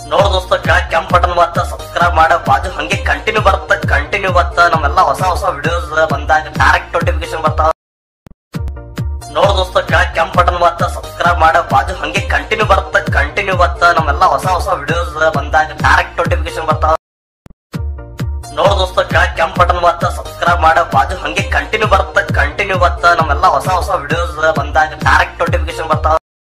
ನೋಡ್ ದೋಸ್ತ ಕೆಳಗ್ ಕೆಂಪ್ ಬಟನ್ ಬತ್ತ ಸಬ್ಸ್ಕ್ರೈಬ್ ಮಾಡ ಬಾಜು ಹಂಗೆ ಕಂಟಿನ್ಯೂ ಬರುತ್ತ ಕಂಟಿನ್ಯೂ ಬತ್ತ ನಮ್ಮೆಲ್ಲ ಹೊಸ ಹೊಸ ವಿಡಿಯೋಸ್ ಬಂದಾಗ ಡೈರೆಕ್ಟ್ ನೋಟಿಫಿಕೇಶನ್ ಬರ್ತಾವ ನೋಡ್ ದೋಸ್ತ ಕೆಳಗ್ ಕೆಂಪ್ ಬಟನ್ ಬತ್ತ ಸಬ್ಸ್ಕ್ರೈಬ್ ಮಾಡ ಬಾಜು ಹಂಗೆ ಕಂಟಿನ್ಯೂ ಬರುತ್ತ ಕಂಟಿನ್ಯೂ ಬತ್ತ ನಮ್ಮೆಲ್ಲ ಹೊಸ ಹೊಸ ವಿಡಿಯೋಸ್ ಬಂದಾಗ ಡೈರೆಕ್ಟ್ ನೋಟಿಫಿಕೇಶನ್ ಬರ್ತಾವ ನೋಡ್ ದೋಸ್ತ ಕೆಳಗ್ ಕೆಂಪ್ ಬಟನ್ ಬತ್ತ ಸಬ್ಸ್ಕ್ರೈಬ್ ಮಾಡ ಬಾಜು ಹಂಗೆ ಕಂಟಿನ್ಯೂ ಬರುತ್ತ ಕಂಟಿನ್ಯೂ ಬತ್ತ ನಮ್ಮೆಲ್ಲ ಹೊಸ ಹೊಸ ವಿಡಿಯೋಸ್ ಬಂದಾಗ ಡೈರೆಕ್ಟ್ ನೋಟಿಫಿಕೇಶನ್ ಬರ್ತಾವ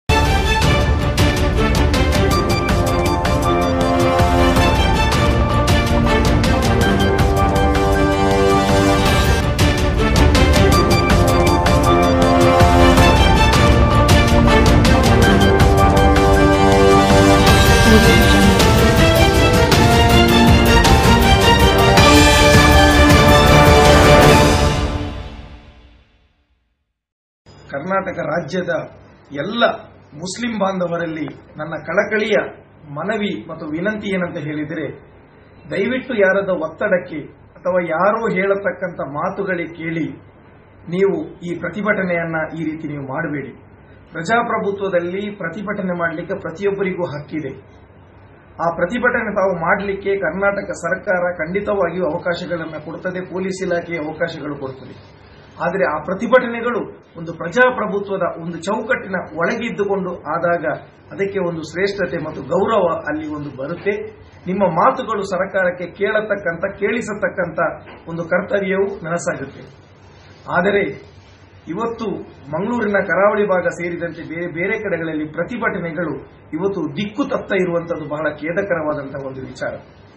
ಕರ್ನಾಟಕ ರಾಜ್ಯದ ಎಲ್ಲ ಮುಸ್ಲಿಂ ಬಾಂಧವರಲ್ಲಿ ನನ್ನ ಕಳಕಳಿಯ ಮನವಿ ಮತ್ತು ವಿನಂತಿ ಏನಂತ ಹೇಳಿದರೆ ದಯವಿಟ್ಟು ಯಾರದ ಒತ್ತಡಕ್ಕೆ ಅಥವಾ ಯಾರೋ ಹೇಳತಕ್ಕಂಥ ಮಾತುಗಳಿಗೆ ಕೇಳಿ ನೀವು ಈ ಪ್ರತಿಭಟನೆಯನ್ನ ಈ ರೀತಿ ನೀವು ಮಾಡಬೇಡಿ ಪ್ರಜಾಪ್ರಭುತ್ವದಲ್ಲಿ ಪ್ರತಿಭಟನೆ ಮಾಡಲಿಕ್ಕೆ ಪ್ರತಿಯೊಬ್ಬರಿಗೂ ಹಕ್ಕಿದೆ ಆ ಪ್ರತಿಭಟನೆ ತಾವು ಮಾಡಲಿಕ್ಕೆ ಕರ್ನಾಟಕ ಸರ್ಕಾರ ಖಂಡಿತವಾಗಿಯೂ ಅವಕಾಶಗಳನ್ನು ಕೊಡುತ್ತದೆ ಪೊಲೀಸ್ ಇಲಾಖೆ ಅವಕಾಶಗಳು ಕೊಡುತ್ತದೆ ಆದರೆ ಆ ಪ್ರತಿಭಟನೆಗಳು ಒಂದು ಪ್ರಜಾಪ್ರಭುತ್ವದ ಒಂದು ಚೌಕಟ್ಟಿನ ಒಳಗಿದ್ದುಕೊಂಡು ಆದಾಗ ಅದಕ್ಕೆ ಒಂದು ಶ್ರೇಷ್ಠತೆ ಮತ್ತು ಗೌರವ ಅಲ್ಲಿ ಒಂದು ಬರುತ್ತೆ ನಿಮ್ಮ ಮಾತುಗಳು ಸರ್ಕಾರಕ್ಕೆ ಕೇಳತಕ್ಕಂಥ ಕೇಳಿಸತಕ್ಕಂಥ ಒಂದು ಕರ್ತವ್ಯವು ನನಸಾಗುತ್ತೆ ಆದರೆ ಇವತ್ತು ಮಂಗಳೂರಿನ ಕರಾವಳಿ ಭಾಗ ಸೇರಿದಂತೆ ಬೇರೆ ಬೇರೆ ಕಡೆಗಳಲ್ಲಿ ಪ್ರತಿಭಟನೆಗಳು ಇವತ್ತು ದಿಕ್ಕು ತಪ್ತ ಇರುವಂತದ್ದು ಬಹಳ ಖೇದಕರವಾದಂತಹ ಒಂದು ವಿಚಾರ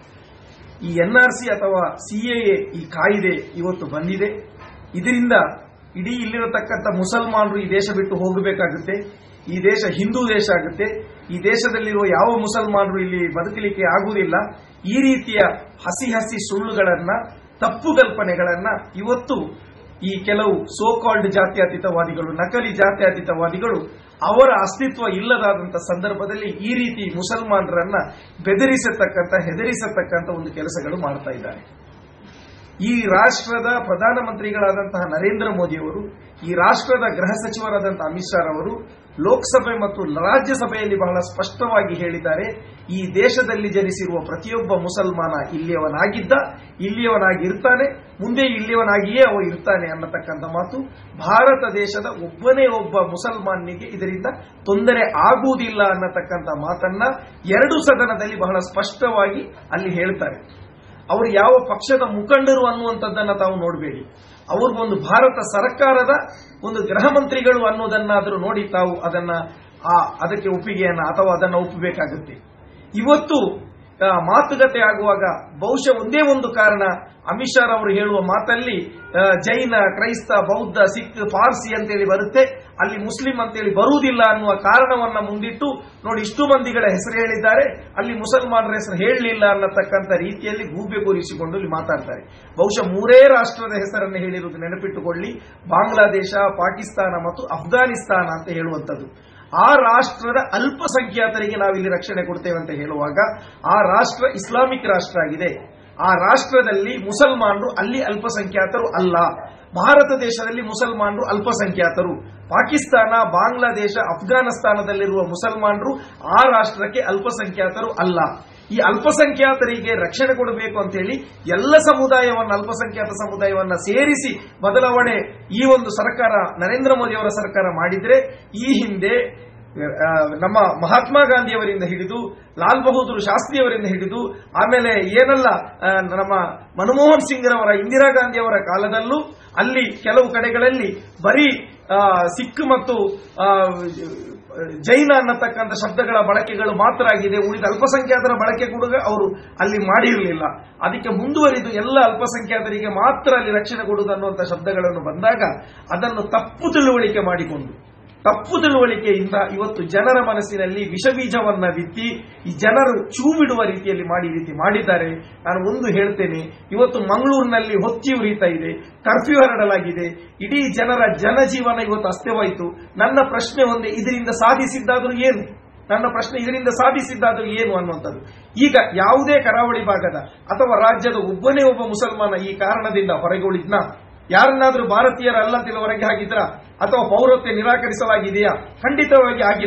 ಈ ಎನ್ಆರ್ಸಿ ಅಥವಾ ಸಿಎಎ ಈ ಕಾಯ್ದೆ ಇವತ್ತು ಬಂದಿದೆ ಇದರಿಂದ ಇಡೀ ಇಲ್ಲಿರತಕ್ಕಂಥ ಮುಸಲ್ಮಾನರು ಈ ದೇಶ ಬಿಟ್ಟು ಹೋಗಬೇಕಾಗುತ್ತೆ ಈ ದೇಶ ಹಿಂದೂ ದೇಶ ಆಗುತ್ತೆ ಈ ದೇಶದಲ್ಲಿರುವ ಯಾವ ಮುಸಲ್ಮಾನರು ಇಲ್ಲಿ ಬದುಕಲಿಕ್ಕೆ ಆಗುವುದಿಲ್ಲ ಈ ರೀತಿಯ ಹಸಿ ಹಸಿ ಸುಳ್ಳುಗಳನ್ನ ತಪ್ಪು ಕಲ್ಪನೆಗಳನ್ನ ಇವತ್ತು ಈ ಕೆಲವು ಸೋ ಕಾಲ್ಡ್ ಜಾತ್ಯತೀತವಾದಿಗಳು ನಕಲಿ ಜಾತ್ಯತೀತವಾದಿಗಳು ಅವರ ಅಸ್ತಿತ್ವ ಇಲ್ಲದಾದಂಥ ಸಂದರ್ಭದಲ್ಲಿ ಈ ರೀತಿ ಮುಸಲ್ಮಾನರನ್ನ ಬೆದರಿಸತಕ್ಕಂಥ ಹೆದರಿಸತಕ್ಕಂಥ ಒಂದು ಕೆಲಸಗಳು ಮಾಡ್ತಾ ಇದ್ದಾರೆ ಈ ರಾಷ್ಟ್ರದ ಪ್ರಧಾನಮಂತ್ರಿಗಳಾದಂತಹ ನರೇಂದ್ರ ಮೋದಿಯವರು ಈ ರಾಷ್ಟ್ರದ ಗೃಹ ಸಚಿವರಾದಂತಹ ಅಮಿತ್ ಶಾ ಅವರು ಲೋಕಸಭೆ ಮತ್ತು ರಾಜ್ಯಸಭೆಯಲ್ಲಿ ಬಹಳ ಸ್ಪಷ್ಟವಾಗಿ ಹೇಳಿದ್ದಾರೆ ಈ ದೇಶದಲ್ಲಿ ಜನಿಸಿರುವ ಪ್ರತಿಯೊಬ್ಬ ಮುಸಲ್ಮಾನ ಇಲ್ಲಿಯವನಾಗಿದ್ದ ಇಲ್ಲಿಯವನಾಗಿರ್ತಾನೆ ಮುಂದೆ ಇಲ್ಲಿಯವನಾಗಿಯೇ ಅವ ಇರ್ತಾನೆ ಅನ್ನತಕ್ಕಂಥ ಮಾತು ಭಾರತ ದೇಶದ ಒಬ್ಬನೇ ಒಬ್ಬ ಮುಸಲ್ಮಾನಿಗೆ ಇದರಿಂದ ತೊಂದರೆ ಆಗುವುದಿಲ್ಲ ಅನ್ನತಕ್ಕಂಥ ಮಾತನ್ನ ಎರಡು ಸದನದಲ್ಲಿ ಬಹಳ ಸ್ಪಷ್ಟವಾಗಿ ಅಲ್ಲಿ ಹೇಳ್ತಾರೆ ಅವರು ಯಾವ ಪಕ್ಷದ ಮುಖಂಡರು ಅನ್ನುವಂಥದ್ದನ್ನ ತಾವು ನೋಡಬೇಡಿ ಅವ್ರಿಗೊಂದು ಭಾರತ ಸರ್ಕಾರದ ಒಂದು ಗೃಹ ಮಂತ್ರಿಗಳು ಅನ್ನೋದನ್ನಾದರೂ ನೋಡಿ ತಾವು ಅದನ್ನ ಆ ಅದಕ್ಕೆ ಒಪ್ಪಿಗೆಯನ್ನ ಅಥವಾ ಅದನ್ನ ಒಪ್ಪಬೇಕಾಗುತ್ತೆ ಇವತ್ತು ಆ, ಮಾತುಕತೆ ಆಗುವಾಗ ಬಹುಶಃ ಒಂದೇ ಒಂದು ಕಾರಣ ಅಮಿತ್ ಶಾ ಅವರು ಹೇಳುವ ಮಾತಲ್ಲಿ ಆ, ಜೈನ ಕ್ರೈಸ್ತ ಬೌದ್ಧ ಸಿಖ್ ಪಾರ್ಸಿ ಅಂತೇಳಿ ಬರುತ್ತೆ ಅಲ್ಲಿ ಮುಸ್ಲಿಂ ಅಂತೇಳಿ ಬರುವುದಿಲ್ಲ ಅನ್ನುವ ಕಾರಣವನ್ನ ಮುಂದಿಟ್ಟು ನೋಡಿ ಇಷ್ಟು ಮಂದಿಗಳ ಹೆಸರು ಹೇಳಿದ್ದಾರೆ ಅಲ್ಲಿ ಮುಸಲ್ಮಾನರ ಹೆಸರು ಹೇಳಲಿಲ್ಲ ಅನ್ನತಕ್ಕಂಥ ರೀತಿಯಲ್ಲಿ ಗೂಬೆ ಕೂರಿಸಿಕೊಂಡು ಇಲ್ಲಿ ಮಾತಾಡ್ತಾರೆ ಬಹುಶಃ ಮೂರೇ ರಾಷ್ಟ್ರದ ಹೆಸರನ್ನು ಹೇಳಿರುವುದು ನೆನಪಿಟ್ಟುಕೊಳ್ಳಿ ಬಾಂಗ್ಲಾದೇಶ ಪಾಕಿಸ್ತಾನ ಮತ್ತು ಅಫ್ಘಾನಿಸ್ತಾನ ಅಂತ ಹೇಳುವಂಥದ್ದು ಆ ರಾಷ್ಟ್ರದ ಅಲ್ಪಸಂಖ್ಯಾತರಿಗೆ ನಾವಿಲ್ಲಿ ರಕ್ಷಣೆ ಕೊಡ್ತೇವೆ ಅಂತ ಹೇಳುವಾಗ ಆ ರಾಷ್ಟ್ರ ಇಸ್ಲಾಮಿಕ್ ರಾಷ್ಟ್ರ ಆಗಿದೆ ಆ ರಾಷ್ಟ್ರದಲ್ಲಿ ಮುಸಲ್ಮಾನರು ಅಲ್ಲಿ ಅಲ್ಪಸಂಖ್ಯಾತರು ಅಲ್ಲ ಭಾರತ ದೇಶದಲ್ಲಿ ಮುಸಲ್ಮಾನರು ಅಲ್ಪಸಂಖ್ಯಾತರು ಪಾಕಿಸ್ತಾನ ಬಾಂಗ್ಲಾದೇಶ ಅಫ್ಘಾನಿಸ್ತಾನದಲ್ಲಿರುವ ಮುಸಲ್ಮಾನರು ಆ ರಾಷ್ಟ್ರಕ್ಕೆ ಅಲ್ಪಸಂಖ್ಯಾತರು ಅಲ್ಲ ಈ ಅಲ್ಪಸಂಖ್ಯಾತರಿಗೆ ರಕ್ಷಣೆ ಕೊಡಬೇಕು ಅಂತ ಹೇಳಿ ಎಲ್ಲ ಸಮುದಾಯವನ್ನ ಅಲ್ಪಸಂಖ್ಯಾತ ಸಮುದಾಯವನ್ನ ಸೇರಿಸಿ ಬದಲಾವಣೆ ಈ ಒಂದು ಸರ್ಕಾರ ನರೇಂದ್ರ ಮೋದಿ ಅವರ ಸರ್ಕಾರ ಮಾಡಿದ್ರೆ ಈ ಹಿಂದೆ ಆ, ನಮ್ಮ ಮಹಾತ್ಮ ಗಾಂಧಿಯವರಿಂದ ಹಿಡಿದು ಲಾಲ್ ಬಹದ್ದೂರ್ ಶಾಸ್ತ್ರಿಯವರಿಂದ ಹಿಡಿದು ಆಮೇಲೆ ಏನೆಲ್ಲ ಆ, ನಮ್ಮ ಮನಮೋಹನ್ ಸಿಂಗ್ ರವರ ಇಂದಿರಾ ಗಾಂಧಿ ಅವರ ಕಾಲದಲ್ಲೂ ಅಲ್ಲಿ ಕೆಲವು ಕಡೆಗಳಲ್ಲಿ ಬರೀ ಆ, ಸಿಖ್ ಮತ್ತು ಆ, ಜೈನ ಅನ್ನತಕ್ಕಂಥ ಶಬ್ದಗಳ ಬಳಕೆಗಳು ಮಾತ್ರ ಆಗಿದೆ ಉಳಿದ ಅಲ್ಪಸಂಖ್ಯಾತರ ಬಳಕೆ ಕೂಡ ಅವರು ಅಲ್ಲಿ ಮಾಡಿರಲಿಲ್ಲ ಅದಕ್ಕೆ ಮುಂದುವರಿದು ಎಲ್ಲ ಅಲ್ಪಸಂಖ್ಯಾತರಿಗೆ ಮಾತ್ರ ಅಲ್ಲಿ ರಕ್ಷಣೆ ಕೊಡುವುದು ಅನ್ನುವಂಥ ಶಬ್ದಗಳನ್ನು ಬಂದಾಗ ಅದನ್ನು ತಪ್ಪು ತಿಳುವಳಿಕೆ ಮಾಡಿಕೊಂಡು ತಪ್ಪು ತಿಳುವಳಿಕೆಯಿಂದ ಇವತ್ತು ಜನರ ಮನಸ್ಸಿನಲ್ಲಿ ವಿಷಬೀಜವನ್ನ ಬಿತ್ತಿ ಈ ಜನರು ಚೂ ಬಿಡುವ ರೀತಿಯಲ್ಲಿ ಮಾಡಿ ಈ ರೀತಿ ಮಾಡಿದ್ದಾರೆ ನಾನು ಒಂದು ಹೇಳ್ತೇನೆ ಇವತ್ತು ಮಂಗಳೂರಿನಲ್ಲಿ ಹೊತ್ತಿ ಉರಿತಾ ಇದೆ ಕರ್ಫ್ಯೂ ಹರಡಲಾಗಿದೆ ಇಡೀ ಜನರ ಜನಜೀವನ ಇವತ್ತು ಅಸ್ತವಾಯಿತು ನನ್ನ ಪ್ರಶ್ನೆ ಒಂದೇ ಇದರಿಂದ ಸಾಧಿಸಿದ್ದಾದರೂ ಏನು ನನ್ನ ಪ್ರಶ್ನೆ ಇದರಿಂದ ಸಾಧಿಸಿದ್ದಾದರೂ ಏನು ಅನ್ನುವಂಥದ್ದು ಈಗ ಯಾವುದೇ ಕರಾವಳಿ ಭಾಗದ ಅಥವಾ ರಾಜ್ಯದ ಒಬ್ಬನೇ ಒಬ್ಬ ಮುಸಲ್ಮಾನ ಈ ಕಾರಣದಿಂದ ಹೊರಗೆ ಉಳಿದ್ನ ಯಾರನ್ನಾದ್ರೂ ಭಾರತೀಯರಲ್ಲ ಅಂತೇಳಿ ಹೊರಗೆ ಹಾಕಿದ್ರ ಅಥವಾ ಪೌರತ್ವ ನಿರಾಕರಿಸಲಾಗಿದೆಯಾ ಖಂಡಿತವಾಗಿ ಆಗಿಲ್ಲ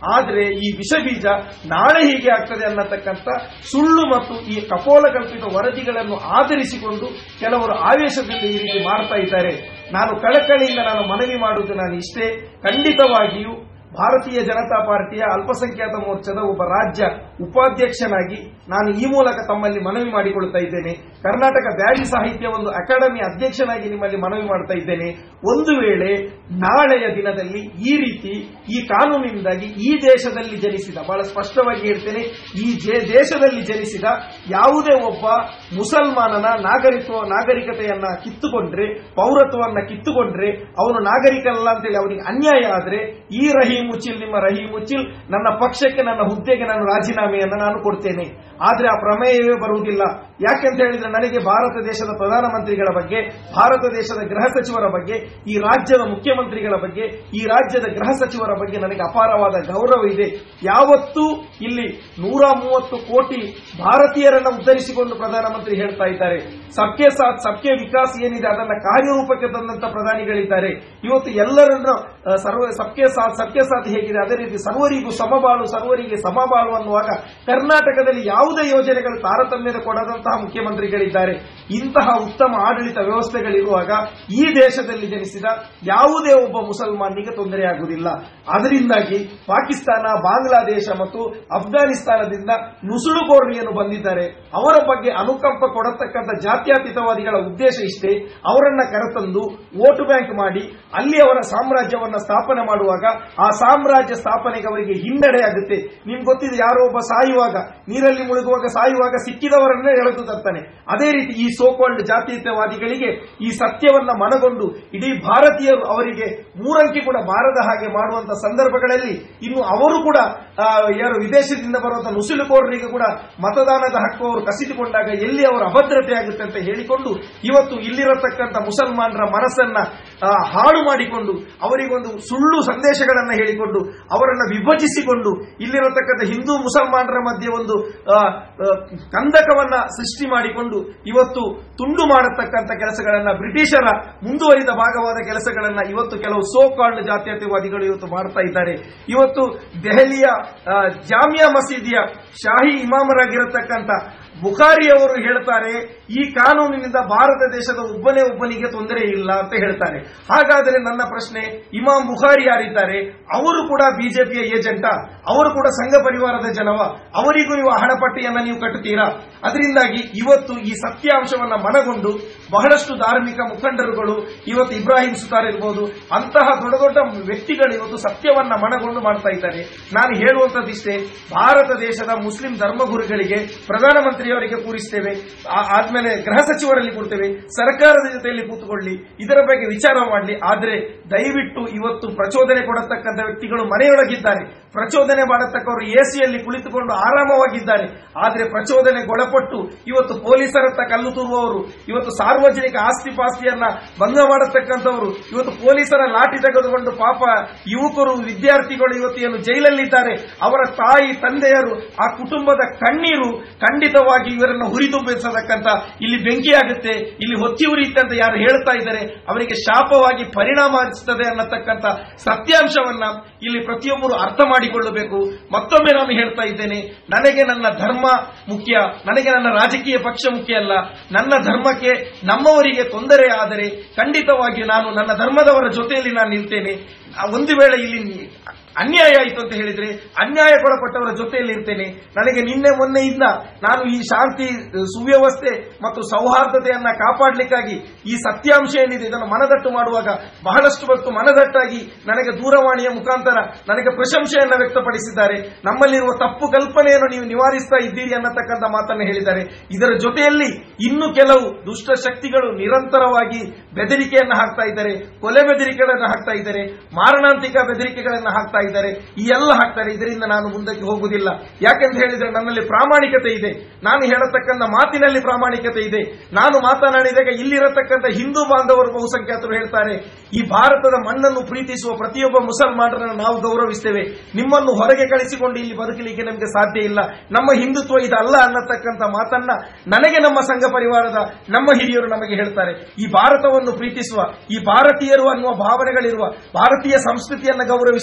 ಆದ್ರೆ ಈ ವಿಷ ಬೀಜ ನಾಳೆ ಹೀಗೆ ಆಗ್ತದೆ ಅನ್ನತಕ್ಕಂಥ ಸುಳ್ಳು ಮತ್ತು ಈ ಕಪೋಲ ಕಲ್ಪಿತ ವರದಿಗಳನ್ನು ಆಧರಿಸಿಕೊಂಡು ಕೆಲವರು ಆವೇಶದಿಂದ ಈ ರೀತಿ ಮಾಡ್ತಾ ಇದ್ದಾರೆ ನಾನು ಕಳಕಳಿಯಿಂದ ನಾನು ಮನವಿ ಮಾಡುವುದು ನಾನು ಇಷ್ಟೇ ಖಂಡಿತವಾಗಿಯೂ ಭಾರತೀಯ ಜನತಾ ಪಾರ್ಟಿಯ ಅಲ್ಪಸಂಖ್ಯಾತ ಮೋರ್ಚಾದ ಒಬ್ಬ ರಾಜ್ಯ ಉಪಾಧ್ಯಕ್ಷನಾಗಿ ನಾನು ಈ ಮೂಲಕ ತಮ್ಮಲ್ಲಿ ಮನವಿ ಮಾಡಿಕೊಳ್ತಾ ಇದ್ದೇನೆ ಕರ್ನಾಟಕ ಬ್ಯಾರಿ ಸಾಹಿತ್ಯ ಒಂದು ಅಕಾಡೆಮಿ ಅಧ್ಯಕ್ಷನಾಗಿ ನಿಮ್ಮಲ್ಲಿ ಮನವಿ ಮಾಡ್ತಾ ಇದ್ದೇನೆ ಒಂದು ವೇಳೆ ನಾಳೆಯ ದಿನದಲ್ಲಿ ಈ ರೀತಿ ಈ ಕಾನೂನಿನಿಂದಾಗಿ ಈ ದೇಶದಲ್ಲಿ ಜನಿಸಿದ ಬಹಳ ಸ್ಪಷ್ಟವಾಗಿ ಹೇಳ್ತೇನೆ ಈ ಜೆ- ದೇಶದಲ್ಲಿ ಜನಿಸಿದ ಯಾವುದೇ ಒಬ್ಬ ಮುಸಲ್ಮಾನನ ನಾಗರಿಕ ನಾಗರಿಕತೆಯನ್ನ ಕಿತ್ತುಕೊಂಡ್ರೆ ಪೌರತ್ವವನ್ನ ಕಿತ್ತುಕೊಂಡ್ರೆ ಅವನು ನಾಗರಿಕಲ್ಲ ಅಂತೇಳಿ ಅವನಿಗೆ ಅನ್ಯಾಯ ಆದ್ರೆ ಈ ರಹೀಂ ಮುಚ್ಚಿಲ್ ನಿಮ್ಮ ರಹೀಂ ಮುಚ್ಚಿಲ್ ನನ್ನ ಪಕ್ಷಕ್ಕೆ ನನ್ನ ಹುದ್ದೆಗೆ ನಾನು ರಾಜೀನಾಮೆಯನ್ನ ನಾನು ಕೊಡ್ತೇನೆ ಆದ್ರೆ ಆ ಪ್ರಮೇಯವೇ ಬರುವುದಿಲ್ಲ ಯಾಕೆಂತ ಹೇಳಿದ್ರೆ ನನಗೆ ಭಾರತ ದೇಶದ ಪ್ರಧಾನಮಂತ್ರಿಗಳ ಬಗ್ಗೆ ಭಾರತ ದೇಶದ ಗೃಹ ಸಚಿವರ ಬಗ್ಗೆ ಈ ರಾಜ್ಯದ ಮುಖ್ಯಮಂತ್ರಿಗಳ ಬಗ್ಗೆ ಈ ರಾಜ್ಯದ ಗೃಹ ಸಚಿವರ ಬಗ್ಗೆ ನನಗೆ ಅಪಾರವಾದ ಗೌರವ ಇದೆ ಯಾವತ್ತೂ ಇಲ್ಲಿ ನೂರ ಮೂವತ್ತು ಕೋಟಿ ಭಾರತೀಯರನ್ನ ಉದ್ಧರಿಸಿಕೊಂಡು ಪ್ರಧಾನಮಂತ್ರಿ ಹೇಳ್ತಾ ಇದ್ದಾರೆ ಸಬ್ಕೆ ಸಾಥ್ ಸಬ್ಕೆ ವಿಕಾಸ್ ಏನಿದೆ ಅದನ್ನ ಕಾರ್ಯರೂಪಕ್ಕೆ ತಂದಂತ ಪ್ರಧಾನಿಗಳಿದ್ದಾರೆ ಇವತ್ತು ಎಲ್ಲರನ್ನು ಆ, ಸರ್ವ ಸಬ್ಕೆ ಸಾಥ್ ಸಬ್ಕೆ ಸಾಥ್ ಹೇಗಿದೆ ಅದೇ ರೀತಿ ಸರ್ವರಿಗೂ ಸಮಬಾಳು ಸರ್ವರಿಗೆ ಸಮಬಾಳು ಅನ್ನುವಾಗ ಕರ್ನಾಟಕದಲ್ಲಿ ಯಾವುದೇ ಯೋಜನೆಗಳು ತಾರತಮ್ಯದ ಕೊಡದಂತಹ ಮುಖ್ಯಮಂತ್ರಿಗಳಿದ್ದಾರೆ ಇಂತಹ ಉತ್ತಮ ಆಡಳಿತ ವ್ಯವಸ್ಥೆಗಳಿರುವಾಗ ಈ ದೇಶದಲ್ಲಿ ಜನಿಸಿದ ಯಾವುದೇ ಒಬ್ಬ ಮುಸಲ್ಮಾನಿಗೆ ತೊಂದರೆಯಾಗುವುದಿಲ್ಲ ಅದರಿಂದಾಗಿ ಪಾಕಿಸ್ತಾನ ಬಾಂಗ್ಲಾದೇಶ ಮತ್ತು ಅಫ್ಘಾನಿಸ್ತಾನದಿಂದ ನುಸುಳುಕೋರಣಿಯನ್ನು ಬಂದಿದ್ದಾರೆ ಅವರ ಬಗ್ಗೆ ಅನುಕಂಪ ಕೊಡತಕ್ಕಂಥ ಜಾತ್ಯತೀತವಾದಿಗಳ ಉದ್ದೇಶ ಇಷ್ಟೇ ಅವರನ್ನ ಕರೆತಂದು ವೋಟ್ ಬ್ಯಾಂಕ್ ಮಾಡಿ ಅಲ್ಲಿ ಅವರ ಸಾಮ್ರಾಜ್ಯವನ್ನ ಸ್ಥಾಪನೆ ಮಾಡುವಾಗ ಆ ಸಾಮ್ರಾಜ್ಯ ಸ್ಥಾಪನೆಗೆ ಅವರಿಗೆ ಹಿನ್ನಡೆ ಆಗುತ್ತೆ ನಿಮ್ಗೆ ಗೊತ್ತಿದೆ ಯಾರೋ ಒಬ್ಬ ಸಾಯುವಾಗ ನೀರಲ್ಲಿ ಮುಳುಗುವಾಗ ಸಾಯುವಾಗ ಸಿಕ್ಕಿದವರನ್ನೇ ಎಳೆದು ತರ್ತಾನೆ ಅದೇ ರೀತಿ ಈ ಸೋಕಾಲ್ಡ್ ಜಾತೀಯವಾದಿಗಳಿಗೆ ಈ ಸತ್ಯವನ್ನ ಮನಗೊಂಡು ಇಡೀ ಭಾರತೀಯರು ಅವರಿಗೆ ಮೂರಂಕಿ ಕೂಡ ಬಾರದ ಹಾಗೆ ಮಾಡುವಂತ ಸಂದರ್ಭಗಳಲ್ಲಿ ಇನ್ನು ಅವರು ಕೂಡ ಆ, ಯಾರು ವಿದೇಶದಿಂದ ಬರುವಂತ ನುಸುಳುಕೋರರಿಗೆ ಕೂಡ ಮತದಾನದ ಹಕ್ಕು ಅವರು ಕಸಿದುಕೊಂಡಾಗ ಎಲ್ಲಿ ಅವರ ಅಭದ್ರತೆ ಆಗುತ್ತೆ ಅಂತ ಹೇಳಿಕೊಂಡು ಇವತ್ತು ಇಲ್ಲಿರತಕ್ಕಂಥ ಮುಸಲ್ಮಾನರ ಮನಸ್ಸನ್ನ ಆ, ಹಾಳು ಮಾಡಿಕೊಂಡು ಅವರಿಗೊಂದು ಸುಳ್ಳು ಸಂದೇಶಗಳನ್ನ ಹೇಳಿಕೊಂಡು ಅವರನ್ನ ವಿಭಜಿಸಿಕೊಂಡು ಇಲ್ಲಿರತಕ್ಕಂಥ ಹಿಂದೂ ಮುಸಲ್ಮಾನರ ಮಧ್ಯೆ ಒಂದು ಆ, ಆ, ಕಂದಕವನ್ನ ಸೃಷ್ಟಿ ಮಾಡಿಕೊಂಡು ಇವತ್ತು ತುಂಡು ಮಾಡತಕ್ಕಂಥ ಕೆಲಸಗಳನ್ನ ಬ್ರಿಟಿಷರ ಮುಂದುವರಿದ ಭಾಗವಾದ ಕೆಲಸಗಳನ್ನ ಇವತ್ತು ಕೆಲವು ಸೋ ಕಾಲ್ಡ್ ಜಾತ್ಯತೀತವಾದಿಗಳು ಇವತ್ತು ಮಾಡ್ತಾ ಇದ್ದಾರೆ ಇವತ್ತು ದೆಹಲಿಯ ಆ, ಜಾಮಿಯಾ ಮಸೀದಿಯ ಶಾಹಿ ಇಮಾಮರಾಗಿರತಕ್ಕಂಥ ಬುಖಾರಿ ಅವರು ಹೇಳ್ತಾರೆ ಈ ಕಾನೂನಿನಿಂದ ಭಾರತ ದೇಶದ ಒಬ್ಬನೇ ಒಬ್ಬನಿಗೆ ತೊಂದರೆ ಇಲ್ಲ ಅಂತ ಹೇಳ್ತಾರೆ ಹಾಗಾದರೆ ನನ್ನ ಪ್ರಶ್ನೆ ಇಮಾಮ್ ಬುಖಾರಿ ಯಾರಿದ್ದಾರೆ ಅವರು ಕೂಡ ಬಿಜೆಪಿಯ ಏಜೆಂಟ ಅವರು ಕೂಡ ಸಂಘ ಪರಿವಾರದ ಜನವ ಅವರಿಗೂ ನೀವು ಹಣಪಟ್ಟಿಯನ್ನ ನೀವು ಕಟ್ಟುತ್ತೀರಾ ಅದರಿಂದಾಗಿ ಇವತ್ತು ಈ ಸತ್ಯಾಂಶವನ್ನ ಮನಗೊಂಡು ಬಹಳಷ್ಟು ಧಾರ್ಮಿಕ ಮುಖಂಡರುಗಳು ಇವತ್ತು ಇಬ್ರಾಹಿಂ ಸುತಾರ್ ಇರ್ಬೋದು ಅಂತಹ ದೊಡ್ಡ ದೊಡ್ಡ ವ್ಯಕ್ತಿಗಳು ಇವತ್ತು ಸತ್ಯವನ್ನ ಮನಗೊಂಡು ಮಾಡ್ತಾ ಇದ್ದಾರೆ ನಾನು ಹೇಳುವಂತದ್ದಿಷ್ಟೇ ಭಾರತ ದೇಶದ ಮುಸ್ಲಿಂ ಧರ್ಮಗುರುಗಳಿಗೆ ಪ್ರಧಾನಮಂತ್ರಿಯವರಿಗೆ ಕೂರಿಸ್ತೇವೆ ಆ- ಆದ್ಮೇಲೆ ಗೃಹ ಸಚಿವರಲ್ಲಿ ಕೊಡ್ತೇವೆ ಸರ್ಕಾರದ ಜೊತೆಯಲ್ಲಿ ಕೂತ್ಕೊಳ್ಳಿ ಇದರ ಬಗ್ಗೆ ವಿಚಾರ ಮಾಡಲಿ ಆದ್ರೆ ದಯವಿಟ್ಟು ಇವತ್ತು ಪ್ರಚೋದನೆ ಕೊಡತಕ್ಕಂಥ ವ್ಯಕ್ತಿಗಳು ಮನೆಯೊಳಗಿದ್ದಾರೆ ಪ್ರಚೋದನೆ ಮಾಡತಕ್ಕವರು ಎಸಿಯಲ್ಲಿ ಕುಳಿತುಕೊಂಡು ಆರಾಮವಾಗಿದ್ದಾರೆ ಆದ್ರೆ ಪ್ರಚೋದನೆಗೊಳಪಟ್ಟು ಇವತ್ತು ಪೊಲೀಸರತ್ತ ಕಲ್ಲು ತೂರುವವರು ಇವತ್ತು ಸಾರ್ವಜನಿಕ ಆಸ್ತಿ ಪಾಸ್ತಿಯನ್ನ ಭಂಗ ಮಾಡತಕ್ಕಂಥವರು ಇವತ್ತು ಪೊಲೀಸರ ಲಾಠಿ ತೆಗೆದುಕೊಂಡು ಪಾಪ ಯುವಕರು ವಿದ್ಯಾರ್ಥಿಗಳು ಇವತ್ತು ಏನು ಜೈಲಲ್ಲಿದ್ದಾರೆ ಅವರ ತಾಯಿ ತಂದೆಯರು ಆ ಕುಟುಂಬದ ಕಣ್ಣೀರು ಖಂಡಿತವಾಗಿ ಇವರನ್ನು ಹುರಿದುಂಬಿಸತಕ್ಕಂಥ ಇಲ್ಲಿ ಬೆಂಕಿಯಾಗುತ್ತೆ ಇಲ್ಲಿ ಹೊತ್ತಿ ಉರಿಯುತ್ತೆ ಅಂತ ಯಾರು ಹೇಳ್ತಾ ಇದ್ದಾರೆ ಅವರಿಗೆ ಶಾಪವಾಗಿ ಪರಿಣಾಮ ಹರಿಸುತ್ತದೆ ಅನ್ನತಕ್ಕಂಥ ಸತ್ಯಾಂಶವನ್ನ ಇಲ್ಲಿ ಪ್ರತಿಯೊಬ್ಬರು ಅರ್ಥ ಮಾಡಿಕೊಳ್ಳಬೇಕು ಮತ್ತೊಮ್ಮೆ ನಾನು ಹೇಳ್ತಾ ಇದ್ದೇನೆ ನನಗೆ ನನ್ನ ಧರ್ಮ ಮುಖ್ಯ ನನಗೆ ನನ್ನ ರಾಜಕೀಯ ಪಕ್ಷ ಮುಖ್ಯ ಅಲ್ಲ ನನ್ನ ಧರ್ಮಕ್ಕೆ ನಮ್ಮವರಿಗೆ ತೊಂದರೆ ಆದರೆ ಖಂಡಿತವಾಗಿ ನಾನು ನನ್ನ ಧರ್ಮದವರ ಜೊತೆಯಲ್ಲಿ ನಾನು ನಿಲ್ತೇನೆ ಆ ಒಂದು ವೇಳೆ ಇಲ್ಲಿ ನಿ- ಅನ್ಯಾಯ ಆಯಿತು ಅಂತ ಹೇಳಿದ್ರೆ ಅನ್ಯಾಯಕ್ಕೊಳಪಟ್ಟವರ ಜೊತೆಯಲ್ಲಿ ಇರ್ತೇನೆ ನನಗೆ ನಿನ್ನೆ ಮೊನ್ನೆಯಿಂದ ನಾನು ಈ ಶಾಂತಿ ಸುವ್ಯವಸ್ಥೆ ಮತ್ತು ಸೌಹಾರ್ದತೆಯನ್ನ ಕಾಪಾಡಲಿಕ್ಕಾಗಿ ಈ ಸತ್ಯಾಂಶ ಏನಿದೆ ಇದನ್ನು ಮನದಟ್ಟು ಮಾಡುವಾಗ ಬಹಳಷ್ಟು ಹೊತ್ತು ಮನದಟ್ಟಾಗಿ ನನಗೆ ದೂರವಾಣಿಯ ಮುಖಾಂತರ ನನಗೆ ಪ್ರಶಂಸೆಯನ್ನ ವ್ಯಕ್ತಪಡಿಸಿದ್ದಾರೆ ನಮ್ಮಲ್ಲಿರುವ ತಪ್ಪು ಕಲ್ಪನೆಯನ್ನು ನೀವು ನಿವಾರಿಸ್ತಾ ಇದ್ದೀರಿ ಅನ್ನತಕ್ಕಂಥ ಮಾತನ್ನು ಹೇಳಿದ್ದಾರೆ ಇದರ ಜೊತೆಯಲ್ಲಿ ಇನ್ನು ಕೆಲವು ದುಷ್ಟ ಶಕ್ತಿಗಳು ನಿರಂತರವಾಗಿ ಬೆದರಿಕೆಯನ್ನು ಹಾಕ್ತಾ ಇದ್ದಾರೆ ಕೊಲೆ ಬೆದರಿಕೆಗಳನ್ನು ಹಾಕ್ತಾ ಇದ್ದಾರೆ ಮಾರಣಾಂತಿಕ ಬೆದರಿಕೆಗಳನ್ನು ಹಾಕ್ತಾ ಇದ್ದಾರೆ ಈ ಎಲ್ಲ ಹಾಕ್ತಾರೆ ಇದರಿಂದ ನಾನು ಮುಂದಕ್ಕೆ ಹೋಗುವುದಿಲ್ಲ ಯಾಕೆಂತ ಹೇಳಿದ್ರೆ ನನ್ನಲ್ಲಿ ಪ್ರಾಮಾಣಿಕತೆ ಇದೆ ನಾನು ಹೇಳತಕ್ಕಂಥ ಮಾತಿನಲ್ಲಿ ಪ್ರಾಮಾಣಿಕತೆ ಇದೆ ನಾನು ಮಾತನಾಡಿದಾಗ ಇಲ್ಲಿರತಕ್ಕಂಥ ಹಿಂದೂ ಬಾಂಧವರು ಬಹುಸಂಖ್ಯಾತರು ಹೇಳ್ತಾರೆ ಈ ಭಾರತದ ಮಣ್ಣನ್ನು ಪ್ರೀತಿಸುವ ಪ್ರತಿಯೊಬ್ಬ ಮುಸಲ್ಮಾನರನ್ನು ನಾವು ಗೌರವಿಸ್ತೇವೆ ನಿಮ್ಮನ್ನು ಹೊರಗೆ ಕಳಿಸಿಕೊಂಡು ಇಲ್ಲಿ ಬದುಕಲಿಕ್ಕೆ ನಮಗೆ ಸಾಧ್ಯ ಇಲ್ಲ ನಮ್ಮ ಹಿಂದುತ್ವ ಇದಲ್ಲ ಅನ್ನತಕ್ಕಂಥ ಮಾತನ್ನ ನನಗೆ ನಮ್ಮ ಸಂಘ ಪರಿವಾರದ ನಮ್ಮ ಹಿರಿಯರು ನಮಗೆ ಹೇಳ್ತಾರೆ ಈ ಭಾರತವನ್ನು ಪ್ರೀತಿಸುವ ಈ ಭಾರತೀಯರು ಅನ್ನುವ ಭಾವನೆಗಳಿರುವ ಭಾರತೀಯ ಸಂಸ್ಕೃತಿಯನ್ನು ಗೌರವಿಸುವ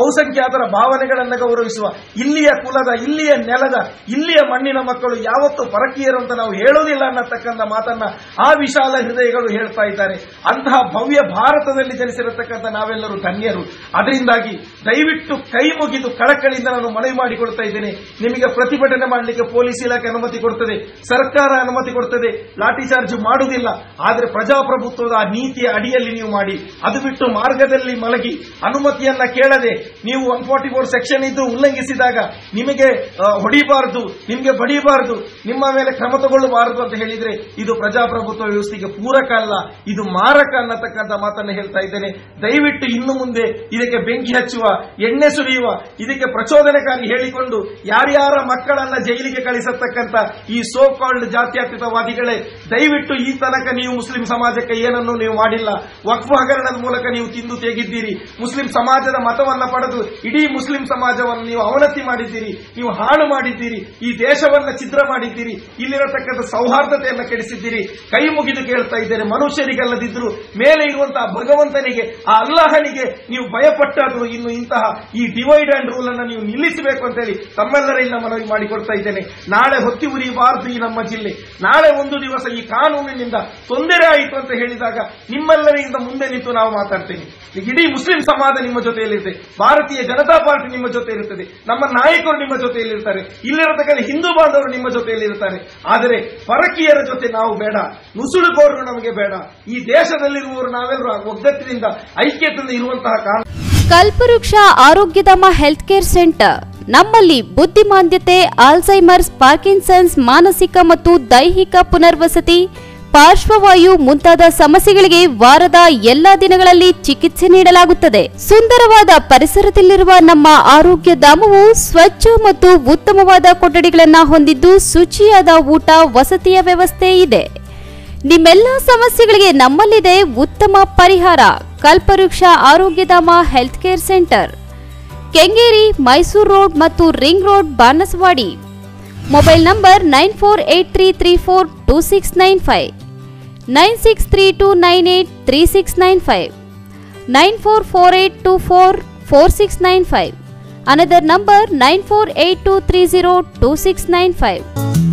ಬಹುಸಂಖ್ಯಾತರ ಭಾವನೆಗಳನ್ನ ಗೌರವಿಸುವ ಇಲ್ಲಿಯ ಕುಲದ ಇಲ್ಲಿಯ ನೆಲದ ಇಲ್ಲಿಯ ಮಣ್ಣಿನ ಮಕ್ಕಳು ಯಾವತ್ತೂ ಪರಕೀಯರು ಅಂತ ನಾವು ಹೇಳೋದಿಲ್ಲ ಅನ್ನತಕ್ಕಂಥ ಮಾತನ್ನ ಆ ವಿಶಾಲ ಹೃದಯಗಳು ಹೇಳ್ತಾ ಇದ್ದಾರೆ ಅಂತಹ ಭವ್ಯ ಭಾರತದಲ್ಲಿ ಜನಿಸಿರತಕ್ಕಂಥ ನಾವೆಲ್ಲರೂ ಧನ್ಯರು ಅದರಿಂದಾಗಿ ದಯವಿಟ್ಟು ಕೈ ಮುಗಿದು ಕಳಕಳಿಯಿಂದ ನಾನು ಮನವಿ ಮಾಡಿಕೊಳ್ತಾ ಇದ್ದೇನೆ ನಿಮಗೆ ಪ್ರತಿಭಟನೆ ಮಾಡಲಿಕ್ಕೆ ಪೊಲೀಸ್ ಇಲಾಖೆ ಅನುಮತಿ ಕೊಡ್ತದೆ ಸರ್ಕಾರ ಅನುಮತಿ ಕೊಡ್ತದೆ ಲಾಠಿ ಚಾರ್ಜ್ ಮಾಡುವುದಿಲ್ಲ ಆದರೆ ಪ್ರಜಾಪ್ರಭುತ್ವದ ಆ ನೀತಿಯ ಅಡಿಯಲ್ಲಿ ನೀವು ಮಾಡಿ ಅದು ಬಿಟ್ಟು ಮಾರ್ಗದಲ್ಲಿ ಮಲಗಿ ಅನುಮತಿಯನ್ನ ಕೇಳದೆ ನೀವು ಒನ್ ಫಾರ್ಟಿ ಫೋರ್ ಸೆಕ್ಷನ್ ಇದ್ದು ಉಲ್ಲಂಘಿಸಿದಾಗ ನಿಮಗೆ ಆ, ಹೊಡಿಬಾರದು ನಿಮಗೆ ಬಡಿಬಾರದು ನಿಮ್ಮ ಮೇಲೆ ಕ್ರಮ ತಗೊಳ್ಳಬಾರದು ಅಂತ ಹೇಳಿದ್ರೆ ಇದು ಪ್ರಜಾಪ್ರಭುತ್ವ ವ್ಯವಸ್ಥೆಗೆ ಪೂರಕ ಅಲ್ಲ ಇದು ಮಾರಕ ಅನ್ನತಕ್ಕಂಥ ಮಾತನ್ನು ಹೇಳ್ತಾ ಇದ್ದೇನೆ ದಯವಿಟ್ಟು ಇನ್ನು ಮುಂದೆ ಇದಕ್ಕೆ ಬೆಂಕಿ ಹಚ್ಚುವ ಎಣ್ಣೆ ಸುರಿಯುವ ಇದಕ್ಕೆ ಪ್ರಚೋದನಕಾರಿ ಹೇಳಿಕೊಂಡು ಯಾರ್ಯಾರ ಮಕ್ಕಳನ್ನ ಜೈಲಿಗೆ ಕಳಿಸತಕ್ಕಂಥ ಈ ಸೋ ಕಾಲ್ಡ್ ಜಾತ್ಯತೀತವಾದಿಗಳೇ ದಯವಿಟ್ಟು ಈ ತನಕ ನೀವು ಮುಸ್ಲಿಂ ಸಮಾಜಕ್ಕೆ ಏನನ್ನು ನೀವು ಮಾಡಿಲ್ಲ ವಕ್ಫ್ ಹಗರಣದ ಮೂಲಕ ನೀವು ತಿಂದು ತೆಗಿದ್ದೀರಿ ಮುಸ್ಲಿಂ ಸಮಾಜದ ಮತವನ್ನ ಪಡೆದು ಇಡೀ ಮುಸ್ಲಿಂ ಸಮಾಜವನ್ನು ನೀವು ಅವನತಿ ಮಾಡಿದ್ದೀರಿ ನೀವು ಹಾಳು ಮಾಡಿದ್ದೀರಿ ಈ ದೇಶವನ್ನ ಛಿದ್ರ ಮಾಡಿದ್ದೀರಿ ಇಲ್ಲಿರತಕ್ಕಂಥ ಸೌಹಾರ್ದತೆಯನ್ನ ಕೆಡಿಸಿದ್ದೀರಿ ಕೈ ಮುಗಿದು ಕೇಳ್ತಾ ಇದ್ದೇನೆ ಮನುಷ್ಯರಿಗಲ್ಲದಿದ್ರು ಮೇಲೆ ಇರುವಂತಹ ಭಗವಂತನಿಗೆ ಆ ಅಲ್ಲಾಹನಿಗೆ ನೀವು ಭಯಪಟ್ಟಾದ್ರು ಇನ್ನು ಇಂತಹ ಈ ಡಿವೈಡ್ ಅಂಡ್ ರೂಲ್ ಅನ್ನು ನೀವು ನಿಲ್ಲಿಸಬೇಕು ಅಂತ ಹೇಳಿ ತಮ್ಮೆಲ್ಲರಿಂದ ಮನವಿ ಮಾಡಿಕೊಡ್ತಾ ಇದ್ದೇನೆ ನಾಳೆ ಹೊತ್ತಿ ಉರಿಬಾರದು ಈ ನಮ್ಮ ಜಿಲ್ಲೆ ನಾಳೆ ಒಂದು ದಿವಸ ಈ ಕಾನೂನಿನಿಂದ ತೊಂದರೆ ಆಯಿತು ಅಂತ ಹೇಳಿದಾಗ ನಿಮ್ಮೆಲ್ಲರಿಂದ ಮುಂದೆ ನಿಂತು ನಾವು ಮಾತಾಡ್ತೇನೆ ಈಗ ಇಡೀ ಮುಸ್ಲಿಂ ಸಮಾಜ ನಿಮ್ಮ ಜೊತೆಯಲ್ಲಿರುತ್ತೆ ಭಾರತೀಯ ಜನತಾ ಪಾರ್ಟಿ ನಿಮ್ಮ ಜೊತೆ ಇರುತ್ತದೆ ನಮ್ಮ ನಾಯಕರು ನಿಮ್ಮ ಜೊತೆಯಲ್ಲಿರ್ತಾರೆ ಇಲ್ಲಿರತಕ್ಕಂಥ ಹಿಂದೂ ಬಾಂಧವರು ನಿಮ್ಮ ಜೊತೆಯಲ್ಲಿರ್ತಾರೆ ಆದರೆ ಪರಕೀಯರ ಜೊತೆ ನಾವು ಬೇಡ ನುಸುಳುಕೋರರು ನಮಗೆ ಬೇಡ ಈ ದೇಶದಲ್ಲಿರುವವರು ನಾವೆಲ್ಲರೂ ಒಗ್ಗಟ್ಟಿನಿಂದ ಐಕ್ಯತೆಯಿಂದ ಇರುವಂತಹ ಕಾನೂನು ಕಲ್ಪವೃಕ್ಷ ಆರೋಗ್ಯಧಾಮ ಹೆಲ್ತ್ ಕೇರ್ ಸೆಂಟರ್ ನಮ್ಮಲ್ಲಿ ಬುದ್ಧಿಮಾಂದ್ಯತೆ ಆಲ್ಝೈಮರ್ಸ್ ಪಾರ್ಕಿನ್ಸನ್ಸ್ ಮಾನಸಿಕ ಮತ್ತು ದೈಹಿಕ ಪುನರ್ವಸತಿ ಪಾರ್ಶ್ವವಾಯು ಮುಂತಾದ ಸಮಸ್ಯೆಗಳಿಗೆ ವಾರದ ಎಲ್ಲಾ ದಿನಗಳಲ್ಲಿ ಚಿಕಿತ್ಸೆ ನೀಡಲಾಗುತ್ತದೆ ಸುಂದರವಾದ ಪರಿಸರದಲ್ಲಿರುವ ನಮ್ಮ ಆರೋಗ್ಯ ಧಾಮವು ಸ್ವಚ್ಛ ಮತ್ತು ಉತ್ತಮವಾದ ಕೊಠಡಿಗಳನ್ನು ಹೊಂದಿದ್ದು ಶುಚಿಯಾದ ಊಟ ವಸತಿಯ ವ್ಯವಸ್ಥೆ ಇದೆ ನಿಮ್ಮೆಲ್ಲ ಸಮಸ್ಯೆಗಳಿಗೆ ನಮ್ಮಲ್ಲಿದೆ ಉತ್ತಮ ಪರಿಹಾರ Kalpavriksha Arogyadhama health care centre Kengeri Mysuru road ಮತ್ತು ring road Banasawadi mobile number nine four eight three three four two six nine five nine six three two nine eight three six nine five nine four four eight two four four six nine five another number nine four eight two three zero two six nine five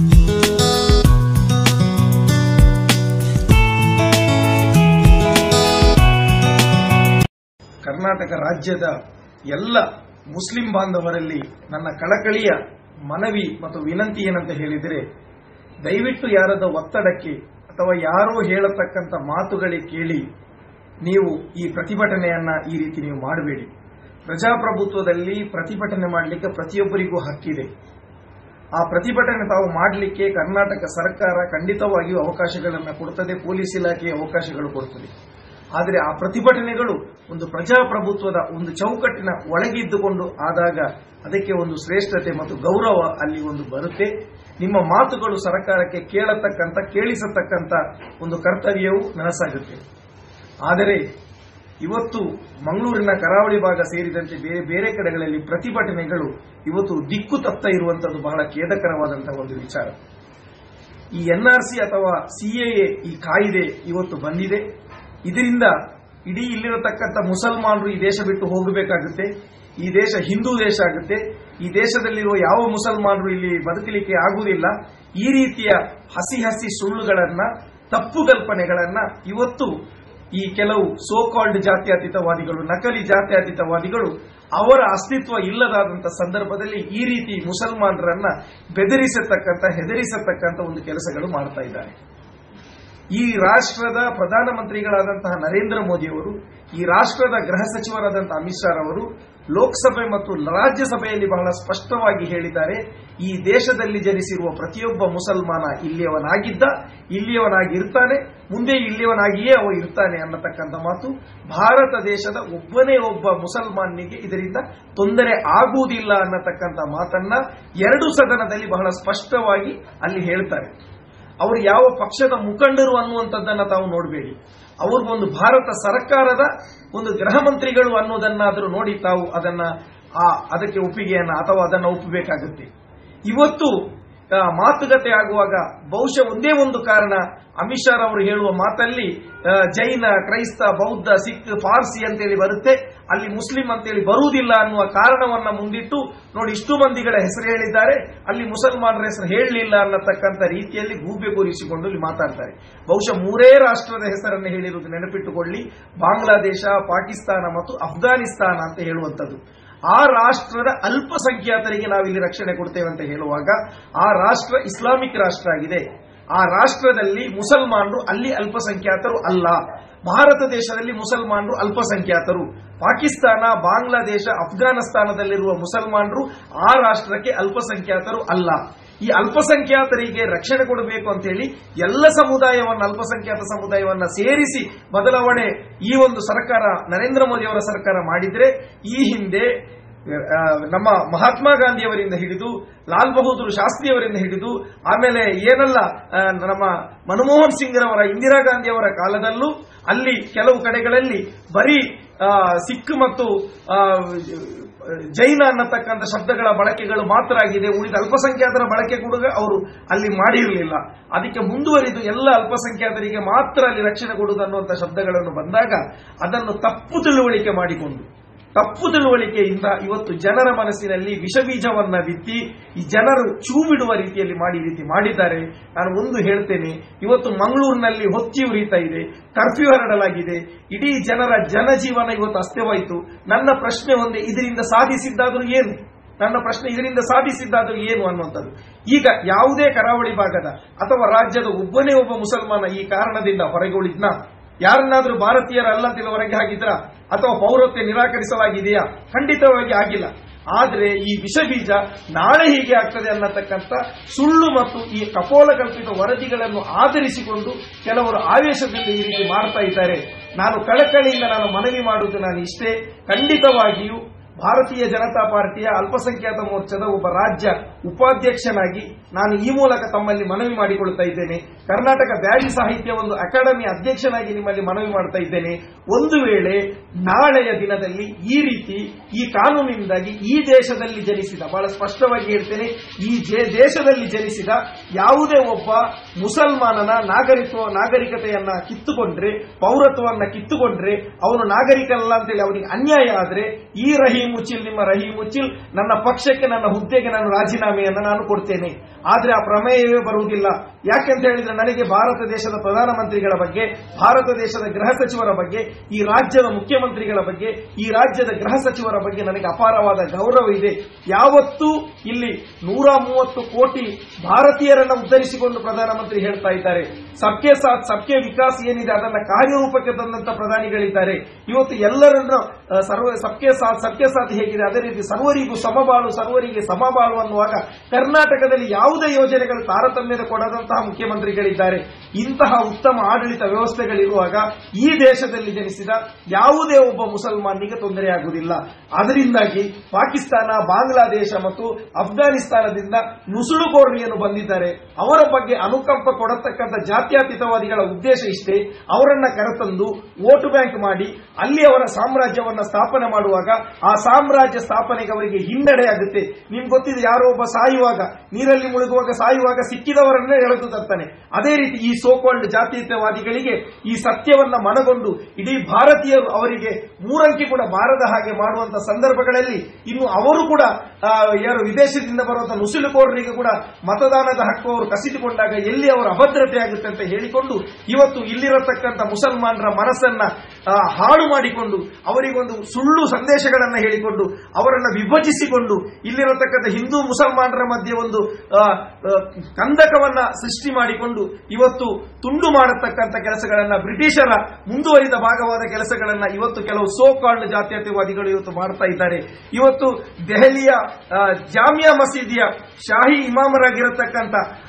Karnataka ರಾಜ್ಯದ ಎಲ್ಲ Muslim ಬಾಂಧವರಲ್ಲಿ ನನ್ನ ಕಳಕಳಿಯ ಮನವಿ ಮತ್ತು ವಿನಂತಿ ಏನಂತ ಹೇಳಿದರೆ ದಯವಿಟ್ಟು ಯಾರದ ಒತ್ತಡಕ್ಕೆ ಅಥವಾ ಯಾರೋ ಹೇಳತಕ್ಕಂಥ ಮಾತುಗಳಿಗೆ ಕೇಳಿ ನೀವು ಈ ಪ್ರತಿಭಟನೆಯನ್ನ ಈ ರೀತಿ ನೀವು ಮಾಡಬೇಡಿ ಪ್ರಜಾಪ್ರಭುತ್ವದಲ್ಲಿ ಪ್ರತಿಭಟನೆ ಮಾಡಲಿಕ್ಕೆ ಪ್ರತಿಯೊಬ್ಬರಿಗೂ ಹಕ್ಕಿದೆ ಆ ಪ್ರತಿಭಟನೆ ತಾವು ಮಾಡಲಿಕ್ಕೆ ಕರ್ನಾಟಕ ಸರ್ಕಾರ ಖಂಡಿತವಾಗಿಯೂ ಅವಕಾಶಗಳನ್ನು ಕೊಡುತ್ತದೆ ಪೊಲೀಸ್ ಇಲಾಖೆ ಅವಕಾಶಗಳು ಕೊಡುತ್ತದೆ ಆದರೆ ಆ ಪ್ರತಿಭಟನೆಗಳು ಒಂದು ಪ್ರಜಾಪ್ರಭುತ್ವದ ಒಂದು ಚೌಕಟ್ಟಿನ ಒಳಗಿದ್ದುಕೊಂಡು ಆದಾಗ ಅದಕ್ಕೆ ಒಂದು ಶ್ರೇಷ್ಠತೆ ಮತ್ತು ಗೌರವ ಅಲ್ಲಿ ಒಂದು ಬರುತ್ತೆ ನಿಮ್ಮ ಮಾತುಗಳು ಸರ್ಕಾರಕ್ಕೆ ಕೇಳತಕ್ಕಂಥ ಕೇಳಿಸತಕ್ಕಂಥ ಒಂದು ಕರ್ತವ್ಯವು ನನಸಾಗುತ್ತೆ ಆದರೆ ಇವತ್ತು ಮಂಗಳೂರಿನ ಕರಾವಳಿ ಭಾಗ ಸೇರಿದಂತೆ ಬೇರೆ ಬೇರೆ ಕಡೆಗಳಲ್ಲಿ ಪ್ರತಿಭಟನೆಗಳು ಇವತ್ತು ದಿಕ್ಕು ತಪ್ತ ಇರುವಂತದ್ದು ಬಹಳ ಖೇದಕರವಾದಂತಹ ಒಂದು ವಿಚಾರ ಈ ಎನ್ಆರ್ಸಿ ಅಥವಾ ಸಿಎಎ ಈ ಕಾಯ್ದೆ ಇವತ್ತು ಬಂದಿದೆ ಇದರಿಂದ ಇಡೀ ಇಲ್ಲಿರತಕ್ಕಂಥ ಮುಸಲ್ಮಾನರು ಈ ದೇಶ ಬಿಟ್ಟು ಹೋಗಬೇಕಾಗುತ್ತೆ ಈ ದೇಶ ಹಿಂದೂ ದೇಶ ಆಗುತ್ತೆ ಈ ದೇಶದಲ್ಲಿರುವ ಯಾವ ಮುಸಲ್ಮಾನರು ಇಲ್ಲಿ ಬದುಕಲಿಕ್ಕೆ ಆಗುವುದಿಲ್ಲ ಈ ರೀತಿಯ ಹಸಿ ಹಸಿ ಸುಳ್ಳುಗಳನ್ನ ತಪ್ಪು ಕಲ್ಪನೆಗಳನ್ನ ಇವತ್ತು ಈ ಕೆಲವು ಸೋ ಕಾಲ್ಡ್ ಜಾತ್ಯತೀತವಾದಿಗಳು ನಕಲಿ ಜಾತ್ಯತೀತವಾದಿಗಳು ಅವರ ಅಸ್ತಿತ್ವ ಇಲ್ಲದಾದಂತ ಸಂದರ್ಭದಲ್ಲಿ ಈ ರೀತಿ ಮುಸಲ್ಮಾನರನ್ನ ಬೆದರಿಸತಕ್ಕಂಥ ಹೆದರಿಸತಕ್ಕಂಥ ಒಂದು ಕೆಲಸಗಳು ಮಾಡ್ತಾ ಇದ್ದಾರೆ ಈ ರಾಷ್ಟ್ರದ ಪ್ರಧಾನಮಂತ್ರಿಗಳಾದಂತಹ ನರೇಂದ್ರ ಮೋದಿಯವರು ಈ ರಾಷ್ಟ್ರದ ಗೃಹ ಸಚಿವರಾದಂತಹ ಅಮಿತ್ ಶಾ ಅವರು ಲೋಕಸಭೆ ಮತ್ತು ರಾಜ್ಯಸಭೆಯಲ್ಲಿ ಬಹಳ ಸ್ಪಷ್ಟವಾಗಿ ಹೇಳಿದ್ದಾರೆ ಈ ದೇಶದಲ್ಲಿ ಜನಿಸಿರುವ ಪ್ರತಿಯೊಬ್ಬ ಮುಸಲ್ಮಾನ ಇಲ್ಲಿಯವನಾಗಿದ್ದ ಇಲ್ಲಿಯವನಾಗಿ ಇರ್ತಾನೆ ಮುಂದೆ ಇಲ್ಲಿಯವನಾಗಿಯೇ ಅವ ಇರ್ತಾನೆ ಅನ್ನತಕ್ಕಂಥ ಮಾತು ಭಾರತ ದೇಶದ ಒಬ್ಬನೇ ಒಬ್ಬ ಮುಸಲ್ಮಾನಿಗೆ ಇದರಿಂದ ತೊಂದರೆ ಆಗುವುದಿಲ್ಲ ಅನ್ನತಕ್ಕಂಥ ಮಾತನ್ನ ಎರಡು ಸದನದಲ್ಲಿ ಬಹಳ ಸ್ಪಷ್ಟವಾಗಿ ಅಲ್ಲಿ ಹೇಳ್ತಾರೆ ಅವರು ಯಾವ ಪಕ್ಷದ ಮುಖಂಡರು ಅನ್ನುವಂಥದ್ದನ್ನ ತಾವು ನೋಡಬೇಡಿ ಅವ್ರಿಗೊಂದು ಭಾರತ ಸರ್ಕಾರದ ಒಂದು ಗೃಹ ಮಂತ್ರಿಗಳು ಅನ್ನೋದನ್ನಾದರೂ ನೋಡಿ ತಾವು ಅದನ್ನ ಆ ಅದಕ್ಕೆ ಒಪ್ಪಿಗೆಯನ್ನ ಅಥವಾ ಅದನ್ನ ಒಪ್ಪಬೇಕಾಗುತ್ತೆ ಇವತ್ತು ಆ, ಮಾತುಕತೆ ಆಗುವಾಗ ಬಹುಶಃ ಒಂದೇ ಒಂದು ಕಾರಣ ಅಮಿತ್ ಶಾ ಅವರು ಹೇಳುವ ಮಾತಲ್ಲಿ ಆ, ಜೈನ ಕ್ರೈಸ್ತ ಬೌದ್ಧ ಸಿಖ್ ಪಾರ್ಸಿ ಅಂತೇಳಿ ಬರುತ್ತೆ ಅಲ್ಲಿ ಮುಸ್ಲಿಂ ಅಂತೇಳಿ ಬರುವುದಿಲ್ಲ ಅನ್ನುವ ಕಾರಣವನ್ನ ಮುಂದಿಟ್ಟು ನೋಡಿ ಇಷ್ಟು ಮಂದಿಗಳ ಹೆಸರು ಹೇಳಿದ್ದಾರೆ ಅಲ್ಲಿ ಮುಸಲ್ಮಾನರ ಹೆಸರು ಹೇಳಲಿಲ್ಲ ಅನ್ನತಕ್ಕಂಥ ರೀತಿಯಲ್ಲಿ ಗೂಬೆ ಕೂರಿಸಿಕೊಂಡು ಇಲ್ಲಿ ಮಾತಾಡ್ತಾರೆ ಬಹುಶಃ ಮೂರೇ ರಾಷ್ಟ್ರದ ಹೆಸರನ್ನು ಹೇಳಿರುವುದು ನೆನಪಿಟ್ಟುಕೊಳ್ಳಿ ಬಾಂಗ್ಲಾದೇಶ ಪಾಕಿಸ್ತಾನ ಮತ್ತು ಅಫ್ಘಾನಿಸ್ತಾನ ಅಂತ ಹೇಳುವಂಥದ್ದು ಆ ರಾಷ್ಟ್ರದ ಅಲ್ಪಸಂಖ್ಯಾತರಿಗೆ ನಾವಿಲ್ಲಿ ರಕ್ಷಣೆ ಕೊಡ್ತೇವೆ ಅಂತ ಹೇಳುವಾಗ ಆ ರಾಷ್ಟ್ರ ಇಸ್ಲಾಮಿಕ್ ರಾಷ್ಟ್ರ ಆಗಿದೆ ಆ ರಾಷ್ಟ್ರದಲ್ಲಿ ಮುಸಲ್ಮಾನರು ಅಲ್ಲಿ ಅಲ್ಪಸಂಖ್ಯಾತರು ಅಲ್ಲ ಭಾರತ ದೇಶದಲ್ಲಿ ಮುಸಲ್ಮಾನರು ಅಲ್ಪಸಂಖ್ಯಾತರು ಪಾಕಿಸ್ತಾನ ಬಾಂಗ್ಲಾದೇಶ ಅಫ್ಘಾನಿಸ್ತಾನದಲ್ಲಿರುವ ಮುಸಲ್ಮಾನರು ಆ ರಾಷ್ಟ್ರಕ್ಕೆ ಅಲ್ಪಸಂಖ್ಯಾತರು ಅಲ್ಲ ಈ ಅಲ್ಪಸಂಖ್ಯಾತರಿಗೆ ರಕ್ಷಣೆ ಕೊಡಬೇಕು ಅಂತ ಹೇಳಿ ಎಲ್ಲ ಸಮುದಾಯವನ್ನ ಅಲ್ಪಸಂಖ್ಯಾತ ಸಮುದಾಯವನ್ನ ಸೇರಿಸಿ ಬದಲಾವಣೆ ಈ ಒಂದು ಸರ್ಕಾರ ನರೇಂದ್ರ ಮೋದಿ ಅವರ ಸರ್ಕಾರ ಮಾಡಿದ್ರೆ ಈ ಹಿಂದೆ ಆ, ನಮ್ಮ ಮಹಾತ್ಮ ಗಾಂಧಿಯವರಿಂದ ಹಿಡಿದು ಲಾಲ್ ಬಹದ್ದೂರ್ ಶಾಸ್ತ್ರಿಯವರಿಂದ ಹಿಡಿದು ಆಮೇಲೆ ಏನೆಲ್ಲ ಆ, ನಮ್ಮ ಮನಮೋಹನ್ ಸಿಂಗ್ರವರ ಇಂದಿರಾ ಗಾಂಧಿಯವರ ಕಾಲದಲ್ಲೂ ಅಲ್ಲಿ ಕೆಲವು ಕಡೆಗಳಲ್ಲಿ ಬರೀ ಆ, ಸಿಖ್ ಮತ್ತು ಆ, ಜೈನ ಅನ್ನತಕ್ಕಂಥ ಶಬ್ದಗಳ ಬಳಕೆಗಳು ಮಾತ್ರ ಆಗಿದೆ ಉಳಿದ ಅಲ್ಪಸಂಖ್ಯಾತರ ಬಳಕೆ ಕೂಡ ಅವರು ಅಲ್ಲಿ ಮಾಡಿರಲಿಲ್ಲ ಅದಕ್ಕೆ ಮುಂದುವರಿದು ಎಲ್ಲ ಅಲ್ಪಸಂಖ್ಯಾತರಿಗೆ ಮಾತ್ರ ಅಲ್ಲಿ ರಕ್ಷಣೆ ಕೊಡುವುದು ಅನ್ನುವಂಥ ಶಬ್ದಗಳನ್ನು ಬಂದಾಗ ಅದನ್ನು ತಪ್ಪು ತಿಳುವಳಿಕೆ ಮಾಡಿಕೊಂಡು ತಪ್ಪು ತಿಳುವಳಿಕೆಯಿಂದ ಇವತ್ತು ಜನರ ಮನಸ್ಸಿನಲ್ಲಿ ವಿಷಬೀಜವನ್ನ ಬಿತ್ತಿ ಈ ಜನರು ಚೂ ಬಿಡುವ ರೀತಿಯಲ್ಲಿ ಮಾಡಿ ಈ ರೀತಿ ಮಾಡಿದ್ದಾರೆ ನಾನು ಒಂದು ಹೇಳ್ತೇನೆ ಇವತ್ತು ಮಂಗಳೂರಿನಲ್ಲಿ ಹೊತ್ತಿ ಉರಿತಾ ಇದೆ ಕರ್ಫ್ಯೂ ಹರಡಲಾಗಿದೆ ಇಡೀ ಜನರ ಜನಜೀವನ ಇವತ್ತು ಅಸ್ತವಾಯಿತು ನನ್ನ ಪ್ರಶ್ನೆ ಒಂದೇ ಇದರಿಂದ ಸಾಧಿಸಿದ್ದಾದರೂ ಏನು ನನ್ನ ಪ್ರಶ್ನೆ ಇದರಿಂದ ಸಾಧಿಸಿದ್ದಾದರೂ ಏನು ಅನ್ನುವಂಥದ್ದು ಈಗ ಯಾವುದೇ ಕರಾವಳಿ ಭಾಗದ ಅಥವಾ ರಾಜ್ಯದ ಒಬ್ಬನೇ ಒಬ್ಬ ಮುಸಲ್ಮಾನ ಈ ಕಾರಣದಿಂದ ಹೊರಗೆ ಉಳಿದ್ನ ಯಾರನ್ನಾದ್ರೂ ಭಾರತೀಯರಲ್ಲ ಅಂತ ಹೊರಗೆ ಹಾಕಿದ್ರ ಅಥವಾ ಪೌರತ್ವ ನಿರಾಕರಿಸಲಾಗಿದೆಯಾ ಖಂಡಿತವಾಗಿ ಆಗಿಲ್ಲ ಆದರೆ ಈ ವಿಷ ಬೀಜ ನಾಳೆ ಹೀಗೆ ಆಗ್ತದೆ ಅನ್ನತಕ್ಕಂಥ ಸುಳ್ಳು ಮತ್ತು ಈ ಕಪೋಲಕಲ್ಪಿತ ವರದಿಗಳನ್ನು ಆಧರಿಸಿಕೊಂಡು ಕೆಲವರು ಆವೇಶದಿಂದ ಈ ರೀತಿ ಮಾಡ್ತಾ ಇದ್ದಾರೆ ನಾನು ಕಳಕಳಿಯಿಂದ ನಾನು ಮನವಿ ಮಾಡುವುದು ನಾನು ಇಷ್ಟೇ ಖಂಡಿತವಾಗಿಯೂ ಭಾರತೀಯ ಜನತಾ ಪಾರ್ಟಿಯ ಅಲ್ಪಸಂಖ್ಯಾತ ಮೋರ್ಚಾದ ಒಬ್ಬ ರಾಜ್ಯ ಉಪಾಧ್ಯಕ್ಷನಾಗಿ ನಾನು ಈ ಮೂಲಕ ತಮ್ಮಲ್ಲಿ ಮನವಿ ಮಾಡಿಕೊಳ್ತಾ ಇದ್ದೇನೆ ಕರ್ನಾಟಕ ಬ್ಯಾರಿ ಸಾಹಿತ್ಯ ಒಂದು ಅಕಾಡೆಮಿ ಅಧ್ಯಕ್ಷನಾಗಿ ನಿಮ್ಮಲ್ಲಿ ಮನವಿ ಮಾಡ್ತಾ ಇದ್ದೇನೆ ಒಂದು ವೇಳೆ ನಾಳೆಯ ದಿನದಲ್ಲಿ ಈ ರೀತಿ ಈ ಕಾನೂನಿನಿಂದಾಗಿ ಈ ದೇಶದಲ್ಲಿ ಜನಿಸಿದ ಬಹಳ ಸ್ಪಷ್ಟವಾಗಿ ಹೇಳ್ತೇನೆ ಈ ಜೆ- ದೇಶದಲ್ಲಿ ಜನಿಸಿದ ಯಾವುದೇ ಒಬ್ಬ ಮುಸಲ್ಮಾನನ ನಾಗರಿಕ ನಾಗರಿಕತೆಯನ್ನ ಕಿತ್ತುಕೊಂಡ್ರೆ ಪೌರತ್ವವನ್ನ ಕಿತ್ತುಕೊಂಡ್ರೆ ಅವನು ನಾಗರಿಕಲ್ಲ ಅಂತೇಳಿ ಅವನಿಗೆ ಅನ್ಯಾಯ ಆದ್ರೆ ಈ ರಹೀಂ ಉಚಿಲ್ ನಿಮ್ಮ ರಹೀಂ ಉಚಿಲ್ ನನ್ನ ಪಕ್ಷಕ್ಕೆ ನನ್ನ ಹುದ್ದೆಗೆ ನಾನು ರಾಜೀನಾಮೆಯನ್ನು ನಾನು ಕೊಡ್ತೇನೆ ಆದ್ರೆ ಆ ಪ್ರಮೇಯವೇ ಬರುವುದಿಲ್ಲ ಯಾಕೆಂತ ಹೇಳಿದ್ರೆ ನನಗೆ ಭಾರತ ದೇಶದ ಪ್ರಧಾನಮಂತ್ರಿಗಳ ಬಗ್ಗೆ ಭಾರತ ದೇಶದ ಗೃಹ ಸಚಿವರ ಬಗ್ಗೆ ಈ ರಾಜ್ಯದ ಮುಖ್ಯಮಂತ್ರಿಗಳ ಬಗ್ಗೆ ಈ ರಾಜ್ಯದ ಗೃಹ ಸಚಿವರ ಬಗ್ಗೆ ನನಗೆ ಅಪಾರವಾದ ಗೌರವ ಇದೆ ಯಾವತ್ತೂ ಇಲ್ಲಿ ನೂರ ಮೂವತ್ತು ಕೋಟಿ ಭಾರತೀಯರನ್ನ ಉದ್ಧರಿಸಿಕೊಂಡು ಪ್ರಧಾನಮಂತ್ರಿ ಹೇಳ್ತಾ ಇದ್ದಾರೆ ಸಬ್ಕೆ ಸಾಥ್ ಸಬ್ಕೆ ವಿಕಾಸ್ ಏನಿದೆ ಅದನ್ನ ಕಾರ್ಯರೂಪಕ್ಕೆ ತಂದಂತ ಪ್ರಧಾನಿಗಳಿದ್ದಾರೆ ಇವತ್ತು ಎಲ್ಲರನ್ನು ಆ, ಸರ್ವ ಸಬ್ಕೆ ಸಾಥ್ ಸಬ್ಕೆ ಸಾಥ್ ಹೇಗಿದೆ ಅದೇ ರೀತಿ ಸರ್ವರಿಗೂ ಸಮಬಾಳು ಸರ್ವರಿಗೆ ಸಮಬಾಳು ಅನ್ನುವಾಗ ಕರ್ನಾಟಕದಲ್ಲಿ ಯಾವುದೇ ಯೋಜನೆಗಳು ತಾರತಮ್ಯದ ಕೊಡದಂತಹ ಮುಖ್ಯಮಂತ್ರಿಗಳಿದ್ದಾರೆ ಇಂತಹ ಉತ್ತಮ ಆಡಳಿತ ವ್ಯವಸ್ಥೆಗಳಿರುವಾಗ ಈ ದೇಶದಲ್ಲಿ ಜನಿಸಿದ ಯಾವುದೇ ಒಬ್ಬ ಮುಸಲ್ಮಾನಿಗೆ ತೊಂದರೆಯಾಗುವುದಿಲ್ಲ ಅದರಿಂದಾಗಿ ಪಾಕಿಸ್ತಾನ ಬಾಂಗ್ಲಾದೇಶ ಮತ್ತು ಅಫ್ಘಾನಿಸ್ತಾನದಿಂದ ನುಸುಳುಕೋರ್ಣಿಯನ್ನು ಬಂದಿದ್ದಾರೆ ಅವರ ಬಗ್ಗೆ ಅನುಕಂಪ ಕೊಡತಕ್ಕಂಥ ಜಾತ್ಯತೀತವಾದಿಗಳ ಉದ್ದೇಶ ಇಷ್ಟೇ ಅವರನ್ನ ಕರೆತಂದು ವೋಟ್ ಬ್ಯಾಂಕ್ ಮಾಡಿ ಅಲ್ಲಿ ಅವರ ಸಾಮ್ರಾಜ್ಯವನ್ನ ಸ್ಥಾಪನೆ ಮಾಡುವಾಗ ಆ ಸಾಮ್ರಾಜ್ಯ ಸ್ಥಾಪನೆಗೆ ಅವರಿಗೆ ಹಿನ್ನಡೆ ಆಗುತ್ತೆ ನಿಮ್ಗೆ ಗೊತ್ತಿದೆ ಯಾರೋ ಒಬ್ಬ ಸಾಯುವಾಗ ನೀರಲ್ಲಿ ಮುಳುಗುವಾಗ ಸಾಯುವಾಗ ಸಿಕ್ಕಿದವರನ್ನೇ ಎಳೆದು ತರ್ತಾನೆ ಅದೇ ರೀತಿ ಈ ಸೋಕಾಲ್ಡ್ ಜಾತೀಯವಾದಿಗಳಿಗೆ ಈ ಸತ್ಯವನ್ನ ಮನಗೊಂಡು ಇಡೀ ಭಾರತೀಯರು ಅವರಿಗೆ ಮೂರಂಕಿ ಕೂಡ ಬಾರದ ಹಾಗೆ ಮಾಡುವಂತ ಸಂದರ್ಭಗಳಲ್ಲಿ ಇನ್ನು ಅವರು ಕೂಡ ಆ, ಯಾರು ವಿದೇಶದಿಂದ ಬರುವಂತಹ ನುಸುಳುಕೋರರಿಗೆ ಕೂಡ ಮತದಾನದ ಹಕ್ಕು ಅವರು ಕಸಿದುಕೊಂಡಾಗ ಎಲ್ಲಿ ಅವರ ಅಭದ್ರತೆ ಆಗುತ್ತೆ ಅಂತ ಹೇಳಿಕೊಂಡು ಇವತ್ತು ಇಲ್ಲಿರತಕ್ಕಂಥ ಮುಸಲ್ಮಾನರ ಮನಸ್ಸನ್ನ ಆ, ಹಾಳು ಮಾಡಿಕೊಂಡು ಅವರಿಗೊಂದು ಸುಳ್ಳು ಸಂದೇಶಗಳನ್ನ ಹೇಳಿಕೊಂಡು ಅವರನ್ನ ವಿಭಜಿಸಿಕೊಂಡು ಇಲ್ಲಿರತಕ್ಕಂಥ ಹಿಂದೂ ಮುಸಲ್ಮಾನರ ಮಧ್ಯೆ ಒಂದು ಆ, ಆ, ಕಂದಕವನ್ನ ಸೃಷ್ಟಿ ಮಾಡಿಕೊಂಡು ಇವತ್ತು ತುಂಡು ಮಾಡತಕ್ಕಂಥ ಕೆಲಸಗಳನ್ನ ಬ್ರಿಟಿಷರ ಮುಂದುವರಿದ ಭಾಗವಾದ ಕೆಲಸಗಳನ್ನ ಇವತ್ತು ಕೆಲವು ಸೋ ಕಾಲ್ಡ್ ಜಾತ್ಯತೀತವಾದಿಗಳು ಇವತ್ತು ಮಾಡ್ತಾ ಇದ್ದಾರೆ ಇವತ್ತು ದೆಹಲಿಯ ಆ, ಜಾಮಿಯಾ ಮಸೀದಿಯ ಶಾಹಿ ಇಮಾಮರಾಗಿರತಕ್ಕಂಥ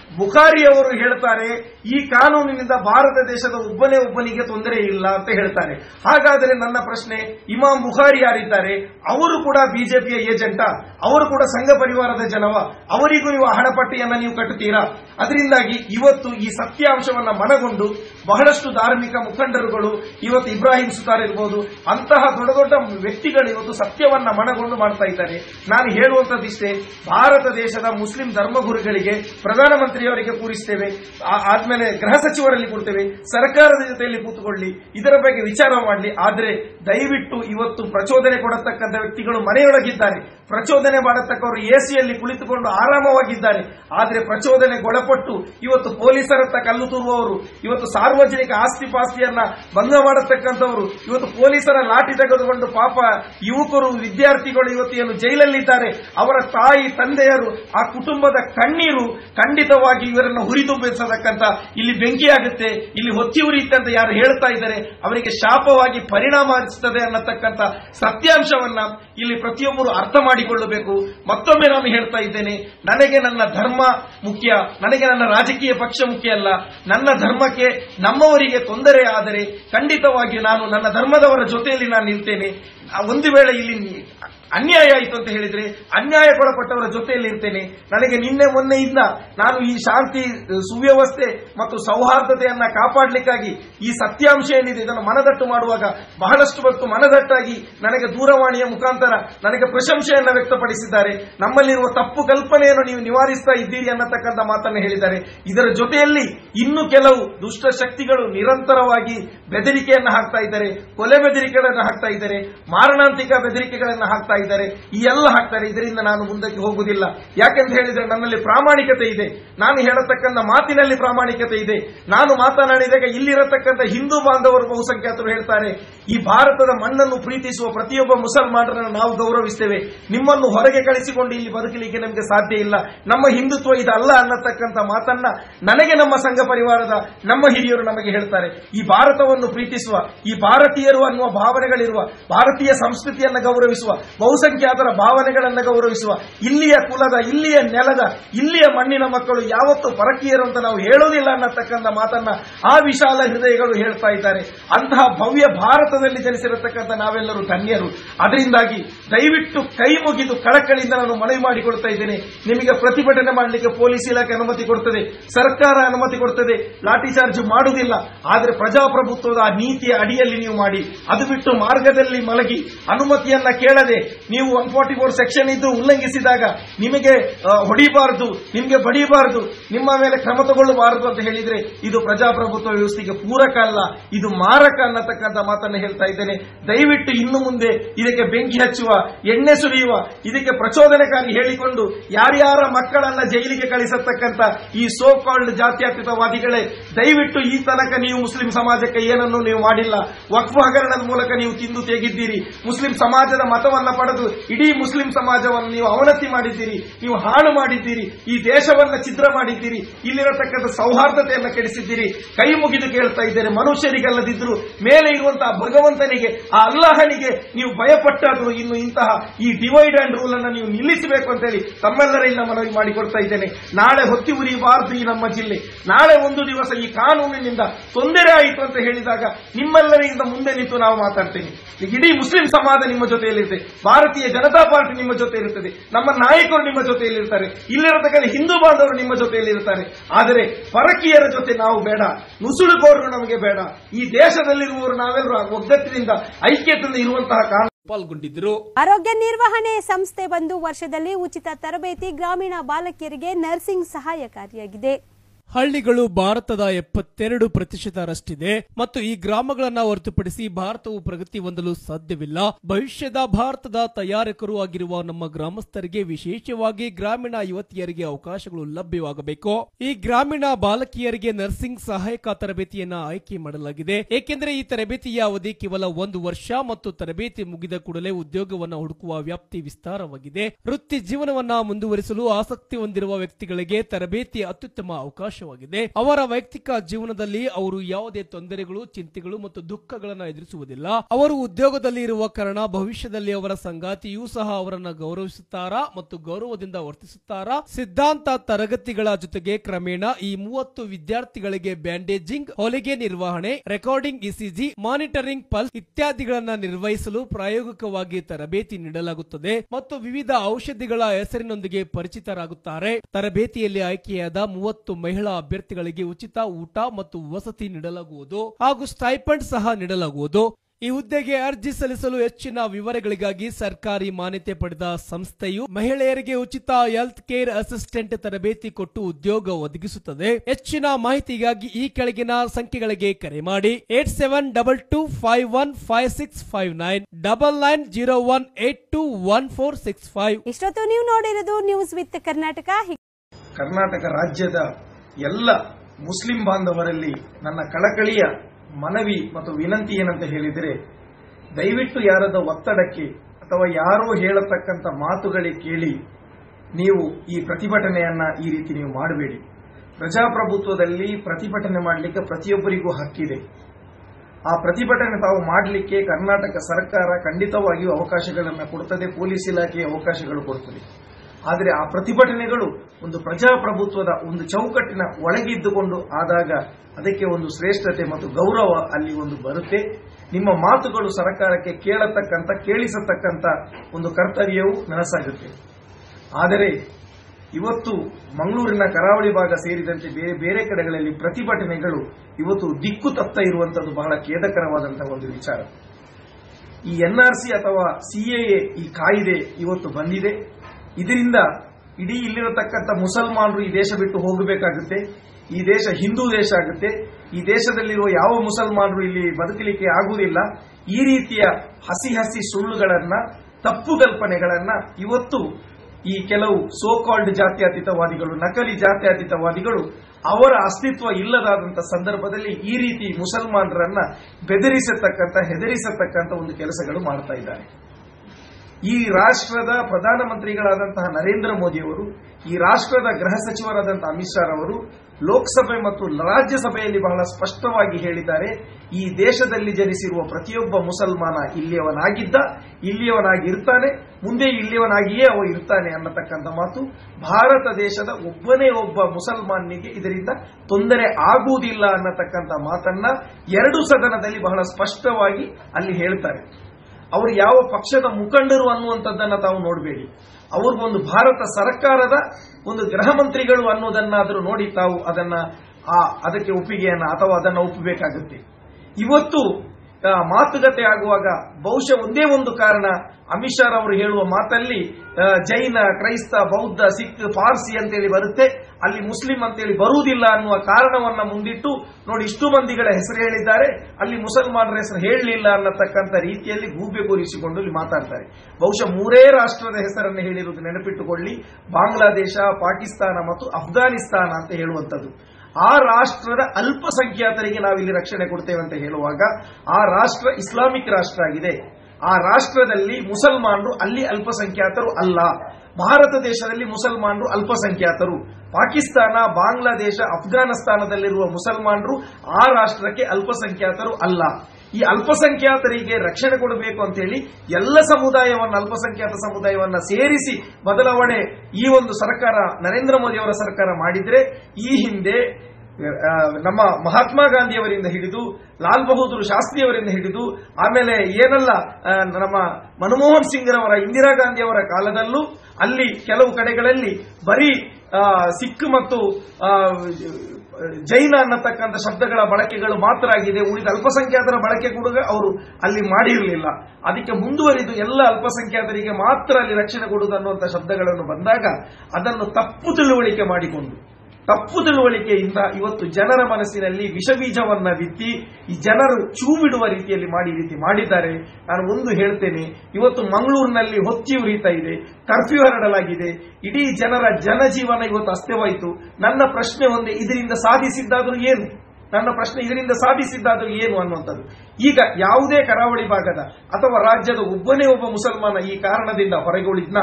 ಬುಖಾರಿ ಅವರು ಹೇಳ್ತಾರೆ ಈ ಕಾನೂನಿನಿಂದ ಭಾರತ ದೇಶದ ಒಬ್ಬನೇ ಒಬ್ಬನಿಗೆ ತೊಂದರೆ ಇಲ್ಲ ಅಂತ ಹೇಳ್ತಾರೆ ಹಾಗಾದರೆ ನನ್ನ ಪ್ರಶ್ನೆ ಇಮಾಮ್ ಬುಖಾರಿ ಯಾರಿದ್ದಾರೆ ಅವರು ಕೂಡ ಬಿಜೆಪಿಯ ಏಜೆಂಟ ಅವರು ಕೂಡ ಸಂಘ ಪರಿವಾರದ ಜನವ ಅವರಿಗೂ ನೀವು ಹಣಪಟ್ಟಿಯನ್ನ ನೀವು ಕಟ್ಟುತ್ತೀರಾ ಅದರಿಂದಾಗಿ ಇವತ್ತು ಈ ಸತ್ಯಾಂಶವನ್ನ ಮನಗೊಂಡು ಬಹಳಷ್ಟು ಧಾರ್ಮಿಕ ಮುಖಂಡರುಗಳು ಇವತ್ತು ಇಬ್ರಾಹಿಂ ಸುತಾರ್ ಇರ್ಬೋದು ಅಂತಹ ದೊಡ್ಡ ದೊಡ್ಡ ವ್ಯಕ್ತಿಗಳು ಇವತ್ತು ಸತ್ಯವನ್ನ ಮನಗೊಂಡು ಮಾಡ್ತಾ ಇದ್ದಾರೆ ನಾನು ಹೇಳುವಂತದ್ದಿಷ್ಟೇ ಭಾರತ ದೇಶದ ಮುಸ್ಲಿಂ ಧರ್ಮಗುರುಗಳಿಗೆ ಪ್ರಧಾನಮಂತ್ರಿಯವರಿಗೆ ಕೂರಿಸ್ತೇವೆ ಆ- ಆದ್ಮೇಲೆ ಗೃಹ ಸಚಿವರಲ್ಲಿ ಕೊಡ್ತೇವೆ ಸರ್ಕಾರದ ಜೊತೆಯಲ್ಲಿ ಕೂತ್ಕೊಳ್ಳಿ ಇದರ ಬಗ್ಗೆ ವಿಚಾರ ಮಾಡಲಿ ಆದ್ರೆ ದಯವಿಟ್ಟು ಇವತ್ತು ಪ್ರಚೋದನೆ ಕೊಡತಕ್ಕಂಥ ವ್ಯಕ್ತಿಗಳು ಮನೆಯೊಳಗಿದ್ದಾರೆ ಪ್ರಚೋದನೆ ಮಾಡತಕ್ಕವರು ಎಸಿಯಲ್ಲಿ ಕುಳಿತುಕೊಂಡು ಆರಾಮವಾಗಿದ್ದಾರೆ ಆದ್ರೆ ಪ್ರಚೋದನೆಗೊಳಪಟ್ಟು ಇವತ್ತು ಪೊಲೀಸರತ್ತ ಕಲ್ಲು ತೂರುವವರು ಇವತ್ತು ಸಾರ್ವಜನಿಕ ಆಸ್ತಿ ಪಾಸ್ತಿಯನ್ನ ಭಂಗ ಮಾಡತಕ್ಕಂಥವರು ಇವತ್ತು ಪೊಲೀಸರ ಲಾಠಿ ತೆಗೆದುಕೊಂಡು ಪಾಪ ಯುವಕರು ವಿದ್ಯಾರ್ಥಿಗಳು ಇವತ್ತು ಏನು ಜೈಲಲ್ಲಿದ್ದಾರೆ ಅವರ ತಾಯಿ ತಂದೆಯರು ಆ ಕುಟುಂಬದ ಕಣ್ಣೀರು ಖಂಡಿತವಾಗಿ ಇವರನ್ನು ಹುರಿದುಂಬಿಸತಕ್ಕಂತ ಇಲ್ಲಿ ಬೆಂಕಿಯಾಗುತ್ತೆ ಇಲ್ಲಿ ಹೊತ್ತಿ ಉರಿಯುತ್ತೆ ಅಂತ ಯಾರು ಹೇಳ್ತಾ ಇದ್ದಾರೆ ಅವರಿಗೆ ಶಾಪವಾಗಿ ಪರಿಣಾಮ ಹರಿಸುತ್ತದೆ ಅನ್ನತಕ್ಕಂಥ ಸತ್ಯಾಂಶವನ್ನ ಇಲ್ಲಿ ಪ್ರತಿಯೊಬ್ಬರು ಅರ್ಥ ಮಾಡಿಕೊಳ್ಳಬೇಕು ಮತ್ತೊಮ್ಮೆ ನಾನು ಹೇಳ್ತಾ ಇದ್ದೇನೆ ನನಗೆ ನನ್ನ ಧರ್ಮ ಮುಖ್ಯ ನನಗೆ ನನ್ನ ರಾಜಕೀಯ ಪಕ್ಷ ಮುಖ್ಯ ಅಲ್ಲ ನನ್ನ ಧರ್ಮಕ್ಕೆ ನಮ್ಮವರಿಗೆ ತೊಂದರೆ ಆದರೆ ಖಂಡಿತವಾಗಿ ನಾನು ನನ್ನ ಧರ್ಮದವರ ಜೊತೆಯಲ್ಲಿ ನಾನು ನಿಲ್ತೇನೆ ಆ ಒಂದು ವೇಳೆ ಇಲ್ಲಿ ನಿ- ಅನ್ಯಾಯ ಆಯಿತು ಅಂತ ಹೇಳಿದ್ರೆ ಅನ್ಯಾಯಕ್ಕೊಳಪಟ್ಟವರ ಜೊತೆಯಲ್ಲಿ ಇರ್ತೇನೆ ನನಗೆ ನಿನ್ನೆ ಮೊನ್ನೆಯಿಂದ ನಾನು ಈ ಶಾಂತಿ ಸುವ್ಯವಸ್ಥೆ ಮತ್ತು ಸೌಹಾರ್ದತೆಯನ್ನ ಕಾಪಾಡಲಿಕ್ಕಾಗಿ ಈ ಸತ್ಯಾಂಶ ಏನಿದೆ ಇದನ್ನು ಮನದಟ್ಟು ಮಾಡುವಾಗ ಬಹಳಷ್ಟು ಹೊತ್ತು ಮನದಟ್ಟಾಗಿ ನನಗೆ ದೂರವಾಣಿಯ ಮುಖಾಂತರ ನನಗೆ ಪ್ರಶಂಸೆಯನ್ನ ವ್ಯಕ್ತಪಡಿಸಿದ್ದಾರೆ ನಮ್ಮಲ್ಲಿರುವ ತಪ್ಪು ಕಲ್ಪನೆಯನ್ನು ನೀವು ನಿವಾರಿಸ್ತಾ ಇದ್ದೀರಿ ಅನ್ನತಕ್ಕಂಥ ಮಾತನ್ನು ಹೇಳಿದ್ದಾರೆ ಇದರ ಜೊತೆಯಲ್ಲಿ ಇನ್ನು ಕೆಲವು ದುಷ್ಟ ಶಕ್ತಿಗಳು ನಿರಂತರವಾಗಿ ಬೆದರಿಕೆಯನ್ನು ಹಾಕ್ತಾ ಇದ್ದಾರೆ ಕೊಲೆ ಬೆದರಿಕೆಗಳನ್ನು ಹಾಕ್ತಾ ಇದ್ದಾರೆ ಮಾರಣಾಂತಿಕ ಬೆದರಿಕೆಗಳನ್ನು ಹಾಕ್ತಾ ಇದ್ದಾರೆ ಈ ಎಲ್ಲ ಹಾಕ್ತಾರೆ ಇದರಿಂದ ನಾನು ಮುಂದಕ್ಕೆ ಹೋಗುವುದಿಲ್ಲ ಯಾಕೆಂತ ಹೇಳಿದ್ರೆ ನನ್ನಲ್ಲಿ ಪ್ರಾಮಾಣಿಕತೆ ಇದೆ ನಾನು ಹೇಳತಕ್ಕಂಥ ಮಾತಿನಲ್ಲಿ ಪ್ರಾಮಾಣಿಕತೆ ಇದೆ ನಾನು ಮಾತನಾಡಿದಾಗ ಇಲ್ಲಿರತಕ್ಕಂಥ ಹಿಂದೂ ಬಾಂಧವರು ಬಹುಸಂಖ್ಯಾತರು ಹೇಳ್ತಾರೆ ಈ ಭಾರತದ ಮಣ್ಣನ್ನು ಪ್ರೀತಿಸುವ ಪ್ರತಿಯೊಬ್ಬ ಮುಸಲ್ಮಾನರನ್ನು ನಾವು ಗೌರವಿಸ್ತೇವೆ ನಿಮ್ಮನ್ನು ಹೊರಗೆ ಕಳಿಸಿಕೊಂಡು ಇಲ್ಲಿ ಬದುಕಲಿಕ್ಕೆ ನಮಗೆ ಸಾಧ್ಯ ಇಲ್ಲ ನಮ್ಮ ಹಿಂದುತ್ವ ಇದಲ್ಲ ಅನ್ನತಕ್ಕಂಥ ಮಾತನ್ನ ನನಗೆ ನಮ್ಮ ಸಂಘ ಪರಿವಾರದ ನಮ್ಮ ಹಿರಿಯರು ನಮಗೆ ಹೇಳ್ತಾರೆ ಈ ಭಾರತವನ್ನು ಪ್ರೀತಿಸುವ ಈ ಭಾರತೀಯರು ಅನ್ನುವ ಭಾವನೆಗಳಿರುವ ಭಾರತೀಯ ಸಂಸ್ಕೃತಿಯನ್ನು ಗೌರವಿಸುವ ಬಹುಸಂಖ್ಯಾತರ ಭಾವನೆಗಳನ್ನು ಗೌರವಿಸುವ ಇಲ್ಲಿಯ ಕುಲದ ಇಲ್ಲಿಯ ನೆಲದ ಇಲ್ಲಿಯ ಮಣ್ಣಿನ ಮಕ್ಕಳು ಯಾವತ್ತೂ ಪರಕೀಯರು ಅಂತ ನಾವು ಹೇಳೋದಿಲ್ಲ ಅನ್ನತಕ್ಕಂಥ ಮಾತನ್ನ ಆ ವಿಶಾಲ ಹೃದಯಗಳು ಹೇಳ್ತಾ ಇದ್ದಾರೆ ಅಂತಹ ಭವ್ಯ ಭಾರತದಲ್ಲಿ ಜನಿಸಿರತಕ್ಕಂಥ ನಾವೆಲ್ಲರೂ ಧನ್ಯರು ಅದರಿಂದಾಗಿ ದಯವಿಟ್ಟು ಕೈ ಮುಗಿದು ಕಳಕಳಿಯಿಂದ ನಾನು ಮನವಿ ಮಾಡಿಕೊಡ್ತಾ ಇದ್ದೇನೆ ನಿಮಗೆ ಪ್ರತಿಭಟನೆ ಮಾಡಲಿಕ್ಕೆ ಪೊಲೀಸ್ ಇಲಾಖೆ ಅನುಮತಿ ಕೊಡ್ತದೆ ಸರ್ಕಾರ ಅನುಮತಿ ಕೊಡ್ತದೆ ಲಾಠಿ ಚಾರ್ಜ್ ಮಾಡುವುದಿಲ್ಲ ಆದರೆ ಪ್ರಜಾಪ್ರಭುತ್ವದ ಆ ನೀತಿಯ ಅಡಿಯಲ್ಲಿ ನೀವು ಮಾಡಿ ಅದು ಬಿಟ್ಟು ಮಾರ್ಗದಲ್ಲಿ ಮಲಗಿ ಅನುಮತಿಯನ್ನ ಕೇಳದೆ ನೀವು ಒನ್ ಫಾರ್ಟಿ ಫೋರ್ ಸೆಕ್ಷನ್ ಇದ್ದು ಉಲ್ಲಂಘಿಸಿದಾಗ ನಿಮಗೆ ಆ, ಹೊಡಿಬಾರದು ನಿಮಗೆ ಬಡಿಬಾರದು ನಿಮ್ಮ ಮೇಲೆ ಕ್ರಮ ತಗೊಳ್ಳಬಾರದು ಅಂತ ಹೇಳಿದ್ರೆ ಇದು ಪ್ರಜಾಪ್ರಭುತ್ವ ವ್ಯವಸ್ಥೆಗೆ ಪೂರಕ ಅಲ್ಲ ಇದು ಮಾರಕ ಅನ್ನತಕ್ಕಂಥ ಮಾತನ್ನು ಹೇಳ್ತಾ ಇದ್ದೇನೆ ದಯವಿಟ್ಟು ಇನ್ನು ಮುಂದೆ ಇದಕ್ಕೆ ಬೆಂಕಿ ಹಚ್ಚುವ ಎಣ್ಣೆ ಸುರಿಯುವ ಇದಕ್ಕೆ ಪ್ರಚೋದನಕಾರಿ ಹೇಳಿಕೊಂಡು ಯಾರ್ಯಾರ ಮಕ್ಕಳನ್ನ ಜೈಲಿಗೆ ಕಳಿಸತಕ್ಕಂಥ ಈ ಸೋ ಕಾಲ್ಡ್ ಜಾತ್ಯತೀತವಾದಿಗಳೇ ದಯವಿಟ್ಟು ಈ ತನಕ ನೀವು ಮುಸ್ಲಿಂ ಸಮಾಜಕ್ಕೆ ಏನನ್ನು ನೀವು ಮಾಡಿಲ್ಲ ವಕ್ಫ್ ಹಗರಣದ ಮೂಲಕ ನೀವು ತಿಂದು ತೆಗಿದ್ದೀರಿ ಮುಸ್ಲಿಂ ಸಮಾಜದ ಮತವನ್ನ ಪಡೆದು ಇಡೀ ಮುಸ್ಲಿಂ ಸಮಾಜವನ್ನು ನೀವು ಅವನತಿ ಮಾಡಿದ್ದೀರಿ ನೀವು ಹಾಳು ಮಾಡಿದ್ದೀರಿ ಈ ದೇಶವನ್ನ ಛಿದ್ರ ಮಾಡಿದ್ದೀರಿ ಇಲ್ಲಿರತಕ್ಕಂಥ ಸೌಹಾರ್ದತೆಯನ್ನ ಕೆಡಿಸಿದ್ದೀರಿ ಕೈ ಮುಗಿದು ಕೇಳ್ತಾ ಇದ್ದೇನೆ ಮನುಷ್ಯರಿಗಲ್ಲದಿದ್ರು ಮೇಲೆ ಇರುವಂತಹ ಭಗವಂತನಿಗೆ ಆ ಅಲ್ಲಾಹನಿಗೆ ನೀವು ಭಯಪಟ್ಟಾದ್ರು ಇನ್ನು ಇಂತಹ ಈ ಡಿವೈಡ್ ಅಂಡ್ ರೂಲ್ ಅನ್ನು ನೀವು ನಿಲ್ಲಿಸಬೇಕು ಅಂತ ಹೇಳಿ ತಮ್ಮೆಲ್ಲರಿಂದ ಮನವಿ ಮಾಡಿಕೊಡ್ತಾ ಇದ್ದೇನೆ ನಾಳೆ ಹೊತ್ತಿ ಉರಿಬಾರದು ಈ ನಮ್ಮ ಜಿಲ್ಲೆ ನಾಳೆ ಒಂದು ದಿವಸ ಈ ಕಾನೂನಿನಿಂದ ತೊಂದರೆ ಆಯಿತು ಅಂತ ಹೇಳಿದಾಗ ನಿಮ್ಮೆಲ್ಲರಿಂದ ಮುಂದೆ ನಿಂತು ನಾವು ಮಾತಾಡ್ತೇನೆ ಈಗ ಇಡೀ ಮುಸ್ಲಿಂ ಸಮಾಜ ನಿಮ್ಮ ಜೊತೆಯಲ್ಲಿರ್ತದೆ ಭಾರತೀಯ ಜನತಾ ಪಾರ್ಟಿ ನಿಮ್ಮ ಜೊತೆ ಇರುತ್ತದೆ ನಮ್ಮ ನಾಯಕರು ನಿಮ್ಮ ಜೊತೆಯಲ್ಲಿ ಇರ್ತಾರೆ ಇಲ್ಲಿರತಕ್ಕಂಥ ಹಿಂದೂ ಬಾಂಧವರು ನಿಮ್ಮ ಜೊತೆಯಲ್ಲಿ ಇರ್ತಾರೆ ಆದರೆ ಪರಕೀಯರ ಜೊತೆ ನಾವು ಬೇಡ ನುಸುಳುಕೋರರು ನಮಗೆ ಬೇಡ ಈ ದೇಶದಲ್ಲಿರುವವರು ನಾವೆಲ್ಲರೂ ಒಗ್ಗಟ್ಟಿನಿಂದ ಐಕ್ಯತೆಯಿಂದ ಇರುವಂತಹ ಕಾನೂನು ಪಾಲ್ಗೊಂಡಿದ್ದರು ಆರೋಗ್ಯ ನಿರ್ವಹಣೆ ಸಂಸ್ಥೆ ಒಂದು ವರ್ಷದಲ್ಲಿ ಉಚಿತ ತರಬೇತಿ ಗ್ರಾಮೀಣ ಬಾಲಕಿಯರಿಗೆ ನರ್ಸಿಂಗ್ ಸಹಾಯಕಾರಿಯಾಗಿದೆ ಹಳ್ಳಿಗಳು ಭಾರತದ ಎಪ್ಪತ್ತೆರಡು ಪ್ರತಿಶತರಷ್ಟಿದೆ ಮತ್ತು ಈ ಗ್ರಾಮಗಳನ್ನ ಹೊರತುಪಡಿಸಿ ಭಾರತವು ಪ್ರಗತಿ ಹೊಂದಲು ಸಾಧ್ಯವಿಲ್ಲ ಭವಿಷ್ಯದ ಭಾರತದ ತಯಾರಕರು ಆಗಿರುವ ನಮ್ಮ ಗ್ರಾಮಸ್ಥರಿಗೆ ವಿಶೇಷವಾಗಿ ಗ್ರಾಮೀಣ ಯುವತಿಯರಿಗೆ ಅವಕಾಶಗಳು ಲಭ್ಯವಾಗಬೇಕು ಈ ಗ್ರಾಮೀಣ ಬಾಲಕಿಯರಿಗೆ ನರ್ಸಿಂಗ್ ಸಹಾಯಕ ತರಬೇತಿಯನ್ನ ಆಯ್ಕೆ ಮಾಡಲಾಗಿದೆ ಏಕೆಂದರೆ ಈ ತರಬೇತಿಯ ಅವಧಿ ಕೇವಲ ಒಂದು ವರ್ಷ ಮತ್ತು ತರಬೇತಿ ಮುಗಿದ ಕೂಡಲೇ ಉದ್ಯೋಗವನ್ನ ಹುಡುಕುವ ವ್ಯಾಪ್ತಿ ವಿಸ್ತಾರವಾಗಿದೆ ವೃತ್ತಿ ಜೀವನವನ್ನ ಮುಂದುವರಿಸಲು ಆಸಕ್ತಿ ಹೊಂದಿರುವ ವ್ಯಕ್ತಿಗಳಿಗೆ ತರಬೇತಿ ಅತ್ಯುತ್ತಮ ಅವಕಾಶ ಅವಕಾಶವಾಗಿದೆ ಅವರ ವೈಯಕ್ತಿಕ ಜೀವನದಲ್ಲಿ ಅವರು ಯಾವುದೇ ತೊಂದರೆಗಳು ಚಿಂತೆಗಳು ಮತ್ತು ದುಃಖಗಳನ್ನು ಎದುರಿಸುವುದಿಲ್ಲ ಅವರು ಉದ್ಯೋಗದಲ್ಲಿ ಇರುವ ಕಾರಣ ಭವಿಷ್ಯದಲ್ಲಿ ಅವರ ಸಂಗಾತಿಯೂ ಸಹ ಅವರನ್ನ ಗೌರವಿಸುತ್ತಾರಾ ಮತ್ತು ಗೌರವದಿಂದ ವರ್ತಿಸುತ್ತಾರಾ ಸಿದ್ಧಾಂತ ತರಗತಿಗಳ ಜೊತೆಗೆ ಕ್ರಮೇಣ ಈ ಮೂವತ್ತು ವಿದ್ಯಾರ್ಥಿಗಳಿಗೆ ಬ್ಯಾಂಡೇಜಿಂಗ್ ಹೊಲಿಗೆ ನಿರ್ವಹಣೆ ರೆಕಾರ್ಡಿಂಗ್ ಇಸಿಜಿ ಮಾನಿಟರಿಂಗ್ ಪಲ್ಸ್ ಇತ್ಯಾದಿಗಳನ್ನ ನಿರ್ವಹಿಸಲು ಪ್ರಾಯೋಗಿಕವಾಗಿ ತರಬೇತಿ ನೀಡಲಾಗುತ್ತದೆ ಮತ್ತು ವಿವಿಧ ಔಷಧಿಗಳ ಹೆಸರಿನೊಂದಿಗೆ ಪರಿಚಿತರಾಗುತ್ತಾರೆ ತರಬೇತಿಯಲ್ಲಿ ಆಯ್ಕೆಯಾದ ಮೂವತ್ತು ಮಹಿಳಾ ಅಭ್ಯರ್ಥಿಗಳಿಗೆ ಉಚಿತ ಊಟ ಮತ್ತು ವಸತಿ ನೀಡಲಾಗುವುದು ಹಾಗೂ ಸ್ಟೈಪಂಡ್ ಸಹ ನೀಡಲಾಗುವುದು ಈ ಹುದ್ದೆಗೆ ಅರ್ಜಿ ಸಲ್ಲಿಸಲು ಹೆಚ್ಚಿನ ವಿವರಗಳಿಗಾಗಿ ಸರ್ಕಾರಿ ಮಾನ್ಯತೆ ಪಡೆದ ಸಂಸ್ಥೆಯು ಮಹಿಳೆಯರಿಗೆ ಉಚಿತ ಹೆಲ್ತ್ ಕೇರ್ ಅಸಿಸ್ಟೆಂಟ್ ತರಬೇತಿ ಕೊಟ್ಟು ಉದ್ಯೋಗ ಒದಗಿಸುತ್ತದೆ ಹೆಚ್ಚಿನ ಮಾಹಿತಿಗಾಗಿ ಈ ಕೆಳಗಿನ ಸಂಖ್ಯೆಗಳಿಗೆ ಕರೆ ಮಾಡಿ eight seven double two five one five six five nine double nine zero one eight two one four six five ಇಷ್ಟೊತ್ತು ನೀವು ನೋಡಿರೋದು ನ್ಯೂಸ್ ವಿತ್ ಕರ್ನಾಟಕ ಕರ್ನಾಟಕ ರಾಜ್ಯದ ಎಲ್ಲ ಮುಸ್ಲಿಂ ಬಾಂಧವರಲ್ಲಿ ನನ್ನ ಕಳಕಳಿಯ ಮನವಿ ಮತ್ತು ವಿನಂತಿ ಏನಂತ ಹೇಳಿದರೆ ದಯವಿಟ್ಟು ಯಾರದ ಒತ್ತಡಕ್ಕೆ ಅಥವಾ ಯಾರೋ ಹೇಳತಕ್ಕಂಥ ಮಾತುಗಳಿಗೆ ಕೇಳಿ ನೀವು ಈ ಪ್ರತಿಭಟನೆಯನ್ನ ಈ ರೀತಿ ನೀವು ಮಾಡಬೇಡಿ ಪ್ರಜಾಪ್ರಭುತ್ವದಲ್ಲಿ ಪ್ರತಿಭಟನೆ ಮಾಡಲಿಕ್ಕೆ ಪ್ರತಿಯೊಬ್ಬರಿಗೂ ಹಕ್ಕಿದೆ ಆ ಪ್ರತಿಭಟನೆ ತಾವು ಮಾಡಲಿಕ್ಕೆ ಕರ್ನಾಟಕ ಸರ್ಕಾರ ಖಂಡಿತವಾಗಿಯೂ ಅವಕಾಶಗಳನ್ನು ಕೊಡುತ್ತದೆ ಪೊಲೀಸ್ ಇಲಾಖೆ ಅವಕಾಶಗಳು ಕೊಡುತ್ತದೆ ಆದರೆ ಆ ಪ್ರತಿಭಟನೆಗಳು ಒಂದು ಪ್ರಜಾಪ್ರಭುತ್ವದ ಒಂದು ಚೌಕಟ್ಟಿನ ಒಳಗಿದ್ದುಕೊಂಡು ಆದಾಗ ಅದಕ್ಕೆ ಒಂದು ಶ್ರೇಷ್ಠತೆ ಮತ್ತು ಗೌರವ ಅಲ್ಲಿ ಒಂದು ಬರುತ್ತೆ ನಿಮ್ಮ ಮಾತುಗಳು ಸರ್ಕಾರಕ್ಕೆ ಕೇಳತಕ್ಕಂಥ ಕೇಳಿಸತಕ್ಕಂಥ ಒಂದು ಕರ್ತವ್ಯವು ನನಸಾಗುತ್ತೆ ಆದರೆ ಇವತ್ತು ಮಂಗಳೂರಿನ ಕರಾವಳಿ ಭಾಗ ಸೇರಿದಂತೆ ಬೇರೆ ಬೇರೆ ಕಡೆಗಳಲ್ಲಿ ಪ್ರತಿಭಟನೆಗಳು ಇವತ್ತು ದಿಕ್ಕು ತಪ್ತ ಇರುವಂತದ್ದು ಬಹಳ ಖೇದಕರವಾದಂತಹ ಒಂದು ವಿಚಾರ ಈ ಎನ್ಆರ್ಸಿ ಅಥವಾ ಸಿಎಎ ಈ ಕಾಯ್ದೆ ಇವತ್ತು ಬಂದಿದೆ ಇದರಿಂದ ಇಡೀ ಇಲ್ಲಿರತಕ್ಕಂಥ ಮುಸಲ್ಮಾನರು ಈ ದೇಶ ಬಿಟ್ಟು ಹೋಗಬೇಕಾಗುತ್ತೆ ಈ ದೇಶ ಹಿಂದೂ ದೇಶ ಆಗುತ್ತೆ ಈ ದೇಶದಲ್ಲಿರುವ ಯಾವ ಮುಸಲ್ಮಾನರು ಇಲ್ಲಿ ಬದುಕಲಿಕ್ಕೆ ಆಗುವುದಿಲ್ಲ ಈ ರೀತಿಯ ಹಸಿ ಹಸಿ ಸುಳ್ಳುಗಳನ್ನ ತಪ್ಪು ಕಲ್ಪನೆಗಳನ್ನ ಇವತ್ತು ಈ ಕೆಲವು ಸೋಕಾಲ್ಡ್ ಜಾತ್ಯತೀತವಾದಿಗಳು ನಕಲಿ ಜಾತ್ಯತೀತವಾದಿಗಳು ಅವರ ಅಸ್ತಿತ್ವ ಇಲ್ಲದಾದಂಥ ಸಂದರ್ಭದಲ್ಲಿ ಈ ರೀತಿ ಮುಸಲ್ಮಾನರನ್ನ ಬೆದರಿಸತಕ್ಕಂಥ ಹೆದರಿಸತಕ್ಕಂಥ ಒಂದು ಕೆಲಸಗಳು ಮಾಡ್ತಾ ಇದ್ದಾರೆ ಈ ರಾಷ್ಟ್ರದ ಪ್ರಧಾನಮಂತ್ರಿಗಳಾದಂತಹ ನರೇಂದ್ರ ಮೋದಿಯವರು ಈ ರಾಷ್ಟ್ರದ ಗೃಹ ಸಚಿವರಾದಂತಹ ಅಮಿತ್ ಶಾ ಅವರು ಲೋಕಸಭೆ ಮತ್ತು ರಾಜ್ಯಸಭೆಯಲ್ಲಿ ಬಹಳ ಸ್ಪಷ್ಟವಾಗಿ ಹೇಳಿದ್ದಾರೆ ಈ ದೇಶದಲ್ಲಿ ಜನಿಸಿರುವ ಪ್ರತಿಯೊಬ್ಬ ಮುಸಲ್ಮಾನ ಇಲ್ಲಿಯವನಾಗಿದ್ದ ಇಲ್ಲಿಯವನಾಗಿರ್ತಾನೆ ಮುಂದೆ ಇಲ್ಲಿಯವನಾಗಿಯೇ ಅವ ಇರ್ತಾನೆ ಅನ್ನತಕ್ಕಂಥ ಮಾತು ಭಾರತ ದೇಶದ ಒಬ್ಬನೇ ಒಬ್ಬ ಮುಸಲ್ಮಾನಿಗೆ ಇದರಿಂದ ತೊಂದರೆ ಆಗುವುದಿಲ್ಲ ಅನ್ನತಕ್ಕಂಥ ಮಾತನ್ನ ಎರಡು ಸದನದಲ್ಲಿ ಬಹಳ ಸ್ಪಷ್ಟವಾಗಿ ಅಲ್ಲಿ ಹೇಳ್ತಾರೆ ಅವರು ಯಾವ ಪಕ್ಷದ ಮುಖಂಡರು ಅನ್ನುವಂಥದ್ದನ್ನ ತಾವು ನೋಡಬೇಡಿ ಅವ್ರಿಗೊಂದು ಭಾರತ ಸರ್ಕಾರದ ಒಂದು ಗೃಹ ಮಂತ್ರಿಗಳು ಅನ್ನೋದನ್ನಾದರೂ ನೋಡಿ ತಾವು ಅದನ್ನ ಆ ಅದಕ್ಕೆ ಒಪ್ಪಿಗೆಯನ್ನ ಅಥವಾ ಅದನ್ನ ಒಪ್ಪಬೇಕಾಗುತ್ತೆ ಇವತ್ತು ಆ, ಮಾತುಕತೆ ಆಗುವಾಗ ಬಹುಶಃ ಒಂದೇ ಒಂದು ಕಾರಣ ಅಮಿತ್ ಶಾ ಅವರು ಹೇಳುವ ಮಾತಲ್ಲಿ ಆ, ಜೈನ ಕ್ರೈಸ್ತ ಬೌದ್ಧ ಸಿಖ್ ಪಾರ್ಸಿ ಅಂತೇಳಿ ಬರುತ್ತೆ ಅಲ್ಲಿ ಮುಸ್ಲಿಂ ಅಂತೇಳಿ ಬರುವುದಿಲ್ಲ ಅನ್ನುವ ಕಾರಣವನ್ನ ಮುಂದಿಟ್ಟು ನೋಡಿ ಇಷ್ಟು ಮಂದಿಗಳ ಹೆಸರು ಹೇಳಿದ್ದಾರೆ ಅಲ್ಲಿ ಮುಸಲ್ಮಾನರ ಹೆಸರು ಹೇಳಲಿಲ್ಲ ಅನ್ನತಕ್ಕಂಥ ರೀತಿಯಲ್ಲಿ ಗೂಬೆ ಕೂರಿಸಿಕೊಂಡು ಇಲ್ಲಿ ಮಾತಾಡ್ತಾರೆ ಬಹುಶಃ ಮೂರೇ ರಾಷ್ಟ್ರದ ಹೆಸರನ್ನು ಹೇಳಿರುವುದು ನೆನಪಿಟ್ಟುಕೊಳ್ಳಿ ಬಾಂಗ್ಲಾದೇಶ ಪಾಕಿಸ್ತಾನ ಮತ್ತು ಅಫ್ಘಾನಿಸ್ತಾನ ಅಂತ ಹೇಳುವಂಥದ್ದು ಆ ರಾಷ್ಟ್ರದ ಅಲ್ಪಸಂಖ್ಯಾತರಿಗೆ ನಾವಿಲ್ಲಿ ರಕ್ಷಣೆ ಕೊಡ್ತೇವೆ ಅಂತ ಹೇಳುವಾಗ ಆ ರಾಷ್ಟ್ರ ಇಸ್ಲಾಮಿಕ್ ರಾಷ್ಟ್ರ ಆಗಿದೆ ಆ ರಾಷ್ಟ್ರದಲ್ಲಿ ಮುಸಲ್ಮಾನರು ಅಲ್ಲಿ ಅಲ್ಪಸಂಖ್ಯಾತರು ಅಲ್ಲ ಭಾರತ ದೇಶದಲ್ಲಿ ಮುಸಲ್ಮಾನರು ಅಲ್ಪಸಂಖ್ಯಾತರು ಪಾಕಿಸ್ತಾನ ಬಾಂಗ್ಲಾದೇಶ ಅಫ್ಘಾನಿಸ್ತಾನದಲ್ಲಿರುವ ಮುಸಲ್ಮಾನರು ಆ ರಾಷ್ಟ್ರಕ್ಕೆ ಅಲ್ಪಸಂಖ್ಯಾತರು ಅಲ್ಲ ಈ ಅಲ್ಪಸಂಖ್ಯಾತರಿಗೆ ರಕ್ಷಣೆ ಕೊಡಬೇಕು ಅಂತ ಹೇಳಿ ಎಲ್ಲ ಸಮುದಾಯವನ್ನ ಅಲ್ಪಸಂಖ್ಯಾತ ಸಮುದಾಯವನ್ನ ಸೇರಿಸಿ ಬದಲಾವಣೆ ಈ ಒಂದು ಸರ್ಕಾರ ನರೇಂದ್ರ ಮೋದಿ ಅವರ ಸರ್ಕಾರ ಮಾಡಿದ್ರೆ ಈ ಹಿಂದೆ ಆ, ನಮ್ಮ ಮಹಾತ್ಮ ಗಾಂಧಿಯವರಿಂದ ಹಿಡಿದು ಲಾಲ್ ಬಹದ್ದೂರ್ ಶಾಸ್ತ್ರಿಯವರಿಂದ ಹಿಡಿದು ಆಮೇಲೆ ಏನೆಲ್ಲ ಆ, ನಮ್ಮ ಮನಮೋಹನ್ ಸಿಂಗ್ ರವರ ಇಂದಿರಾ ಗಾಂಧಿಯವರ ಕಾಲದಲ್ಲೂ ಅಲ್ಲಿ ಕೆಲವು ಕಡೆಗಳಲ್ಲಿ ಬರೀ ಆ, ಸಿಖ್ ಮತ್ತು ಆ, ಜೈನ ಅನ್ನತಕ್ಕಂಥ ಶಬ್ದಗಳ ಬಳಕೆಗಳು ಮಾತ್ರ ಆಗಿದೆ ಉಳಿದ ಅಲ್ಪಸಂಖ್ಯಾತರ ಬಳಕೆ ಕೂಡ ಅವರು ಅಲ್ಲಿ ಮಾಡಿರಲಿಲ್ಲ ಅದಕ್ಕೆ ಮುಂದುವರಿದು ಎಲ್ಲ ಅಲ್ಪಸಂಖ್ಯಾತರಿಗೆ ಮಾತ್ರ ಅಲ್ಲಿ ರಕ್ಷಣೆ ಕೊಡುವುದು ಅನ್ನುವಂಥ ಶಬ್ದಗಳನ್ನು ಬಂದಾಗ ಅದನ್ನು ತಪ್ಪು ತಿಳುವಳಿಕೆ ಮಾಡಿಕೊಂಡು ತಪ್ಪು ತಿಳುವಳಿಕೆಯಿಂದ ಇವತ್ತು ಜನರ ಮನಸ್ಸಿನಲ್ಲಿ ವಿಷಬೀಜವನ್ನ ಬಿತ್ತಿ ಈ ಜನರು ಚೂ ಬಿಡುವ ರೀತಿಯಲ್ಲಿ ಮಾಡಿ ಈ ರೀತಿ ಮಾಡಿದ್ದಾರೆ ನಾನು ಒಂದು ಹೇಳ್ತೇನೆ ಇವತ್ತು ಮಂಗಳೂರಿನಲ್ಲಿ ಹೊತ್ತಿ ಉರಿತಾ ಇದೆ ಕರ್ಫ್ಯೂ ಹರಡಲಾಗಿದೆ ಇಡೀ ಜನರ ಜನಜೀವನ ಇವತ್ತು ಅಸ್ತವಾಯಿತು ನನ್ನ ಪ್ರಶ್ನೆ ಒಂದೇ ಇದರಿಂದ ಸಾಧಿಸಿದ್ದಾದರೂ ಏನು ನನ್ನ ಪ್ರಶ್ನೆ ಇದರಿಂದ ಸಾಧಿಸಿದ್ದಾದರೂ ಏನು ಅನ್ನುವಂಥದ್ದು ಈಗ ಯಾವುದೇ ಕರಾವಳಿ ಭಾಗದ ಅಥವಾ ರಾಜ್ಯದ ಒಬ್ಬನೇ ಒಬ್ಬ ಮುಸಲ್ಮಾನ ಈ ಕಾರಣದಿಂದ ಹೊರಗೆ ಉಳಿದ್ನ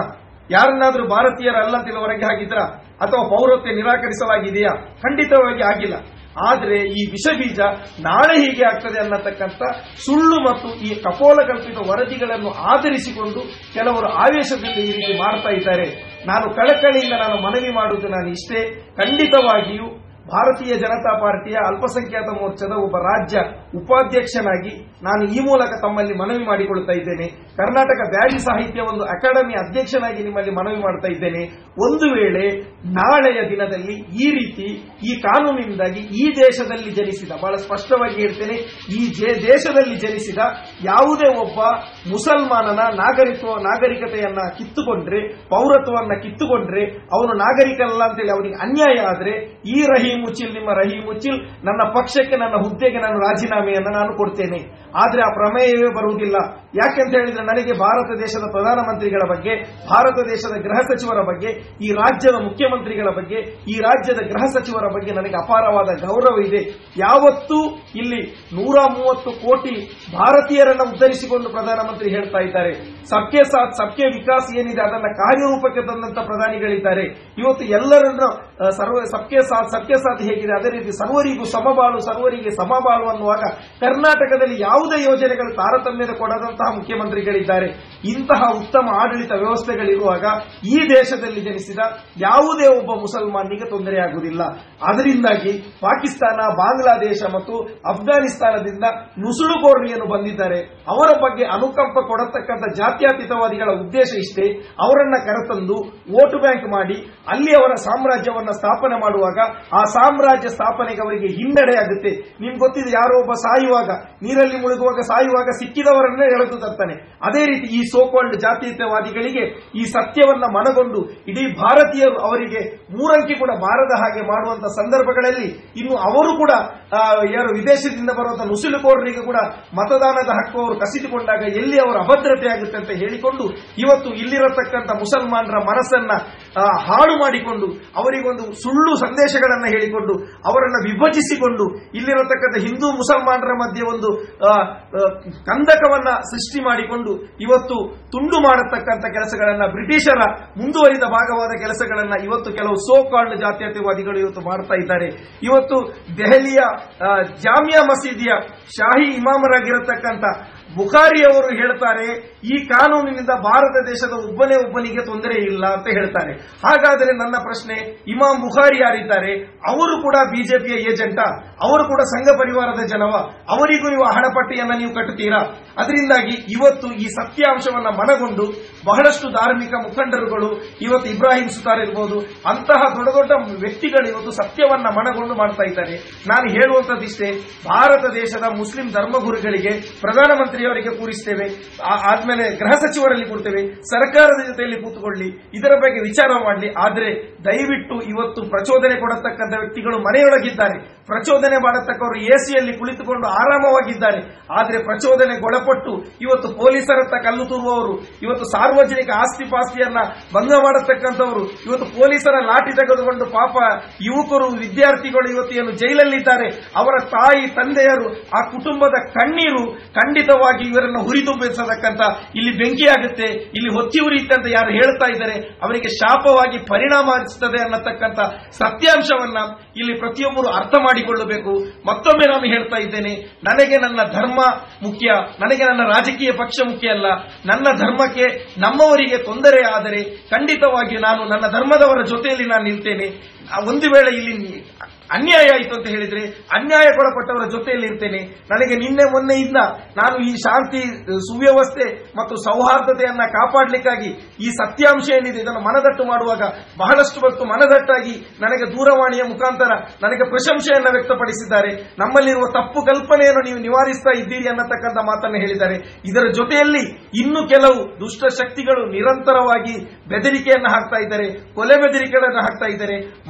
ಯಾರನ್ನಾದ್ರೂ ಭಾರತೀಯರಲ್ಲ ಅಂತ ಹೊರಗೆ ಹಾಕಿದ್ರ ಅಥವಾ ಪೌರತ್ವ ನಿರಾಕರಿಸಲಾಗಿದೆಯಾ ಖಂಡಿತವಾಗಿ ಆಗಿಲ್ಲ ಆದ್ರೆ ಈ ವಿಷ ಬೀಜ ನಾಳೆ ಹೀಗೆ ಆಗ್ತದೆ ಅನ್ನತಕ್ಕಂಥ ಸುಳ್ಳು ಮತ್ತು ಈ ಕಪೋಲಕಲ್ಪಿತ ವರದಿಗಳನ್ನು ಆಧರಿಸಿಕೊಂಡು ಕೆಲವರು ಆವೇಶದಿಂದ ಈ ರೀತಿ ಮಾಡ್ತಾ ಇದ್ದಾರೆ ನಾನು ಕಳಕಳಿಯಿಂದ ನಾನು ಮನವಿ ಮಾಡುವುದು ನಾನು ಇಷ್ಟೇ ಖಂಡಿತವಾಗಿಯೂ ಭಾರತೀಯ ಜನತಾ ಪಾರ್ಟಿಯ ಅಲ್ಪಸಂಖ್ಯಾತ ಮೋರ್ಚಾದ ಒಬ್ಬ ರಾಜ್ಯ ಉಪಾಧ್ಯಕ್ಷನಾಗಿ ನಾನು ಈ ಮೂಲಕ ತಮ್ಮಲ್ಲಿ ಮನವಿ ಮಾಡಿಕೊಳ್ತಾ ಇದ್ದೇನೆ ಕರ್ನಾಟಕ ಬ್ಯಾರಿ ಸಾಹಿತ್ಯ ಒಂದು ಅಕಾಡೆಮಿ ಅಧ್ಯಕ್ಷನಾಗಿ ನಿಮ್ಮಲ್ಲಿ ಮನವಿ ಮಾಡ್ತಾ ಇದ್ದೇನೆ ಒಂದು ವೇಳೆ ನಾಳೆಯ ದಿನದಲ್ಲಿ ಈ ರೀತಿ ಈ ಕಾನೂನಿನಿಂದಾಗಿ ಈ ದೇಶದಲ್ಲಿ ಜನಿಸಿದ ಬಹಳ ಸ್ಪಷ್ಟವಾಗಿ ಹೇಳ್ತೇನೆ ಈ ಜೆ- ದೇಶದಲ್ಲಿ ಜನಿಸಿದ ಯಾವುದೇ ಒಬ್ಬ ಮುಸಲ್ಮಾನನ ನಾಗರಿಕ ನಾಗರಿಕತೆಯನ್ನ ಕಿತ್ತುಕೊಂಡ್ರೆ ಪೌರತ್ವವನ್ನ ಕಿತ್ತುಕೊಂಡ್ರೆ ಅವನು ನಾಗರಿಕಲ್ಲ ಅಂತೇಳಿ ಅವನಿಗೆ ಅನ್ಯಾಯ ಆದ್ರೆ ಈ ರಹೀಂ ಉಚಿಲ್ ನಿಮ್ಮ ರಹೀಂ ಉಚಿಲ್ ನನ್ನ ಪಕ್ಷಕ್ಕೆ ನನ್ನ ಹುದ್ದೆಗೆ ನಾನು ರಾಜೀನಾಮೆಯನ್ನ ನಾನು ಕೊಡ್ತೇನೆ ಆದ್ರೆ ಆ ಪ್ರಮೇಯವೇ ಬರುವುದಿಲ್ಲ ಯಾಕೆಂತ ಹೇಳಿದ್ರೆ ನನಗೆ ಭಾರತ ದೇಶದ ಪ್ರಧಾನಮಂತ್ರಿಗಳ ಬಗ್ಗೆ ಭಾರತ ದೇಶದ ಗೃಹ ಸಚಿವರ ಬಗ್ಗೆ ಈ ರಾಜ್ಯದ ಮುಖ್ಯಮಂತ್ರಿಗಳ ಬಗ್ಗೆ ಈ ರಾಜ್ಯದ ಗೃಹ ಸಚಿವರ ಬಗ್ಗೆ ನನಗೆ ಅಪಾರವಾದ ಗೌರವ ಇದೆ ಯಾವತ್ತೂ ಇಲ್ಲಿ ನೂರ ಮೂವತ್ತು ಕೋಟಿ ಭಾರತೀಯರನ್ನ ಉದ್ಧರಿಸಿಕೊಂಡು ಪ್ರಧಾನಮಂತ್ರಿ ಹೇಳ್ತಾ ಇದ್ದಾರೆ ಸಬ್ಕೆ ಸಾಥ್ ಸಬ್ಕೆ ವಿಕಾಸ್ ಏನಿದೆ ಅದನ್ನ ಕಾರ್ಯರೂಪಕ್ಕೆ ತಂದಂತ ಪ್ರಧಾನಿಗಳಿದ್ದಾರೆ ಇವತ್ತು ಎಲ್ಲರನ್ನು ಆ, ಸರ್ವ ಸಬ್ಕೆ ಸಾಥ್ ಸಬ್ಕೆ ಸಾಥ್ ಹೇಗಿದೆ ಅದೇ ರೀತಿ ಸರ್ವರಿಗೂ ಸಮಬಾಳು ಸರ್ವರಿಗೆ ಸಮಬಾಳು ಅನ್ನುವಾಗ ಕರ್ನಾಟಕದಲ್ಲಿ ಯಾವುದೇ ಯೋಜನೆಗಳು ತಾರತಮ್ಯದ ಕೊಡದಂತಹ ಮುಖ್ಯಮಂತ್ರಿಗಳಿದ್ದಾರೆ ಇಂತಹ ಉತ್ತಮ ಆಡಳಿತ ವ್ಯವಸ್ಥೆಗಳಿರುವಾಗ ಈ ದೇಶದಲ್ಲಿ ಜನಿಸಿದ ಯಾವುದೇ ಒಬ್ಬ ಮುಸಲ್ಮಾನಿಗೆ ತೊಂದರೆಯಾಗುವುದಿಲ್ಲ ಅದರಿಂದಾಗಿ ಪಾಕಿಸ್ತಾನ ಬಾಂಗ್ಲಾದೇಶ ಮತ್ತು ಅಫ್ಘಾನಿಸ್ತಾನದಿಂದ ನುಸುಳುಕೋರ್ಣಿಯನ್ನು ಬಂದಿದ್ದಾರೆ ಅವರ ಬಗ್ಗೆ ಅನುಕಂಪ ಕೊಡತಕ್ಕಂಥ ಜಾತ್ಯತೀತವಾದಿಗಳ ಉದ್ದೇಶ ಇಷ್ಟೇ ಅವರನ್ನ ಕರೆತಂದು ವೋಟ್ ಬ್ಯಾಂಕ್ ಮಾಡಿ ಅಲ್ಲಿ ಅವರ ಸಾಮ್ರಾಜ್ಯವನ್ನ ಸ್ಥಾಪನೆ ಮಾಡುವಾಗ ಆ ಸಾಮ್ರಾಜ್ಯ ಸ್ಥಾಪನೆಗೆ ಅವರಿಗೆ ಹಿನ್ನಡೆ ಆಗುತ್ತೆ ನಿಮ್ಗೆ ಗೊತ್ತಿದೆ ಯಾರೋ ಒಬ್ಬ ಸಾಯುವಾಗ ನೀರಲ್ಲಿ ಮುಳುಗುವಾಗ ಸಾಯುವಾಗ ಸಿಕ್ಕಿದವರನ್ನೇ ಎಳೆದು ತರ್ತಾನೆ ಅದೇ ರೀತಿ ಈ ಸೋಕಾಲ್ಡ್ ಜಾತೀಯತೆವಾದಿಗಳಿಗೆ ಈ ಸತ್ಯವನ್ನ ಮನಗೊಂಡು ಇಡೀ ಭಾರತೀಯರು ಅವರಿಗೆ ಮೂರಂಕಿ ಕೂಡ ಬಾರದ ಹಾಗೆ ಮಾಡುವಂತ ಸಂದರ್ಭಗಳಲ್ಲಿ ಇನ್ನು ಅವರು ಕೂಡ ಆ, ಯಾರು ವಿದೇಶದಿಂದ ಬರುವಂತ ನುಸುಳುಕೋರರಿಗೆ ಕೂಡ ಮತದಾನದ ಹಕ್ಕು ಅವರು ಕಸಿದುಕೊಂಡಾಗ ಎಲ್ಲಿ ಅವರ ಅಭದ್ರತೆ ಆಗುತ್ತೆ ಅಂತ ಹೇಳಿಕೊಂಡು ಇವತ್ತು ಇಲ್ಲಿರತಕ್ಕಂಥ ಮುಸಲ್ಮಾನರ ಮನಸ್ಸನ್ನ ಆ, ಹಾಳು ಮಾಡಿಕೊಂಡು ಅವರಿಗೊಂದು ಸುಳ್ಳು ಸಂದೇಶಗಳನ್ನ ಹೇಳಿಕೊಂಡು ಅವರನ್ನ ವಿಭಜಿಸಿಕೊಂಡು ಇಲ್ಲಿರತಕ್ಕಂಥ ಹಿಂದೂ ಮುಸಲ್ಮಾನರ ಮಧ್ಯೆ ಒಂದು ಆ, ಆ, ಕಂದಕವನ್ನ ಸೃಷ್ಟಿ ಮಾಡಿಕೊಂಡು ಇವತ್ತು ತುಂಡು ಮಾಡತಕ್ಕಂಥ ಕೆಲಸಗಳನ್ನ ಬ್ರಿಟಿಷರ ಮುಂದುವರಿದ ಭಾಗವಾದ ಕೆಲಸಗಳನ್ನ ಇವತ್ತು ಕೆಲವು ಸೋ ಕಾಲ್ಡ್ ಜಾತ್ಯತೀತವಾದಿಗಳು ಇವತ್ತು ಮಾಡ್ತಾ ಇದ್ದಾರೆ ಇವತ್ತು ದೆಹಲಿಯ ಆ, ಜಾಮಿಯಾ ಮಸೀದಿಯ ಶಾಹಿ ಇಮಾಮರಾಗಿರತಕ್ಕಂಥ ಬುಖಾರಿ ಅವರು ಹೇಳ್ತಾರೆ ಈ ಕಾನೂನಿನಿಂದ ಭಾರತ ದೇಶದ ಒಬ್ಬನೇ ಒಬ್ಬನಿಗೆ ತೊಂದರೆ ಇಲ್ಲ ಅಂತ ಹೇಳ್ತಾರೆ ಹಾಗಾದರೆ ನನ್ನ ಪ್ರಶ್ನೆ ಇಮಾಮ್ ಬುಖಾರಿ ಯಾರಿದ್ದಾರೆ ಅವರು ಕೂಡ ಬಿಜೆಪಿಯ ಏಜೆಂಟ ಅವರು ಕೂಡ ಸಂಘ ಪರಿವಾರದ ಜನವ ಅವರಿಗೂ ನೀವು ಹಣಪಟ್ಟಿಯನ್ನ ನೀವು ಕಟ್ಟುತ್ತೀರಾ ಅದರಿಂದಾಗಿ ಇವತ್ತು ಈ ಸತ್ಯಾಂಶವನ್ನ ಮನಗೊಂಡು ಬಹಳಷ್ಟು ಧಾರ್ಮಿಕ ಮುಖಂಡರುಗಳು ಇವತ್ತು ಇಬ್ರಾಹಿಂ ಸುತಾರ್ ಇರ್ಬೋದು ಅಂತಹ ದೊಡ್ಡ ದೊಡ್ಡ ವ್ಯಕ್ತಿಗಳು ಇವತ್ತು ಸತ್ಯವನ್ನ ಮನಗೊಂಡು ಮಾಡ್ತಾ ಇದ್ದಾರೆ ನಾನು ಹೇಳುವಂತದ್ದಿಷ್ಟೇ ಭಾರತ ದೇಶದ ಮುಸ್ಲಿಂ ಧರ್ಮಗುರುಗಳಿಗೆ ಪ್ರಧಾನಮಂತ್ರಿಯವರಿಗೆ ಕೂರಿಸ್ತೇವೆ ಆ- ಆದ್ಮೇಲೆ ಗೃಹ ಸಚಿವರಲ್ಲಿ ಕೊಡ್ತೇವೆ ಸರ್ಕಾರದ ಜೊತೆಯಲ್ಲಿ ಕೂತ್ಕೊಳ್ಳಿ ಇದರ ಬಗ್ಗೆ ವಿಚಾರ ಮಾಡಲಿ ಆದ್ರೆ ದಯವಿಟ್ಟು ಇವತ್ತು ಪ್ರಚೋದನೆ ಕೊಡತಕ್ಕಂಥ ವ್ಯಕ್ತಿಗಳು ಮನೆಯೊಳಗಿದ್ದಾರೆ ಪ್ರಚೋದನೆ ಮಾಡತಕ್ಕವರು ಎಸಿಯಲ್ಲಿ ಕುಳಿತುಕೊಂಡು ಆರಾಮವಾಗಿದ್ದಾರೆ ಆದ್ರೆ ಪ್ರಚೋದನೆಗೊಳಪಟ್ಟು ಇವತ್ತು ಪೊಲೀಸರತ್ತ ಕಲ್ಲು ತೂರುವವರು ಇವತ್ತು ಸಾರ್ವಜನಿಕ ಆಸ್ತಿ ಪಾಸ್ತಿಯನ್ನ ಭಂಗ ಮಾಡತಕ್ಕಂಥವರು ಇವತ್ತು ಪೊಲೀಸರ ಲಾಠಿ ತೆಗೆದುಕೊಂಡು ಪಾಪ ಯುವಕರು ವಿದ್ಯಾರ್ಥಿಗಳು ಇವತ್ತು ಏನು ಜೈಲಲ್ಲಿದ್ದಾರೆ ಅವರ ತಾಯಿ ತಂದೆಯರು ಆ ಕುಟುಂಬದ ಕಣ್ಣೀರು ಖಂಡಿತವಾಗಿ ಇವರನ್ನು ಹುರಿದುಂಬಿಸತಕ್ಕಂಥ ಇಲ್ಲಿ ಬೆಂಕಿಯಾಗುತ್ತೆ ಇಲ್ಲಿ ಹೊತ್ತಿ ಉರಿಯುತ್ತೆ ಅಂತ ಯಾರು ಹೇಳ್ತಾ ಇದ್ದಾರೆ ಅವರಿಗೆ ಶಾಪವಾಗಿ ಪರಿಣಾಮ ಹರಿಸುತ್ತದೆ ಅನ್ನತಕ್ಕಂಥ ಸತ್ಯಾಂಶವನ್ನ ಇಲ್ಲಿ ಪ್ರತಿಯೊಬ್ಬರು ಅರ್ಥ ಮಾಡಿಕೊಳ್ಳಬೇಕು ಮತ್ತೊಮ್ಮೆ ನಾನು ಹೇಳ್ತಾ ಇದ್ದೇನೆ ನನಗೆ ನನ್ನ ಧರ್ಮ ಮುಖ್ಯ ನನಗೆ ನನ್ನ ರಾಜಕೀಯ ಪಕ್ಷ ಮುಖ್ಯ ಅಲ್ಲ ನನ್ನ ಧರ್ಮಕ್ಕೆ ನಮ್ಮವರಿಗೆ ತೊಂದರೆ ಆದರೆ ಖಂಡಿತವಾಗಿ ನಾನು ನನ್ನ ಧರ್ಮದವರ ಜೊತೆಯಲ್ಲಿ ನಾನು ನಿಲ್ತೇನೆ ಆ ಒಂದು ವೇಳೆ ಇಲ್ಲಿ ನಿ- ಅನ್ಯಾಯ ಆಯಿತು ಅಂತ ಹೇಳಿದ್ರೆ ಅನ್ಯಾಯಕ್ಕೊಳಪಟ್ಟವರ ಜೊತೆಯಲ್ಲಿ ಇರ್ತೇನೆ ನನಗೆ ನಿನ್ನೆ ಮೊನ್ನೆಯಿಂದ ನಾನು ಈ ಶಾಂತಿ ಸುವ್ಯವಸ್ಥೆ ಮತ್ತು ಸೌಹಾರ್ದತೆಯನ್ನ ಕಾಪಾಡಲಿಕ್ಕಾಗಿ ಈ ಸತ್ಯಾಂಶ ಏನಿದೆ ಇದನ್ನು ಮನದಟ್ಟು ಮಾಡುವಾಗ ಬಹಳಷ್ಟು ಹೊತ್ತು ಮನದಟ್ಟಾಗಿ ನನಗೆ ದೂರವಾಣಿಯ ಮುಖಾಂತರ ನನಗೆ ಪ್ರಶಂಸೆಯನ್ನ ವ್ಯಕ್ತಪಡಿಸಿದ್ದಾರೆ ನಮ್ಮಲ್ಲಿರುವ ತಪ್ಪು ಕಲ್ಪನೆಯನ್ನು ನೀವು ನಿವಾರಿಸ್ತಾ ಇದ್ದೀರಿ ಅನ್ನತಕ್ಕಂಥ ಮಾತನ್ನು ಹೇಳಿದ್ದಾರೆ ಇದರ ಜೊತೆಯಲ್ಲಿ ಇನ್ನು ಕೆಲವು ದುಷ್ಟ ಶಕ್ತಿಗಳು ನಿರಂತರವಾಗಿ ಬೆದರಿಕೆಯನ್ನು ಹಾಕ್ತಾ ಇದ್ದಾರೆ ಕೊಲೆ ಬೆದರಿಕೆಗಳನ್ನು ಹಾಕ್ತಾ ಇದ್ದಾರೆ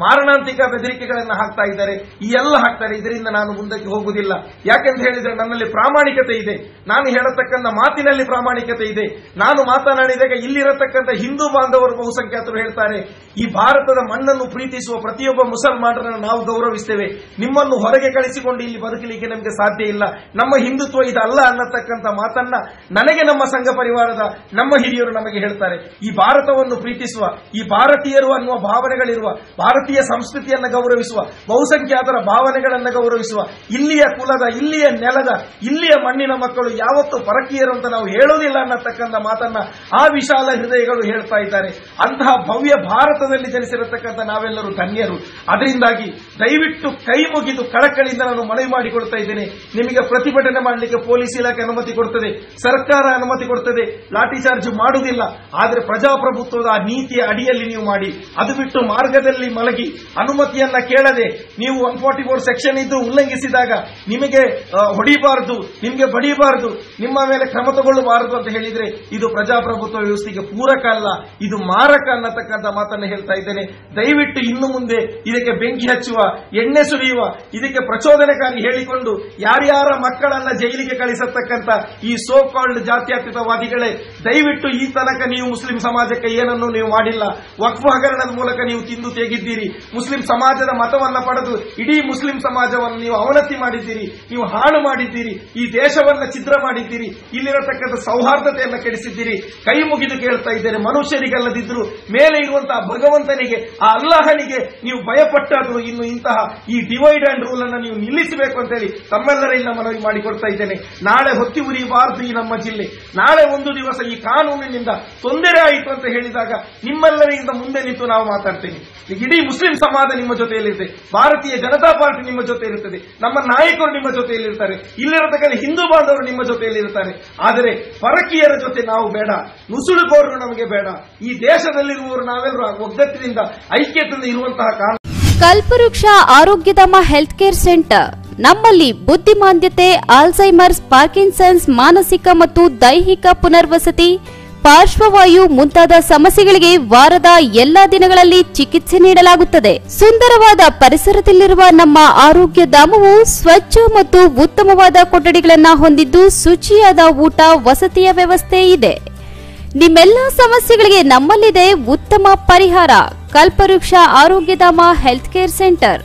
ಮಾರಣಾಂತಿಕ ಬೆದರಿಕೆಗಳನ್ನ ಹಾಕ್ತಾ ಇದ್ದಾರೆ ಈ ಎಲ್ಲ ಹಾಕ್ತಾರೆ ಇದರಿಂದ ನಾನು ಮುಂದಕ್ಕೆ ಹೋಗುವುದಿಲ್ಲ ಯಾಕೆಂತ ಹೇಳಿದ್ರೆ ನನ್ನಲ್ಲಿ ಪ್ರಾಮಾಣಿಕತೆ ಇದೆ ನಾನು ಹೇಳತಕ್ಕಂಥ ಮಾತಿನಲ್ಲಿ ಪ್ರಾಮಾಣಿಕತೆ ಇದೆ ನಾನು ಮಾತನಾಡಿದಾಗ ಇಲ್ಲಿರತಕ್ಕಂಥ ಹಿಂದೂ ಬಾಂಧವರು ಬಹುಸಂಖ್ಯಾತರು ಹೇಳ್ತಾರೆ ಈ ಭಾರತದ ಮಣ್ಣನ್ನು ಪ್ರೀತಿಸುವ ಪ್ರತಿಯೊಬ್ಬ ಮುಸಲ್ಮಾನರನ್ನು ನಾವು ಗೌರವಿಸ್ತೇವೆ ನಿಮ್ಮನ್ನು ಹೊರಗೆ ಕಳಿಸಿಕೊಂಡು ಇಲ್ಲಿ ಬದುಕಲಿಕ್ಕೆ ನಮಗೆ ಸಾಧ್ಯ ಇಲ್ಲ ನಮ್ಮ ಹಿಂದುತ್ವ ಇದಲ್ಲ ಅನ್ನತಕ್ಕಂಥ ಮಾತನ್ನ ನನಗೆ ನಮ್ಮ ಸಂಘ ಪರಿವಾರದ ನಮ್ಮ ಹಿರಿಯರು ನಮಗೆ ಹೇಳ್ತಾರೆ ಈ ಭಾರತವನ್ನು ಪ್ರೀತಿಸುವ ಈ ಭಾರತೀಯರು ಅನ್ನುವ ಭಾವನೆಗಳಿರುವ ಭಾರತೀಯ ಸಂಸ್ಕೃತಿಯನ್ನ ಗೌರವಿಸುವ ಬಹುಸಂಖ್ಯಾತರ ಭಾವನೆಗಳನ್ನ ಗೌರವಿಸುವ ಇಲ್ಲಿಯ ಕುಲದ ಇಲ್ಲಿಯ ನೆಲದ ಇಲ್ಲಿಯ ಮಣ್ಣಿನ ಮಕ್ಕಳು ಯಾವತ್ತೂ ಪರಕೀಯರು ಅಂತ ನಾವು ಹೇಳೋದಿಲ್ಲ ಅನ್ನತಕ್ಕಂಥ ಮಾತನ್ನ ಆ ವಿಶಾಲ ಹೃದಯಗಳು ಹೇಳ್ತಾ ಇದ್ದಾರೆ ಅಂತಹ ಭವ್ಯ ಭಾರತದಲ್ಲಿ ಜನಿಸಿರತಕ್ಕಂಥ ನಾವೆಲ್ಲರೂ ಧನ್ಯರು ಅದರಿಂದಾಗಿ ದಯವಿಟ್ಟು ಕೈ ಮುಗಿದು ಕಳಕಳಿಯಿಂದ ನಾನು ಮನವಿ ಮಾಡಿಕೊಡ್ತಾ ಇದ್ದೇನೆ ನಿಮಗೆ ಪ್ರತಿಭಟನೆ ಮಾಡಲಿಕ್ಕೆ ಪೊಲೀಸ್ ಇಲಾಖೆ ಅನುಮತಿ ಕೊಡ್ತದೆ ಸರ್ಕಾರ ಅನುಮತಿ ಕೊಡ್ತದೆ ಲಾಠಿ ಚಾರ್ಜ್ ಮಾಡುವುದಿಲ್ಲ ಆದರೆ ಪ್ರಜಾಪ್ರಭುತ್ವದ ಆ ನೀತಿಯ ಅಡಿಯಲ್ಲಿ ನೀವು ಮಾಡಿ ಅದು ಬಿಟ್ಟು ಮಾರ್ಗದಲ್ಲಿ ಮಲಗಿ ಅನುಮತಿಯನ್ನ ಕೇಳದೆ ನೀವು ಒನ್ ಫಾರ್ಟಿ ಫೋರ್ ಸೆಕ್ಷನ್ ಇದ್ದು ಉಲ್ಲಂಘಿಸಿದಾಗ ನಿಮಗೆ ಆ, ಹೊಡಿಬಾರದು ನಿಮಗೆ ಬಡಿಬಾರದು ನಿಮ್ಮ ಮೇಲೆ ಕ್ರಮ ತಗೊಳ್ಳಬಾರದು ಅಂತ ಹೇಳಿದ್ರೆ ಇದು ಪ್ರಜಾಪ್ರಭುತ್ವ ವ್ಯವಸ್ಥೆಗೆ ಪೂರಕ ಅಲ್ಲ ಇದು ಮಾರಕ ಅನ್ನತಕ್ಕಂಥ ಮಾತನ್ನು ಹೇಳ್ತಾ ಇದ್ದೇನೆ ದಯವಿಟ್ಟು ಇನ್ನು ಮುಂದೆ ಇದಕ್ಕೆ ಬೆಂಕಿ ಹಚ್ಚುವ ಎಣ್ಣೆ ಸುರಿಯುವ ಇದಕ್ಕೆ ಪ್ರಚೋದನಕಾರಿ ಹೇಳಿಕೊಂಡು ಯಾರ್ಯಾರ ಮಕ್ಕಳನ್ನ ಜೈಲಿಗೆ ಕಳಿಸತಕ್ಕಂಥ ಈ ಸೋ ಕಾಲ್ಡ್ ಜಾತ್ಯತೀತವಾದಿಗಳೇ ದಯವಿಟ್ಟು ಈ ತನಕ ನೀವು ಮುಸ್ಲಿಂ ಸಮಾಜಕ್ಕೆ ಏನನ್ನು ನೀವು ಮಾಡಿಲ್ಲ ವಕ್ಫ್ ಹಗರಣದ ಮೂಲಕ ನೀವು ತಿಂದು ತೆಗಿದ್ದೀರಿ ಮುಸ್ಲಿಂ ಸಮಾಜದ ಮತವನ್ನ ಪಡೆದು ಇಡೀ ಮುಸ್ಲಿಂ ಸಮಾಜವನ್ನು ನೀವು ಅವನತಿ ಮಾಡಿದ್ದೀರಿ ನೀವು ಹಾಳು ಮಾಡಿದ್ದೀರಿ ಈ ದೇಶವನ್ನ ಛಿದ್ರ ಮಾಡಿದ್ದೀರಿ ಇಲ್ಲಿರತಕ್ಕಂಥ ಸೌಹಾರ್ದತೆಯನ್ನು ಕೆಡಿಸಿದ್ದೀರಿ ಕೈ ಮುಗಿದು ಕೇಳ್ತಾ ಇದ್ದೇನೆ ಮನುಷ್ಯರಿಗಲ್ಲದಿದ್ರು ಮೇಲೆ ಇರುವಂತಹ ಭಗವಂತನಿಗೆ ಆ ಅಲ್ಲಾಹನಿಗೆ ನೀವು ಭಯಪಟ್ಟಾದ್ರು ಇನ್ನು ಇಂತಹ ಈ ಡಿವೈಡ್ ಅಂಡ್ ರೂಲ್ ಅನ್ನು ನೀವು ನಿಲ್ಲಿಸಬೇಕು ಅಂತ ಹೇಳಿ ತಮ್ಮೆಲ್ಲರಿಂದ ಮನವಿ ಮಾಡಿಕೊಡ್ತಾ ಇದ್ದೇನೆ ನಾಳೆ ಹೊತ್ತಿ ಉರಿಬಾರದು ಈ ನಮ್ಮ ಜಿಲ್ಲೆ ನಾಳೆ ಒಂದು ದಿವಸ ಈ ಕಾನೂನಿನಿಂದ ತೊಂದರೆ ಆಯಿತು ಅಂತ ಹೇಳಿದಾಗ ನಿಮ್ಮೆಲ್ಲರಿಂದ ಮುಂದೆ ನಿಂತು ನಾವು ಮಾತಾಡ್ತೇನೆ ಈಗ ಇಡೀ ಮುಸ್ಲಿಂ ಸಮಾಜ ನಿಮ್ಮ ಜೊತೆಯಲ್ಲಿರುತ್ತೆ ಭಾರತೀಯ ಜನತಾ ಪಾರ್ಟಿ ನಿಮ್ಮ ಜೊತೆ ಇರುತ್ತದೆ ನಮ್ಮ ನಾಯಕರು ನಿಮ್ಮ ಜೊತೆಯಲ್ಲಿರ್ತಾರೆ ಇಲ್ಲಿರತಕ್ಕಂಥ ಹಿಂದೂ ಬಾಂಧವರು ನಿಮ್ಮ ಜೊತೆಯಲ್ಲಿರ್ತಾರೆ ಆದರೆ ಪರಕೀಯರ ಜೊತೆ ನಾವು ಬೇಡ ನುಸುಳುಕೋರರು ನಮಗೆ ಬೇಡ ಈ ದೇಶದಲ್ಲಿರುವವರು ನಾವೆಲ್ಲರೂ ಒಗ್ಗಟ್ಟಿನಿಂದ ಐಕ್ಯತೆಯಿಂದ ಇರುವಂತಹ ಕಾನೂನು ಕಲ್ಪವೃಕ್ಷ ಆರೋಗ್ಯಧಾಮ ಹೆಲ್ತ್ ಕೇರ್ ಸೆಂಟರ್ ನಮ್ಮಲ್ಲಿ ಬುದ್ಧಿಮಾಂದ್ಯತೆ ಆಲ್ಝೈಮರ್ಸ್ ಪಾರ್ಕಿನ್ಸನ್ಸ್ ಮಾನಸಿಕ ಮತ್ತು ದೈಹಿಕ ಪುನರ್ವಸತಿ ಪಾರ್ಶ್ವವಾಯು ಮುಂತಾದ ಸಮಸ್ಯೆಗಳಿಗೆ ವಾರದ ಎಲ್ಲಾ ದಿನಗಳಲ್ಲಿ ಚಿಕಿತ್ಸೆ ನೀಡಲಾಗುತ್ತದೆ ಸುಂದರವಾದ ಪರಿಸರದಲ್ಲಿರುವ ನಮ್ಮ ಆರೋಗ್ಯ ಧಾಮವು ಸ್ವಚ್ಛ ಮತ್ತು ಉತ್ತಮವಾದ ಕೊಠಡಿಗಳನ್ನು ಹೊಂದಿದ್ದು ಶುಚಿಯಾದ ಊಟ ವಸತಿಯ ವ್ಯವಸ್ಥೆ ಇದೆ ನಿಮ್ಮೆಲ್ಲ ಸಮಸ್ಯೆಗಳಿಗೆ ನಮ್ಮಲ್ಲಿದೆ ಉತ್ತಮ ಪರಿಹಾರ Kalpavriksha Arogyadhama health care centre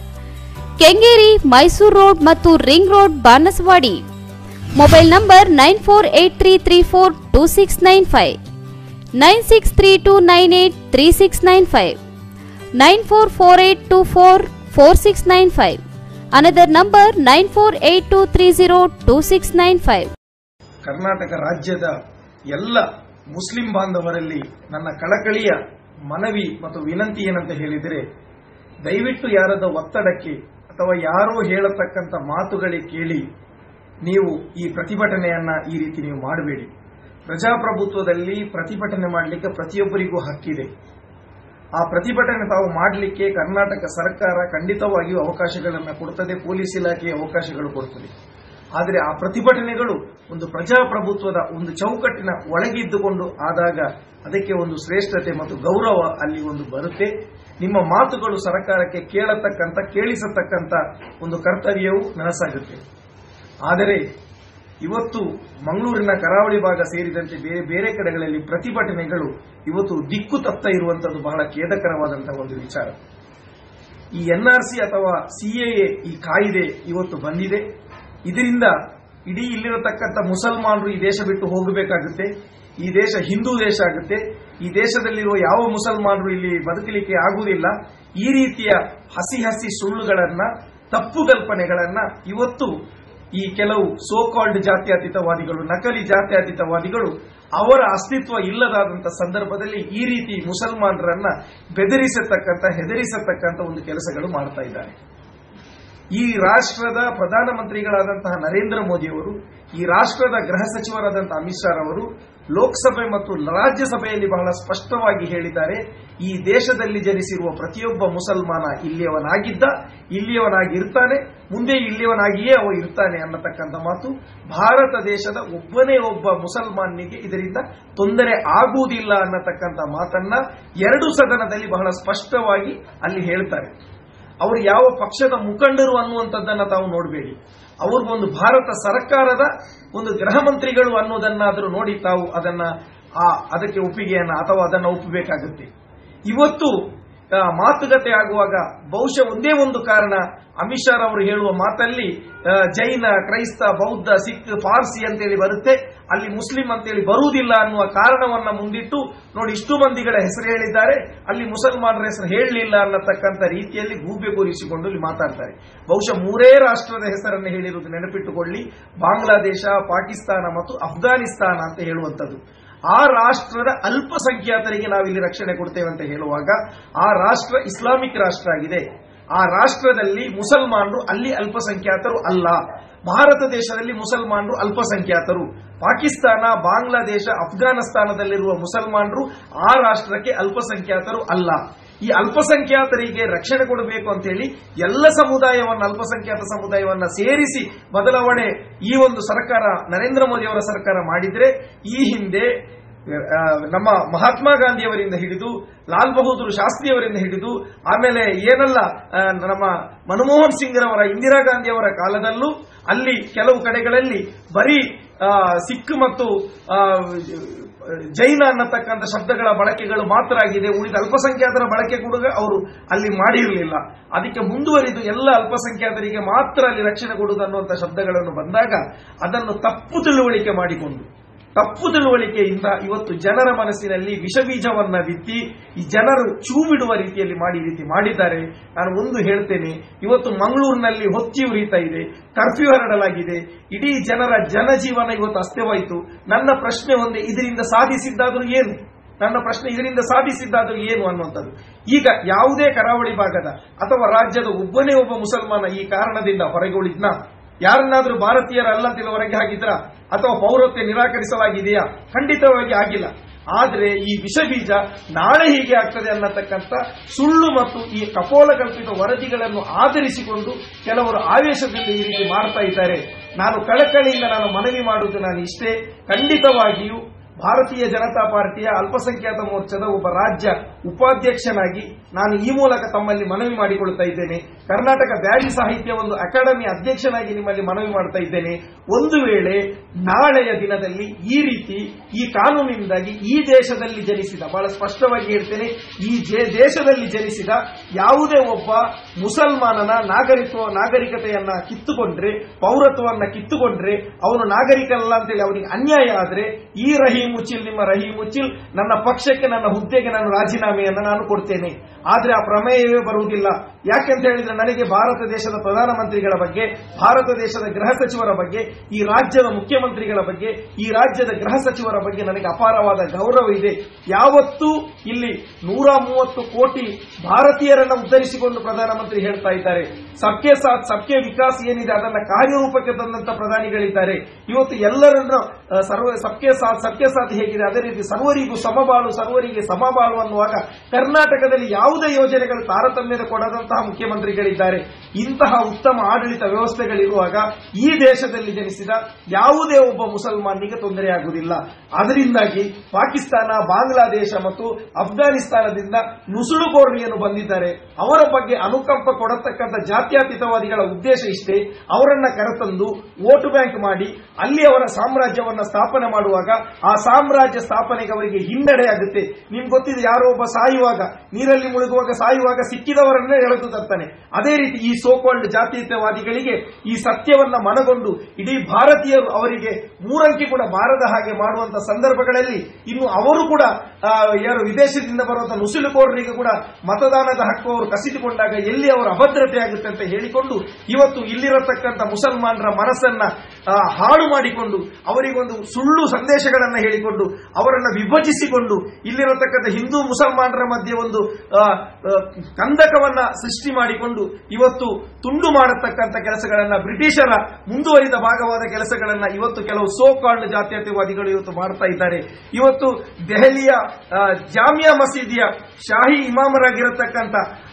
Kengeri Mysuru road ಮತ್ತು ring road Banasawadi mobile number nine four eight three three four two six nine five nine six three two nine eight three six nine five nine four four eight two four four six nine five another number nine four eight two three zero two six nine five Karnataka ರಾಜ್ಯದ ಎಲ್ಲ Muslim ಬಾಂಧವರಲ್ಲಿ ನನ್ನ ಕಳಕಳಿಯ ಮನವಿ ಮತ್ತು ವಿನಂತಿ ಏನಂತ ಹೇಳಿದರೆ ದಯವಿಟ್ಟು ಯಾರದ ಒತ್ತಡಕ್ಕೆ ಅಥವಾ ಯಾರೋ ಹೇಳತಕ್ಕಂಥ ಮಾತುಗಳಿಗೆ ಕೇಳಿ ನೀವು ಈ ಪ್ರತಿಭಟನೆಯನ್ನ ಈ ರೀತಿ ನೀವು ಮಾಡಬೇಡಿ ಪ್ರಜಾಪ್ರಭುತ್ವದಲ್ಲಿ ಪ್ರತಿಭಟನೆ ಮಾಡಲಿಕ್ಕೆ ಪ್ರತಿಯೊಬ್ಬರಿಗೂ ಹಕ್ಕಿದೆ ಆ ಪ್ರತಿಭಟನೆ ತಾವು ಮಾಡಲಿಕ್ಕೆ ಕರ್ನಾಟಕ ಸರ್ಕಾರ ಖಂಡಿತವಾಗಿಯೂ ಅವಕಾಶಗಳನ್ನು ಕೊಡುತ್ತದೆ ಪೊಲೀಸ್ ಇಲಾಖೆ ಅವಕಾಶಗಳು ಕೊಡುತ್ತದೆ ಆದರೆ ಆ ಪ್ರತಿಭಟನೆಗಳು ಒಂದು ಪ್ರಜಾಪ್ರಭುತ್ವದ ಒಂದು ಚೌಕಟ್ಟಿನ ಒಳಗಿದ್ದುಕೊಂಡು ಆದಾಗ ಅದಕ್ಕೆ ಒಂದು ಶ್ರೇಷ್ಠತೆ ಮತ್ತು ಗೌರವ ಅಲ್ಲಿ ಒಂದು ಬರುತ್ತೆ ನಿಮ್ಮ ಮಾತುಗಳು ಸರ್ಕಾರಕ್ಕೆ ಕೇಳತಕ್ಕಂಥ ಕೇಳಿಸತಕ್ಕಂಥ ಒಂದು ಕರ್ತವ್ಯವು ನನಸಾಗುತ್ತೆ ಆದರೆ ಇವತ್ತು ಮಂಗಳೂರಿನ ಕರಾವಳಿ ಭಾಗ ಸೇರಿದಂತೆ ಬೇರೆ ಬೇರೆ ಕಡೆಗಳಲ್ಲಿ ಪ್ರತಿಭಟನೆಗಳು ಇವತ್ತು ದಿಕ್ಕು ತಪ್ತ ಇರುವಂತದ್ದು ಬಹಳ ಖೇದಕರವಾದಂತಹ ಒಂದು ವಿಚಾರ ಈ ಎನ್ಆರ್ಸಿ ಅಥವಾ ಸಿಎಎ ಈ ಕಾಯಿದೆ ಇವತ್ತು ಬಂದಿದೆ ಇದರಿಂದ ಇಡೀ ಇಲ್ಲಿರತಕ್ಕಂಥ ಮುಸಲ್ಮಾನರು ಈ ದೇಶ ಬಿಟ್ಟು ಹೋಗಬೇಕಾಗುತ್ತೆ ಈ ದೇಶ ಹಿಂದೂ ದೇಶ ಆಗುತ್ತೆ ಈ ದೇಶದಲ್ಲಿರುವ ಯಾವ ಮುಸಲ್ಮಾನರು ಇಲ್ಲಿ ಬದುಕಲಿಕ್ಕೆ ಆಗುವುದಿಲ್ಲ ಈ ರೀತಿಯ ಹಸಿ ಹಸಿ ಸುಳ್ಳುಗಳನ್ನ ತಪ್ಪು ಕಲ್ಪನೆಗಳನ್ನ ಇವತ್ತು ಈ ಕೆಲವು ಸೋ ಕಾಲ್ಡ್ ಜಾತ್ಯತೀತವಾದಿಗಳು ನಕಲಿ ಜಾತ್ಯತೀತವಾದಿಗಳು ಅವರ ಅಸ್ತಿತ್ವ ಇಲ್ಲದಾದಂಥ ಸಂದರ್ಭದಲ್ಲಿ ಈ ರೀತಿ ಮುಸಲ್ಮಾನರನ್ನ ಬೆದರಿಸತಕ್ಕಂಥ ಹೆದರಿಸತಕ್ಕಂಥ ಒಂದು ಕೆಲಸಗಳು ಮಾಡ್ತಾ ಇದ್ದಾರೆ ಈ ರಾಷ್ಟ್ರದ ಪ್ರಧಾನಮಂತ್ರಿಗಳಾದಂತಹ ನರೇಂದ್ರ ಮೋದಿಯವರು ಈ ರಾಷ್ಟ್ರದ ಗೃಹ ಸಚಿವರಾದಂತಹ ಅಮಿತ್ ಶಾ ಅವರು ಲೋಕಸಭೆ ಮತ್ತು ರಾಜ್ಯಸಭೆಯಲ್ಲಿ ಬಹಳ ಸ್ಪಷ್ಟವಾಗಿ ಹೇಳಿದ್ದಾರೆ ಈ ದೇಶದಲ್ಲಿ ಜನಿಸಿರುವ ಪ್ರತಿಯೊಬ್ಬ ಮುಸಲ್ಮಾನ ಇಲ್ಲಿಯವನಾಗಿದ್ದ ಇಲ್ಲಿಯವನಾಗಿರ್ತಾನೆ ಮುಂದೆ ಇಲ್ಲಿಯವನಾಗಿಯೇ ಅವ ಇರ್ತಾನೆ ಅನ್ನತಕ್ಕಂಥ ಮಾತು ಭಾರತ ದೇಶದ ಒಬ್ಬನೇ ಒಬ್ಬ ಮುಸಲ್ಮಾನಿಗೆ ಇದರಿಂದ ತೊಂದರೆ ಆಗುವುದಿಲ್ಲ ಅನ್ನತಕ್ಕಂಥ ಮಾತನ್ನ ಎರಡು ಸದನದಲ್ಲಿ ಬಹಳ ಸ್ಪಷ್ಟವಾಗಿ ಅಲ್ಲಿ ಹೇಳ್ತಾರೆ ಅವರು ಯಾವ ಪಕ್ಷದ ಮುಖಂಡರು ಅನ್ನುವಂಥದ್ದನ್ನ ತಾವು ನೋಡಬೇಡಿ ಅವ್ರಿಗೊಂದು ಭಾರತ ಸರ್ಕಾರದ ಒಂದು ಗೃಹ ಮಂತ್ರಿಗಳು ಅನ್ನೋದನ್ನಾದರೂ ನೋಡಿ ತಾವು ಅದನ್ನ ಆ ಅದಕ್ಕೆ ಒಪ್ಪಿಗೆಯನ್ನ ಅಥವಾ ಅದನ್ನ ಒಪ್ಪಬೇಕಾಗುತ್ತೆ ಇವತ್ತು ಆ, ಮಾತುಕತೆ ಆಗುವಾಗ ಬಹುಶಃ ಒಂದೇ ಒಂದು ಕಾರಣ ಅಮಿತ್ ಶಾ ಅವರು ಹೇಳುವ ಮಾತಲ್ಲಿ ಆ, ಜೈನ ಕ್ರೈಸ್ತ ಬೌದ್ಧ ಸಿಖ್ ಪಾರ್ಸಿ ಅಂತೇಳಿ ಬರುತ್ತೆ ಅಲ್ಲಿ ಮುಸ್ಲಿಂ ಅಂತೇಳಿ ಬರುವುದಿಲ್ಲ ಅನ್ನುವ ಕಾರಣವನ್ನ ಮುಂದಿಟ್ಟು ನೋಡಿ ಇಷ್ಟು ಮಂದಿಗಳ ಹೆಸರು ಹೇಳಿದ್ದಾರೆ ಅಲ್ಲಿ ಮುಸಲ್ಮಾನರ ಹೆಸರು ಹೇಳಲಿಲ್ಲ ಅನ್ನತಕ್ಕಂಥ ರೀತಿಯಲ್ಲಿ ಗೂಬೆ ಕೂರಿಸಿಕೊಂಡು ಇಲ್ಲಿ ಮಾತಾಡ್ತಾರೆ ಬಹುಶಃ ಮೂರೇ ರಾಷ್ಟ್ರದ ಹೆಸರನ್ನು ಹೇಳಿರುವುದು ನೆನಪಿಟ್ಟುಕೊಳ್ಳಿ ಬಾಂಗ್ಲಾದೇಶ ಪಾಕಿಸ್ತಾನ ಮತ್ತು ಅಫ್ಘಾನಿಸ್ತಾನ ಅಂತ ಹೇಳುವಂಥದ್ದು ಆ ರಾಷ್ಟ್ರದ ಅಲ್ಪಸಂಖ್ಯಾತರಿಗೆ ನಾವಿಲ್ಲಿ ರಕ್ಷಣೆ ಕೊಡ್ತೇವೆ ಅಂತ ಹೇಳುವಾಗ ಆ ರಾಷ್ಟ್ರ ಇಸ್ಲಾಮಿಕ್ ರಾಷ್ಟ್ರ ಆಗಿದೆ ಆ ರಾಷ್ಟ್ರದಲ್ಲಿ ಮುಸಲ್ಮಾನರು ಅಲ್ಲಿ ಅಲ್ಪಸಂಖ್ಯಾತರು ಅಲ್ಲ ಭಾರತ ದೇಶದಲ್ಲಿ ಮುಸಲ್ಮಾನರು ಅಲ್ಪಸಂಖ್ಯಾತರು ಪಾಕಿಸ್ತಾನ ಬಾಂಗ್ಲಾದೇಶ ಅಫ್ಘಾನಿಸ್ತಾನದಲ್ಲಿರುವ ಮುಸಲ್ಮಾನರು ಆ ರಾಷ್ಟ್ರಕ್ಕೆ ಅಲ್ಪಸಂಖ್ಯಾತರು ಅಲ್ಲ ಈ ಅಲ್ಪಸಂಖ್ಯಾತರಿಗೆ ರಕ್ಷಣೆ ಕೊಡಬೇಕು ಅಂತ ಹೇಳಿ ಎಲ್ಲ ಸಮುದಾಯವನ್ನ ಅಲ್ಪಸಂಖ್ಯಾತ ಸಮುದಾಯವನ್ನ ಸೇರಿಸಿ ಬದಲಾವಣೆ ಈ ಒಂದು ಸರ್ಕಾರ ನರೇಂದ್ರ ಮೋದಿ ಅವರ ಸರ್ಕಾರ ಮಾಡಿದ್ರೆ ಈ ಹಿಂದೆ ಆ, ನಮ್ಮ ಮಹಾತ್ಮ ಗಾಂಧಿಯವರಿಂದ ಹಿಡಿದು ಲಾಲ್ ಬಹದ್ದೂರ್ ಶಾಸ್ತ್ರಿಯವರಿಂದ ಹಿಡಿದು ಆಮೇಲೆ ಏನೆಲ್ಲ ಆ, ನಮ್ಮ ಮನಮೋಹನ್ ಸಿಂಗ್ರವರ ಇಂದಿರಾ ಗಾಂಧಿಯವರ ಕಾಲದಲ್ಲೂ ಅಲ್ಲಿ ಕೆಲವು ಕಡೆಗಳಲ್ಲಿ ಬರೀ ಆ, ಸಿಖ್ ಮತ್ತು ಆ, ಜೈನ ಅನ್ನತಕ್ಕಂಥ ಶಬ್ದಗಳ ಬಳಕೆಗಳು ಮಾತ್ರ ಆಗಿದೆ ಉಳಿದ ಅಲ್ಪಸಂಖ್ಯಾತರ ಬಳಕೆ ಕೂಡ ಅವರು ಅಲ್ಲಿ ಮಾಡಿರಲಿಲ್ಲ ಅದಕ್ಕೆ ಮುಂದುವರಿದು ಎಲ್ಲ ಅಲ್ಪಸಂಖ್ಯಾತರಿಗೆ ಮಾತ್ರ ಅಲ್ಲಿ ರಕ್ಷಣೆ ಕೊಡುವುದು ಅನ್ನುವಂಥ ಶಬ್ದಗಳನ್ನು ಬಂದಾಗ ಅದನ್ನು ತಪ್ಪು ತಿಳುವಳಿಕೆ ಮಾಡಿಕೊಂಡು ತಪ್ಪು ತಿಳುವಳಿಕೆಯಿಂದ ಇವತ್ತು ಜನರ ಮನಸ್ಸಿನಲ್ಲಿ ವಿಷಬೀಜವನ್ನ ಬಿತ್ತಿ ಈ ಜನರು ಚೂ ಬಿಡುವ ರೀತಿಯಲ್ಲಿ ಮಾಡಿ ಈ ರೀತಿ ಮಾಡಿದ್ದಾರೆ ನಾನು ಒಂದು ಹೇಳ್ತೇನೆ ಇವತ್ತು ಮಂಗಳೂರಿನಲ್ಲಿ ಹೊತ್ತಿ ಉರಿತಾ ಇದೆ ಕರ್ಫ್ಯೂ ಹರಡಲಾಗಿದೆ ಇಡೀ ಜನರ ಜನಜೀವನ ಇವತ್ತು ಅಸ್ತವಾಯಿತು ನನ್ನ ಪ್ರಶ್ನೆ ಒಂದೇ ಇದರಿಂದ ಸಾಧಿಸಿದ್ದಾದರೂ ಏನು ನನ್ನ ಪ್ರಶ್ನೆ ಇದರಿಂದ ಸಾಧಿಸಿದ್ದಾದರೂ ಏನು ಅನ್ನುವಂಥದ್ದು ಈಗ ಯಾವುದೇ ಕರಾವಳಿ ಭಾಗದ ಅಥವಾ ರಾಜ್ಯದ ಒಬ್ಬನೇ ಒಬ್ಬ ಮುಸಲ್ಮಾನ ಈ ಕಾರಣದಿಂದ ಹೊರಗೆ ಉಳಿದ್ನ ಯಾರನ್ನಾದ್ರೂ ಭಾರತೀಯರಲ್ಲಂತಿಲ್ಲ ಹೊರಗೆ ಹಾಕಿದ್ರ ಅಥವಾ ಪೌರತ್ವ ನಿರಾಕರಿಸಲಾಗಿದೆಯಾ ಖಂಡಿತವಾಗಿ ಆಗಿಲ್ಲ ಆದ್ರೆ ಈ ವಿಷಬೀಜ ನಾಳೆ ಹೀಗೆ ಆಗ್ತದೆ ಅನ್ನತಕ್ಕಂಥ ಸುಳ್ಳು ಮತ್ತು ಈ ಕಪೋಲ ಕಲ್ಪಿತ ವರದಿಗಳನ್ನು ಆಧರಿಸಿಕೊಂಡು ಕೆಲವರು ಆವೇಶದಿಂದ ಈ ರೀತಿ ಮಾಡ್ತಾ ಇದ್ದಾರೆ ನಾನು ಕಳಕಳಿಯಿಂದ ನಾನು ಮನವಿ ಮಾಡುವುದು ನಾನು ಇಷ್ಟೇ ಖಂಡಿತವಾಗಿಯೂ ಭಾರತೀಯ ಜನತಾ ಪಾರ್ಟಿಯ ಅಲ್ಪಸಂಖ್ಯಾತ ಮೋರ್ಚಾದ ಒಬ್ಬ ರಾಜ್ಯ ಉಪಾಧ್ಯಕ್ಷನಾಗಿ ನಾನು ಈ ಮೂಲಕ ತಮ್ಮಲ್ಲಿ ಮನವಿ ಮಾಡಿಕೊಳ್ತಾ ಇದ್ದೇನೆ ಕರ್ನಾಟಕ ಬ್ಯಾರಿ ಸಾಹಿತ್ಯ ಒಂದು ಅಕಾಡೆಮಿ ಅಧ್ಯಕ್ಷನಾಗಿ ನಿಮ್ಮಲ್ಲಿ ಮನವಿ ಮಾಡ್ತಾ ಇದ್ದೇನೆ ಒಂದು ವೇಳೆ ನಾಳೆಯ ದಿನದಲ್ಲಿ ಈ ರೀತಿ ಈ ಕಾನೂನಿನಿಂದಾಗಿ ಈ ದೇಶದಲ್ಲಿ ಜನಿಸಿದ ಬಹಳ ಸ್ಪಷ್ಟವಾಗಿ ಹೇಳ್ತೇನೆ ಈ ಜೆ- ದೇಶದಲ್ಲಿ ಜನಿಸಿದ ಯಾವುದೇ ಒಬ್ಬ ಮುಸಲ್ಮಾನನ ನಾಗರಿಕ ನಾಗರಿಕತೆಯನ್ನ ಕಿತ್ತುಕೊಂಡ್ರೆ ಪೌರತ್ವವನ್ನ ಕಿತ್ತುಕೊಂಡ್ರೆ ಅವನು ನಾಗರಿಕನಲ್ಲ ಅಂತೇಳಿ ಅವನಿಗೆ ಅನ್ಯಾಯ ಆದ್ರೆ ಈ ರಹೀಂ ಉಚಿಲ್ ನಿಮ್ಮ ರಹೀಂ ಉಚಿಲ್ ನನ್ನ ಪಕ್ಷಕ್ಕೆ ನನ್ನ ಹುದ್ದೆಗೆ ನಾನು ರಾಜೀನಾಮೆಯನ್ನು ನಾನು ಕೊಡ್ತೇನೆ ಆದ್ರೆ ಆ ಪ್ರಮೇಯವೇ ಬರುವುದಿಲ್ಲ ಯಾಕೆಂತ ಹೇಳಿದ್ರೆ ನನಗೆ ಭಾರತ ದೇಶದ ಪ್ರಧಾನಮಂತ್ರಿಗಳ ಬಗ್ಗೆ ಭಾರತ ದೇಶದ ಗೃಹ ಸಚಿವರ ಬಗ್ಗೆ ಈ ರಾಜ್ಯದ ಮುಖ್ಯಮಂತ್ರಿಗಳ ಬಗ್ಗೆ ಈ ರಾಜ್ಯದ ಗೃಹ ಸಚಿವರ ಬಗ್ಗೆ ನನಗೆ ಅಪಾರವಾದ ಗೌರವ ಇದೆ ಯಾವತ್ತೂ ಇಲ್ಲಿ ನೂರ ಮೂವತ್ತು ಕೋಟಿ ಭಾರತೀಯರನ್ನ ಉದ್ಧರಿಸಿಕೊಂಡು ಪ್ರಧಾನಮಂತ್ರಿ ಹೇಳ್ತಾ ಇದ್ದಾರೆ ಸಬ್ಕೆ ಸಾಥ್ ಸಬ್ಕೆ ವಿಕಾಸ್ ಏನಿದೆ ಅದನ್ನ ಕಾರ್ಯರೂಪಕ್ಕೆ ತಂದಂತ ಪ್ರಧಾನಿಗಳಿದ್ದಾರೆ ಇವತ್ತು ಎಲ್ಲರನ್ನ ಆ, ಸರ್ವ ಸಬ್ಕೆ ಸಾಥ್ ಸಬ್ಕೆ ಸಾಥ್ ಹೇಗಿದೆ ಅದೇ ರೀತಿ ಸರ್ವರಿಗೂ ಸಮಬಾಳು ಸರ್ವರಿಗೆ ಸಮಬಾಳು ಅನ್ನುವಾಗ ಕರ್ನಾಟಕದಲ್ಲಿ ಯಾವುದೇ ಯೋಜನೆಗಳು ತಾರತಮ್ಯದ ಕೊಡದಂತಹ ಮುಖ್ಯಮಂತ್ರಿಗಳಿದ್ದಾರೆ ಇಂತಹ ಉತ್ತಮ ಆಡಳಿತ ವ್ಯವಸ್ಥೆಗಳಿರುವಾಗ ಈ ದೇಶದಲ್ಲಿ ಜನಿಸಿದ ಯಾವುದೇ ಒಬ್ಬ ಮುಸಲ್ಮಾನಿಗೆ ತೊಂದರೆಯಾಗುವುದಿಲ್ಲ ಅದರಿಂದಾಗಿ ಪಾಕಿಸ್ತಾನ ಬಾಂಗ್ಲಾದೇಶ ಮತ್ತು ಅಫ್ಘಾನಿಸ್ತಾನದಿಂದ ನುಸುಳುಕೋರಣಿಯನ್ನು ಬಂದಿದ್ದಾರೆ ಅವರ ಬಗ್ಗೆ ಅನುಕಂಪ ಕೊಡತಕ್ಕಂಥ ಜಾತ್ಯತೀತವಾದಿಗಳ ಉದ್ದೇಶ ಇಷ್ಟೇ ಅವರನ್ನ ಕರೆತಂದು ವೋಟ್ ಬ್ಯಾಂಕ್ ಮಾಡಿ ಅಲ್ಲಿ ಅವರ ಸಾಮ್ರಾಜ್ಯವನ್ನ ಸ್ಥಾಪನೆ ಮಾಡುವಾಗ ಆ ಸಾಮ್ರಾಜ್ಯ ಸ್ಥಾಪನೆಗೆ ಅವರಿಗೆ ಹಿನ್ನಡೆ ಆಗುತ್ತೆ ನಿಮ್ಗೆ ಗೊತ್ತಿದೆ ಯಾರೋ ಒಬ್ಬ ಸಾಯುವಾಗ ನೀರಲ್ಲಿ ಮುಳುಗುವಾಗ ಸಾಯುವಾಗ ಸಿಕ್ಕಿದವರನ್ನೇ ಎಳೆದು ತರ್ತಾನೆ ಅದೇ ರೀತಿ ಈ ಸೋಕಾಲ್ಡ್ ಜಾತೀಯತೆವಾದಿಗಳಿಗೆ ಈ ಸತ್ಯವನ್ನ ಮನಗೊಂಡು ಇಡೀ ಭಾರತೀಯರು ಅವರಿಗೆ ಮೂರಂಕಿ ಕೂಡ ಬಾರದ ಹಾಗೆ ಮಾಡುವಂತ ಸಂದರ್ಭಗಳಲ್ಲಿ ಇನ್ನು ಅವರು ಕೂಡ ಆ, ಯಾರು ವಿದೇಶದಿಂದ ಬರುವಂತಹ ನುಸುಳುಕೋರರಿಗೆ ಕೂಡ ಮತದಾನದ ಹಕ್ಕು ಅವರು ಕಸಿದುಕೊಂಡಾಗ ಎಲ್ಲಿ ಅವರ ಅಭದ್ರತೆ ಆಗುತ್ತೆ ಅಂತ ಹೇಳಿಕೊಂಡು ಇವತ್ತು ಇಲ್ಲಿರತಕ್ಕಂಥ ಮುಸಲ್ಮಾನರ ಮನಸ್ಸನ್ನ ಆ, ಹಾಳು ಮಾಡಿಕೊಂಡು ಅವರಿಗೊಂದು ಸುಳ್ಳು ಸಂದೇಶಗಳನ್ನ ಹೇಳಿಕೊಂಡು ಅವರನ್ನ ವಿಭಜಿಸಿಕೊಂಡು ಇಲ್ಲಿರತಕ್ಕಂಥ ಹಿಂದೂ ಮುಸಲ್ಮಾನರ ಮಧ್ಯೆ ಒಂದು ಆ, ಆ, ಕಂದಕವನ್ನ ಸೃಷ್ಟಿ ಮಾಡಿಕೊಂಡು ಇವತ್ತು ತುಂಡು ಮಾಡತಕ್ಕಂಥ ಕೆಲಸಗಳನ್ನ ಬ್ರಿಟಿಷರ ಮುಂದುವರಿದ ಭಾಗವಾದ ಕೆಲಸಗಳನ್ನ ಇವತ್ತು ಕೆಲವು ಸೋ ಕಾಲ್ಡ್ ಜಾತ್ಯತೀತವಾದಿಗಳು ಇವತ್ತು ಮಾಡ್ತಾ ಇದ್ದಾರೆ ಇವತ್ತು ದೆಹಲಿಯ ಆ, ಜಾಮಿಯಾ ಮಸೀದಿಯ ಶಾಹಿ ಇಮಾಮರಾಗಿರತಕ್ಕಂಥ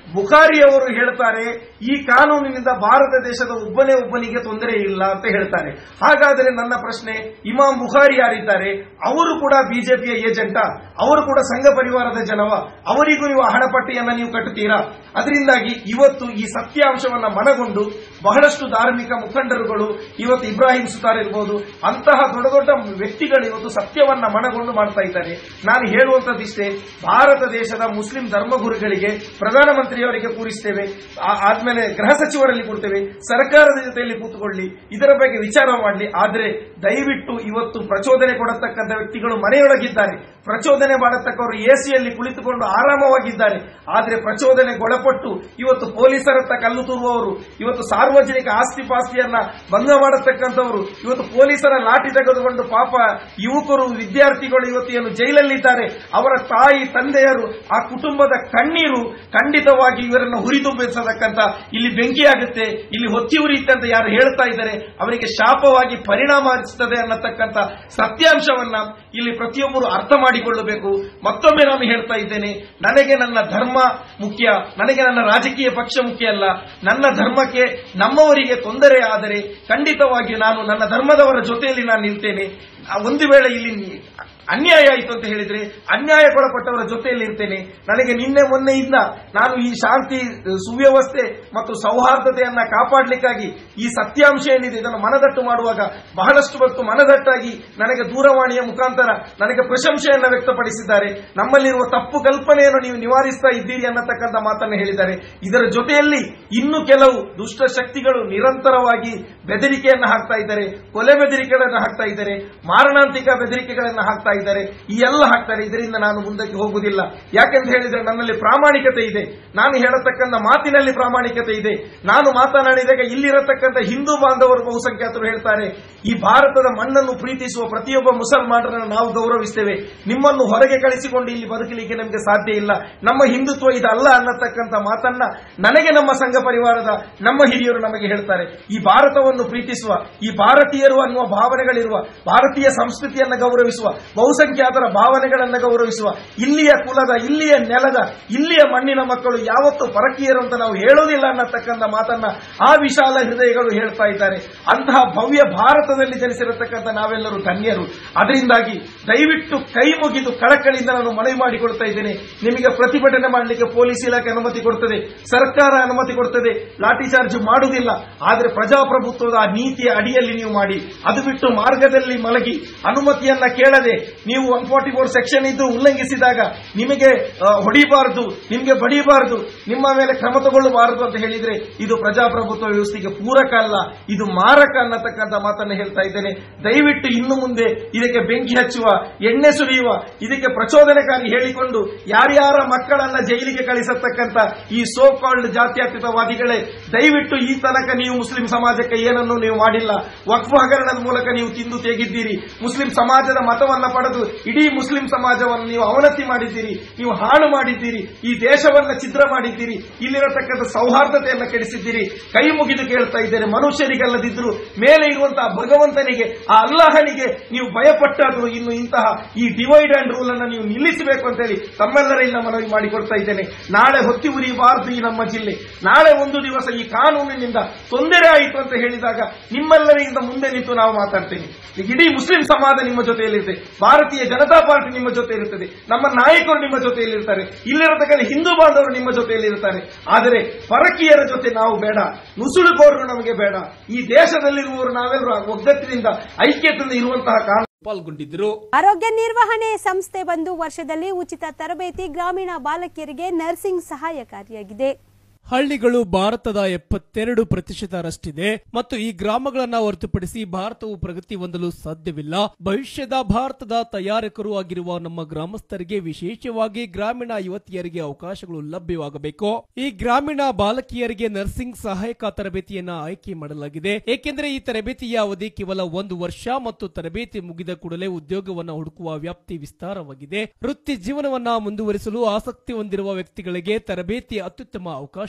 ಬುಖಾರಿ ಅವರು ಹೇಳ್ತಾರೆ ಈ ಕಾನೂನಿನಿಂದ ಭಾರತ ದೇಶದ ಒಬ್ಬನೇ ಒಬ್ಬನಿಗೆ ತೊಂದರೆ ಇಲ್ಲ ಅಂತ ಹೇಳ್ತಾರೆ ಹಾಗಾದರೆ ನನ್ನ ಪ್ರಶ್ನೆ ಇಮಾಮ್ ಬುಖಾರಿ ಯಾರಿದ್ದಾರೆ ಅವರು ಕೂಡ ಬಿಜೆಪಿಯ ಏಜೆಂಟಾ ಅವರು ಕೂಡ ಸಂಘ ಪರಿವಾರದ ಜನವ ಅವರಿಗೂ ನೀವು ಹಣಪಟ್ಟಿಯನ್ನ ನೀವು ಕಟ್ಟುತ್ತೀರಾ ಅದರಿಂದಾಗಿ ಇವತ್ತು ಈ ಸತ್ಯಾಂಶವನ್ನ ಮನಗೊಂಡು ಬಹಳಷ್ಟು ಧಾರ್ಮಿಕ ಮುಖಂಡರುಗಳು ಇವತ್ತು ಇಬ್ರಾಹಿಂ ಸುತಾರ್ ಇರ್ಬೋದು ಅಂತಹ ದೊಡ್ಡ ದೊಡ್ಡ ವ್ಯಕ್ತಿಗಳು ಇವತ್ತು ಸತ್ಯವನ್ನ ಮನಗೊಂಡು ಮಾಡ್ತಾ ಇದ್ದಾರೆ ನಾನು ಹೇಳುವಂತದ್ದಿಷ್ಟೇ ಭಾರತ ದೇಶದ ಮುಸ್ಲಿಂ ಧರ್ಮಗುರುಗಳಿಗೆ ಪ್ರಧಾನಮಂತ್ರಿಯವರಿಗೆ ಕೂರಿಸ್ತೇವೆ ಆ- ಆದ್ಮೇಲೆ ಗೃಹ ಸಚಿವರಲ್ಲಿ ಕೊಡ್ತೇವೆ ಸರ್ಕಾರದ ಜೊತೆಯಲ್ಲಿ ಕೂತ್ಕೊಳ್ಳಿ ಇದರ ಬಗ್ಗೆ ವಿಚಾರ ಮಾಡಲಿ ಆದ್ರೆ ದಯವಿಟ್ಟು ಇವತ್ತು ಪ್ರಚೋದನೆ ಕೊಡತಕ್ಕಂಥ ವ್ಯಕ್ತಿಗಳು ಮನೆಯೊಳಗಿದ್ದಾರೆ ಪ್ರಚೋದನೆ ಮಾಡತಕ್ಕವರು ಎಸಿಯಲ್ಲಿ ಕುಳಿತುಕೊಂಡು ಆರಾಮವಾಗಿದ್ದಾರೆ ಆದ್ರೆ ಪ್ರಚೋದನೆಗೊಳಪಟ್ಟು ಇವತ್ತು ಪೊಲೀಸರತ್ತ ಕಲ್ಲು ತೂರುವವರು ಇವತ್ತು ಸಾರ್ವಜನಿಕ ಆಸ್ತಿ ಪಾಸ್ತಿಯನ್ನ ಭಂಗ ಮಾಡತಕ್ಕಂಥವರು ಇವತ್ತು ಪೊಲೀಸರ ಲಾಠಿ ತೆಗೆದುಕೊಂಡು ಪಾಪ ಯುವಕರು ವಿದ್ಯಾರ್ಥಿಗಳು ಇವತ್ತು ಏನು ಜೈಲಲ್ಲಿದ್ದಾರೆ ಅವರ ತಾಯಿ ತಂದೆಯರು ಆ ಕುಟುಂಬದ ಕಣ್ಣೀರು ಖಂಡಿತವಾಗಿ ಇವರನ್ನು ಹುರಿದುಂಬಿಸತಕ್ಕಂತ ಇಲ್ಲಿ ಬೆಂಕಿಯಾಗುತ್ತೆ ಇಲ್ಲಿ ಹೊತ್ತಿ ಉರಿಯುತ್ತೆ ಅಂತ ಯಾರು ಹೇಳ್ತಾ ಇದ್ದಾರೆ ಅವರಿಗೆ ಶಾಪವಾಗಿ ಪರಿಣಾಮ ಹರಿಸುತ್ತದೆ ಅನ್ನತಕ್ಕಂಥ ಸತ್ಯಾಂಶವನ್ನ ಇಲ್ಲಿ ಪ್ರತಿಯೊಬ್ಬರು ಅರ್ಥ ಮಾಡಿಕೊಳ್ಳಬೇಕು ಮತ್ತೊಮ್ಮೆ ನಾನು ಹೇಳ್ತಾ ಇದ್ದೇನೆ ನನಗೆ ನನ್ನ ಧರ್ಮ ಮುಖ್ಯ ನನಗೆ ನನ್ನ ರಾಜಕೀಯ ಪಕ್ಷ ಮುಖ್ಯ ಅಲ್ಲ ನನ್ನ ಧರ್ಮಕ್ಕೆ ನಮ್ಮವರಿಗೆ ತೊಂದರೆ ಆದರೆ ಖಂಡಿತವಾಗಿ ನಾನು ನನ್ನ ಧರ್ಮದವರ ಜೊತೆಯಲ್ಲಿ ನಾನು ನಿಲ್ತೇನೆ ಆ ಒಂದು ವೇಳೆ ಇಲ್ಲಿ ಅನ್ಯಾಯ ಆಯಿತು ಅಂತ ಹೇಳಿದ್ರೆ ಅನ್ಯಾಯಕ್ಕೊಳಪಟ್ಟವರ ಜೊತೆಯಲ್ಲಿ ಇರ್ತೇನೆ ನನಗೆ ನಿನ್ನೆ ಮೊನ್ನೆಯಿಂದ ನಾನು ಈ ಶಾಂತಿ ಸುವ್ಯವಸ್ಥೆ ಮತ್ತು ಸೌಹಾರ್ದತೆಯನ್ನ ಕಾಪಾಡಲಿಕ್ಕಾಗಿ ಈ ಸತ್ಯಾಂಶ ಏನಿದೆ ಇದನ್ನು ಮನದಟ್ಟು ಮಾಡುವಾಗ ಬಹಳಷ್ಟು ಹೊತ್ತು ಮನದಟ್ಟಾಗಿ ನನಗೆ ದೂರವಾಣಿಯ ಮುಖಾಂತರ ನನಗೆ ಪ್ರಶಂಸೆಯನ್ನ ವ್ಯಕ್ತಪಡಿಸಿದ್ದಾರೆ ನಮ್ಮಲ್ಲಿರುವ ತಪ್ಪು ಕಲ್ಪನೆಯನ್ನು ನೀವು ನಿವಾರಿಸ್ತಾ ಇದ್ದೀರಿ ಅನ್ನತಕ್ಕಂಥ ಮಾತನ್ನು ಹೇಳಿದ್ದಾರೆ ಇದರ ಜೊತೆಯಲ್ಲಿ ಇನ್ನು ಕೆಲವು ದುಷ್ಟ ಶಕ್ತಿಗಳು ನಿರಂತರವಾಗಿ ಬೆದರಿಕೆಯನ್ನು ಹಾಕ್ತಾ ಇದ್ದಾರೆ ಕೊಲೆ ಬೆದರಿಕೆಗಳನ್ನು ಹಾಕ್ತಾ ಇದ್ದಾರೆ ಮಾರಣಾಂತಿಕ ಬೆದರಿಕೆಗಳನ್ನು ಹಾಕ್ತಾ ಇದ್ದಾರೆ ಈ ಎಲ್ಲ ಹಾಕ್ತಾರೆ ಇದರಿಂದ ನಾನು ಮುಂದಕ್ಕೆ ಹೋಗುವುದಿಲ್ಲ ಯಾಕೆಂತ ಹೇಳಿದ್ರೆ ನನ್ನಲ್ಲಿ ಪ್ರಾಮಾಣಿಕತೆ ಇದೆ ನಾನು ಹೇಳತಕ್ಕಂಥ ಮಾತಿನಲ್ಲಿ ಪ್ರಾಮಾಣಿಕತೆ ಇದೆ ನಾನು ಮಾತನಾಡಿದಾಗ ಇಲ್ಲಿರತಕ್ಕಂಥ ಹಿಂದೂ ಬಾಂಧವರು ಬಹುಸಂಖ್ಯಾತರು ಹೇಳ್ತಾರೆ ಈ ಭಾರತದ ಮಣ್ಣನ್ನು ಪ್ರೀತಿಸುವ ಪ್ರತಿಯೊಬ್ಬ ಮುಸಲ್ಮಾನರನ್ನು ನಾವು ಗೌರವಿಸ್ತೇವೆ ನಿಮ್ಮನ್ನು ಹೊರಗೆ ಕಳಿಸಿಕೊಂಡು ಇಲ್ಲಿ ಬದುಕಲಿಕ್ಕೆ ನಮಗೆ ಸಾಧ್ಯ ಇಲ್ಲ ನಮ್ಮ ಹಿಂದುತ್ವ ಇದಲ್ಲ ಅನ್ನತಕ್ಕಂಥ ಮಾತನ್ನ ನನಗೆ ನಮ್ಮ ಸಂಘ ಪರಿವಾರದ ನಮ್ಮ ಹಿರಿಯರು ನಮಗೆ ಹೇಳ್ತಾರೆ ಈ ಭಾರತವನ್ನು ಪ್ರೀತಿಸುವ ಈ ಭಾರತೀಯರು ಅನ್ನುವ ಭಾವನೆಗಳಿರುವ ಭಾರತೀಯ ಸಂಸ್ಕೃತಿಯನ್ನು ಗೌರವಿಸುವ ಬಹುಸಂಖ್ಯಾತರ ಭಾವನೆಗಳನ್ನು ಗೌರವಿಸುವ ಇಲ್ಲಿಯ ಕುಲದ ಇಲ್ಲಿಯ ನೆಲದ ಇಲ್ಲಿಯ ಮಣ್ಣಿನ ಮಕ್ಕಳು ಯಾವತ್ತೂ ಪರಕೀಯರು ಅಂತ ನಾವು ಹೇಳೋದಿಲ್ಲ ಅನ್ನತಕ್ಕಂಥ ಮಾತನ್ನ ಆ ವಿಶಾಲ ಹೃದಯಗಳು ಹೇಳ್ತಾ ಇದ್ದಾರೆ ಅಂತಹ ಭವ್ಯ ಭಾರತದಲ್ಲಿ ಜನಿಸಿರತಕ್ಕಂಥ ನಾವೆಲ್ಲರೂ ಧನ್ಯರು ಅದರಿಂದಾಗಿ ದಯವಿಟ್ಟು ಕೈ ಮುಗಿದು ಕಳಕಳಿಯಿಂದ ನಾನು ಮನವಿ ಮಾಡಿಕೊಳ್ತಾ ಇದ್ದೇನೆ ನಿಮಗೆ ಪ್ರತಿಭಟನೆ ಮಾಡಲಿಕ್ಕೆ ಪೊಲೀಸ್ ಇಲಾಖೆ ಅನುಮತಿ ಕೊಡ್ತದೆ ಸರ್ಕಾರ ಅನುಮತಿ ಕೊಡ್ತದೆ ಲಾಠಿ ಚಾರ್ಜ್ ಮಾಡುವುದಿಲ್ಲ ಆದರೆ ಪ್ರಜಾಪ್ರಭುತ್ವದ ಆ ನೀತಿಯ ಅಡಿಯಲ್ಲಿ ನೀವು ಮಾಡಿ ಅದು ಬಿಟ್ಟು ಮಾರ್ಗದಲ್ಲಿ ಮಲಗಿ ಅನುಮತಿಯನ್ನ ಕೇಳದೆ ನೀವು ಒನ್ ಫಾರ್ಟಿ ಫೋರ್ ಸೆಕ್ಷನ್ ಇದ್ದು ಉಲ್ಲಂಘಿಸಿದಾಗ ನಿಮಗೆ ಆ, ಹೊಡಿಬಾರದು ನಿಮಗೆ ಬಡಿಬಾರದು ನಿಮ್ಮ ಮೇಲೆ ಕ್ರಮ ತಗೊಳ್ಳಬಾರದು ಅಂತ ಹೇಳಿದ್ರೆ ಇದು ಪ್ರಜಾಪ್ರಭುತ್ವ ವ್ಯವಸ್ಥೆಗೆ ಪೂರಕ ಅಲ್ಲ ಇದು ಮಾರಕ ಅನ್ನತಕ್ಕಂಥ ಮಾತನ್ನು ಹೇಳ್ತಾ ಇದ್ದೇನೆ ದಯವಿಟ್ಟು ಇನ್ನು ಮುಂದೆ ಇದಕ್ಕೆ ಬೆಂಕಿ ಹಚ್ಚುವ ಎಣ್ಣೆ ಸುರಿಯುವ ಇದಕ್ಕೆ ಪ್ರಚೋದನಕಾರಿ ಹೇಳಿಕೊಂಡು ಯಾರ್ಯಾರ ಮಕ್ಕಳನ್ನ ಜೈಲಿಗೆ ಕಳಿಸತಕ್ಕಂಥ ಈ ಸೋ ಕಾಲ್ಡ್ ಜಾತ್ಯತೀತವಾದಿಗಳೇ ದಯವಿಟ್ಟು ಈ ತನಕ ನೀವು ಮುಸ್ಲಿಂ ಸಮಾಜಕ್ಕೆ ಏನನ್ನು ನೀವು ಮಾಡಿಲ್ಲ ವಕ್ಫ್ ಹಗರಣದ ಮೂಲಕ ನೀವು ತಿಂದು ತೆಗಿದ್ದೀರಿ ಮುಸ್ಲಿಂ ಸಮಾಜದ ಮತವನ್ನ ಪಡೆದು ಇಡೀ ಮುಸ್ಲಿಂ ಸಮಾಜವನ್ನು ನೀವು ಅವನತಿ ಮಾಡಿದ್ದೀರಿ ನೀವು ಹಾಳು ಮಾಡಿದ್ದೀರಿ ಈ ದೇಶವನ್ನ ಛಿದ್ರ ಮಾಡಿದ್ದೀರಿ ಇಲ್ಲಿರತಕ್ಕಂಥ ಸೌಹಾರ್ದತೆಯನ್ನ ಕೆಡಿಸಿದ್ದೀರಿ ಕೈ ಮುಗಿದು ಕೇಳ್ತಾ ಇದ್ದೇನೆ ಮನುಷ್ಯರಿಗಲ್ಲದಿದ್ರು ಮೇಲೆ ಇರುವಂತಹ ಭಗವಂತನಿಗೆ ಆ ಅಲ್ಲಾಹನಿಗೆ ನೀವು ಭಯಪಟ್ಟಾದರೂ ಇನ್ನು ಇಂತಹ ಈ ಡಿವೈಡ್ ಅಂಡ್ ರೂಲ್ ಅನ್ನು ನೀವು ನಿಲ್ಲಿಸಬೇಕು ಅಂತ ಹೇಳಿ ತಮ್ಮೆಲ್ಲರಿಂದ ಮನವಿ ಮಾಡಿಕೊಡ್ತಾ ಇದ್ದೇನೆ ನಾಳೆ ಹೊತ್ತಿ ಉರಿಯಬಾರದು ಈ ನಮ್ಮ ಜಿಲ್ಲೆ ನಾಳೆ ಒಂದು ದಿವಸ ಈ ಕಾನೂನಿನಿಂದ ತೊಂದರೆ ಆಯಿತು ಅಂತ ಹೇಳಿದಾಗ ನಿಮ್ಮೆಲ್ಲರಿಂದ ಮುಂದೆ ನಿಂತು ನಾವು ಮಾತಾಡ್ತೇನೆ ಈಗ ಇಡೀ ಮುಸ್ಲಿಂ ಸಮಾಜ ನಿಮ್ಮ ಜೊತೆಯಲ್ಲಿರುತ್ತೆ ಭಾರತೀಯ ಜನತಾ ಪಾರ್ಟಿ ನಿಮ್ಮ ಜೊತೆ ಇರುತ್ತದೆ ನಮ್ಮ ನಾಯಕರು ನಿಮ್ಮ ಜೊತೆಯಲ್ಲಿರ್ತಾರೆ ಇಲ್ಲಿರತಕ್ಕಂಥ ಹಿಂದೂ ಬಾಂಧವರು ನಿಮ್ಮ ಜೊತೆಯಲ್ಲಿರ್ತಾರೆ ಆದರೆ ಪರಕೀಯರ ಜೊತೆ ನಾವು ಬೇಡ ನುಸುಳುಕೋರರು ನಮಗೆ ಬೇಡ ಈ ದೇಶದಲ್ಲಿರುವವರು ನಾವೆಲ್ಲರೂ ಒಗ್ಗಟ್ಟಿನಿಂದ ಐಕ್ಯತೆಯಿಂದ ಇರುವಂತಹ ಕಾನೂನು ಪಾಲ್ಗೊಂಡಿದ್ದರು ಆರೋಗ್ಯ ನಿರ್ವಹಣೆ ಸಂಸ್ಥೆ ಬಂದು ವರ್ಷದಲ್ಲಿ ಉಚಿತ ತರಬೇತಿ ಗ್ರಾಮೀಣ ಬಾಲಕಿಯರಿಗೆ ನರ್ಸಿಂಗ್ ಸಹಾಯಕಾರಿಯಾಗಿದೆ ಹಳ್ಳಿಗಳು ಭಾರತದ ಎಪ್ಪತ್ತೆರಡು ಪ್ರತಿಶತರಷ್ಟಿದೆ ಮತ್ತು ಈ ಗ್ರಾಮಗಳನ್ನ ಹೊರತುಪಡಿಸಿ ಭಾರತವು ಪ್ರಗತಿ ಹೊಂದಲು ಸಾಧ್ಯವಿಲ್ಲ ಭವಿಷ್ಯದ ಭಾರತದ ತಯಾರಕರು ಆಗಿರುವ ನಮ್ಮ ಗ್ರಾಮಸ್ಥರಿಗೆ ವಿಶೇಷವಾಗಿ ಗ್ರಾಮೀಣ ಯುವತಿಯರಿಗೆ ಅವಕಾಶಗಳು ಲಭ್ಯವಾಗಬೇಕು ಈ ಗ್ರಾಮೀಣ ಬಾಲಕಿಯರಿಗೆ ನರ್ಸಿಂಗ್ ಸಹಾಯಕ ತರಬೇತಿಯನ್ನ ಆಯ್ಕೆ ಮಾಡಲಾಗಿದೆ ಏಕೆಂದರೆ ಈ ತರಬೇತಿಯ ಅವಧಿ ಕೇವಲ ಒಂದು ವರ್ಷ ಮತ್ತು ತರಬೇತಿ ಮುಗಿದ ಕೂಡಲೇ ಉದ್ಯೋಗವನ್ನ ಹುಡುಕುವ ವ್ಯಾಪ್ತಿ ವಿಸ್ತಾರವಾಗಿದೆ ವೃತ್ತಿ ಜೀವನವನ್ನ ಮುಂದುವರಿಸಲು ಆಸಕ್ತಿ ಹೊಂದಿರುವ ವ್ಯಕ್ತಿಗಳಿಗೆ ತರಬೇತಿ ಅತ್ಯುತ್ತಮ ಅವಕಾಶ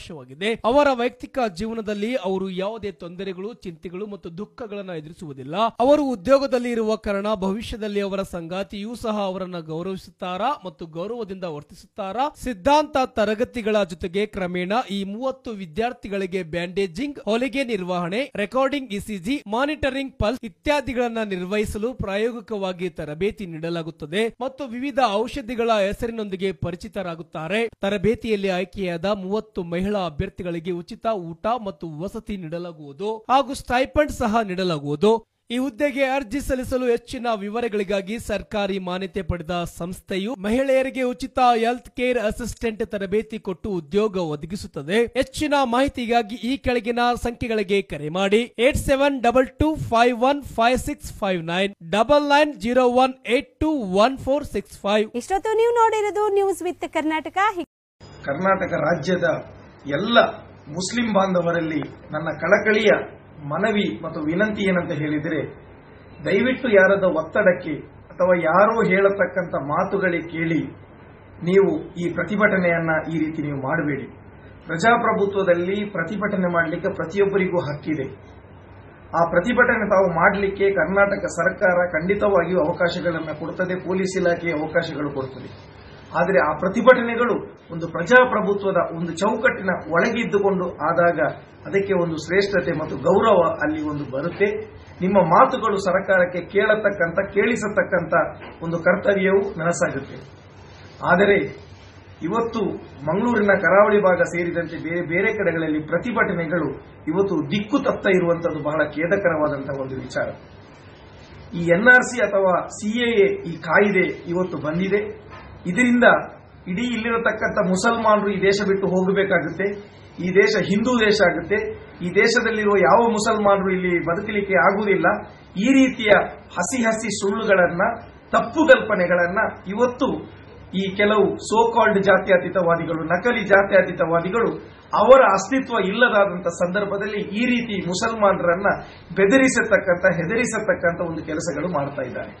ಅವಕಾಶವಾಗಿದೆ ಅವರ ವೈಯಕ್ತಿಕ ಜೀವನದಲ್ಲಿ ಅವರು ಯಾವುದೇ ತೊಂದರೆಗಳು ಚಿಂತೆಗಳು ಮತ್ತು ದುಃಖಗಳನ್ನು ಎದುರಿಸುವುದಿಲ್ಲ ಅವರು ಉದ್ಯೋಗದಲ್ಲಿ ಇರುವ ಕಾರಣ ಭವಿಷ್ಯದಲ್ಲಿ ಅವರ ಸಂಗಾತಿಯೂ ಸಹ ಅವರನ್ನ ಗೌರವಿಸುತ್ತಾರಾ ಮತ್ತು ಗೌರವದಿಂದ ವರ್ತಿಸುತ್ತಾರಾ ಸಿದ್ಧಾಂತ ತರಗತಿಗಳ ಜೊತೆಗೆ ಕ್ರಮೇಣ ಈ ಮೂವತ್ತು ವಿದ್ಯಾರ್ಥಿಗಳಿಗೆ ಬ್ಯಾಂಡೇಜಿಂಗ್ ಹೊಲಿಗೆ ನಿರ್ವಹಣೆ ರೆಕಾರ್ಡಿಂಗ್ ಇಸಿಜಿ ಮಾನಿಟರಿಂಗ್ ಪಲ್ಸ್ ಇತ್ಯಾದಿಗಳನ್ನ ನಿರ್ವಹಿಸಲು ಪ್ರಾಯೋಗಿಕವಾಗಿ ತರಬೇತಿ ನೀಡಲಾಗುತ್ತದೆ ಮತ್ತು ವಿವಿಧ ಔಷಧಿಗಳ ಹೆಸರಿನೊಂದಿಗೆ ಪರಿಚಿತರಾಗುತ್ತಾರೆ ತರಬೇತಿಯಲ್ಲಿ ಆಯ್ಕೆಯಾದ ಮೂವತ್ತು ಮಹಿಳಾ ಅಭ್ಯರ್ಥಿಗಳಿಗೆ ಉಚಿತ ಊಟ ಮತ್ತು ವಸತಿ ನೀಡಲಾಗುವುದು ಹಾಗೂ ಸ್ಟೈಪಂಡ್ ಸಹ ನೀಡಲಾಗುವುದು ಈ ಹುದ್ದೆಗೆ ಅರ್ಜಿ ಸಲ್ಲಿಸಲು ಹೆಚ್ಚಿನ ವಿವರಗಳಿಗಾಗಿ ಸರ್ಕಾರಿ ಮಾನ್ಯತೆ ಪಡೆದ ಸಂಸ್ಥೆಯು ಮಹಿಳೆಯರಿಗೆ ಉಚಿತ ಹೆಲ್ತ್ ಕೇರ್ ಅಸಿಸ್ಟೆಂಟ್ ತರಬೇತಿ ಕೊಟ್ಟು ಉದ್ಯೋಗ ಒದಗಿಸುತ್ತದೆ ಹೆಚ್ಚಿನ ಮಾಹಿತಿಗಾಗಿ ಈ ಕೆಳಗಿನ ಸಂಖ್ಯೆಗಳಿಗೆ ಕರೆ ಮಾಡಿ eight seven double two five one five six five nine double nine zero one eight two one four six five ಇಷ್ಟೊತ್ತು ನೀವು ನೋಡಿರೋದು ನ್ಯೂಸ್ ವಿತ್ ಕರ್ನಾಟಕ ಕರ್ನಾಟಕ ರಾಜ್ಯದ ಎಲ್ಲ ಮುಸ್ಲಿಂ ಬಾಂಧವರಲ್ಲಿ ನನ್ನ ಕಳಕಳಿಯ ಮನವಿ ಮತ್ತು ವಿನಂತಿ ಏನಂತ ಹೇಳಿದರೆ ದಯವಿಟ್ಟು ಯಾರದ ಒತ್ತಡಕ್ಕೆ ಅಥವಾ ಯಾರೋ ಹೇಳತಕ್ಕಂಥ ಮಾತುಗಳಿಗೆ ಕೇಳಿ ನೀವು ಈ ಪ್ರತಿಭಟನೆಯನ್ನ ಈ ರೀತಿ ನೀವು ಮಾಡಬೇಡಿ ಪ್ರಜಾಪ್ರಭುತ್ವದಲ್ಲಿ ಪ್ರತಿಭಟನೆ ಮಾಡಲಿಕ್ಕೆ ಪ್ರತಿಯೊಬ್ಬರಿಗೂ ಹಕ್ಕಿದೆ ಆ ಪ್ರತಿಭಟನೆ ತಾವು ಮಾಡಲಿಕ್ಕೆ ಕರ್ನಾಟಕ ಸರ್ಕಾರ ಖಂಡಿತವಾಗಿಯೂ ಅವಕಾಶಗಳನ್ನು ಕೊಡುತ್ತದೆ ಪೊಲೀಸ್ ಇಲಾಖೆ ಅವಕಾಶಗಳು ಕೊಡುತ್ತದೆ ಆದರೆ ಆ ಪ್ರತಿಭಟನೆಗಳು ಒಂದು ಪ್ರಜಾಪ್ರಭುತ್ವದ ಒಂದು ಚೌಕಟ್ಟಿನ ಒಳಗಿದ್ದುಕೊಂಡು ಆದಾಗ ಅದಕ್ಕೆ ಒಂದು ಶ್ರೇಷ್ಠತೆ ಮತ್ತು ಗೌರವ ಅಲ್ಲಿ ಒಂದು ಬರುತ್ತೆ ನಿಮ್ಮ ಮಾತುಗಳು ಸರ್ಕಾರಕ್ಕೆ ಕೇಳತಕ್ಕಂಥ ಕೇಳಿಸತಕ್ಕಂಥ ಒಂದು ಕರ್ತವ್ಯವು ನನಸಾಗುತ್ತೆ ಆದರೆ ಇವತ್ತು ಮಂಗಳೂರಿನ ಕರಾವಳಿ ಭಾಗ ಸೇರಿದಂತೆ ಬೇರೆ ಬೇರೆ ಕಡೆಗಳಲ್ಲಿ ಪ್ರತಿಭಟನೆಗಳು ಇವತ್ತು ದಿಕ್ಕು ತಪ್ತ ಇರುವಂತದ್ದು ಬಹಳ ಖೇದಕರವಾದಂತಹ ಒಂದು ವಿಚಾರ ಈ ಎನ್ಆರ್ಸಿ ಅಥವಾ ಸಿಎಎ ಈ ಕಾಯಿದೆ ಇವತ್ತು ಬಂದಿದೆ ಇದರಿಂದ ಇಡೀ ಇಲ್ಲಿರತಕ್ಕಂಥ ಮುಸಲ್ಮಾನರು ಈ ದೇಶ ಬಿಟ್ಟು ಹೋಗಬೇಕಾಗುತ್ತೆ ಈ ದೇಶ ಹಿಂದೂ ದೇಶ ಆಗುತ್ತೆ ಈ ದೇಶದಲ್ಲಿರುವ ಯಾವ ಮುಸಲ್ಮಾನರು ಇಲ್ಲಿ ಬದುಕಲಿಕ್ಕೆ ಆಗುವುದಿಲ್ಲ ಈ ರೀತಿಯ ಹಸಿ ಹಸಿ ಸುಳ್ಳುಗಳನ್ನ ತಪ್ಪು ಕಲ್ಪನೆಗಳನ್ನ ಇವತ್ತು ಈ ಕೆಲವು ಸೋ ಕಾಲ್ಡ್ ಜಾತ್ಯತೀತವಾದಿಗಳು ನಕಲಿ ಜಾತ್ಯತೀತವಾದಿಗಳು ಅವರ ಅಸ್ತಿತ್ವ ಇಲ್ಲದಾದಂತ ಸಂದರ್ಭದಲ್ಲಿ ಈ ರೀತಿ ಮುಸಲ್ಮಾನರನ್ನ ಬೆದರಿಸತಕ್ಕಂಥ ಹೆದರಿಸತಕ್ಕಂಥ ಒಂದು ಕೆಲಸಗಳು ಮಾಡ್ತಾ ಇದ್ದಾರೆ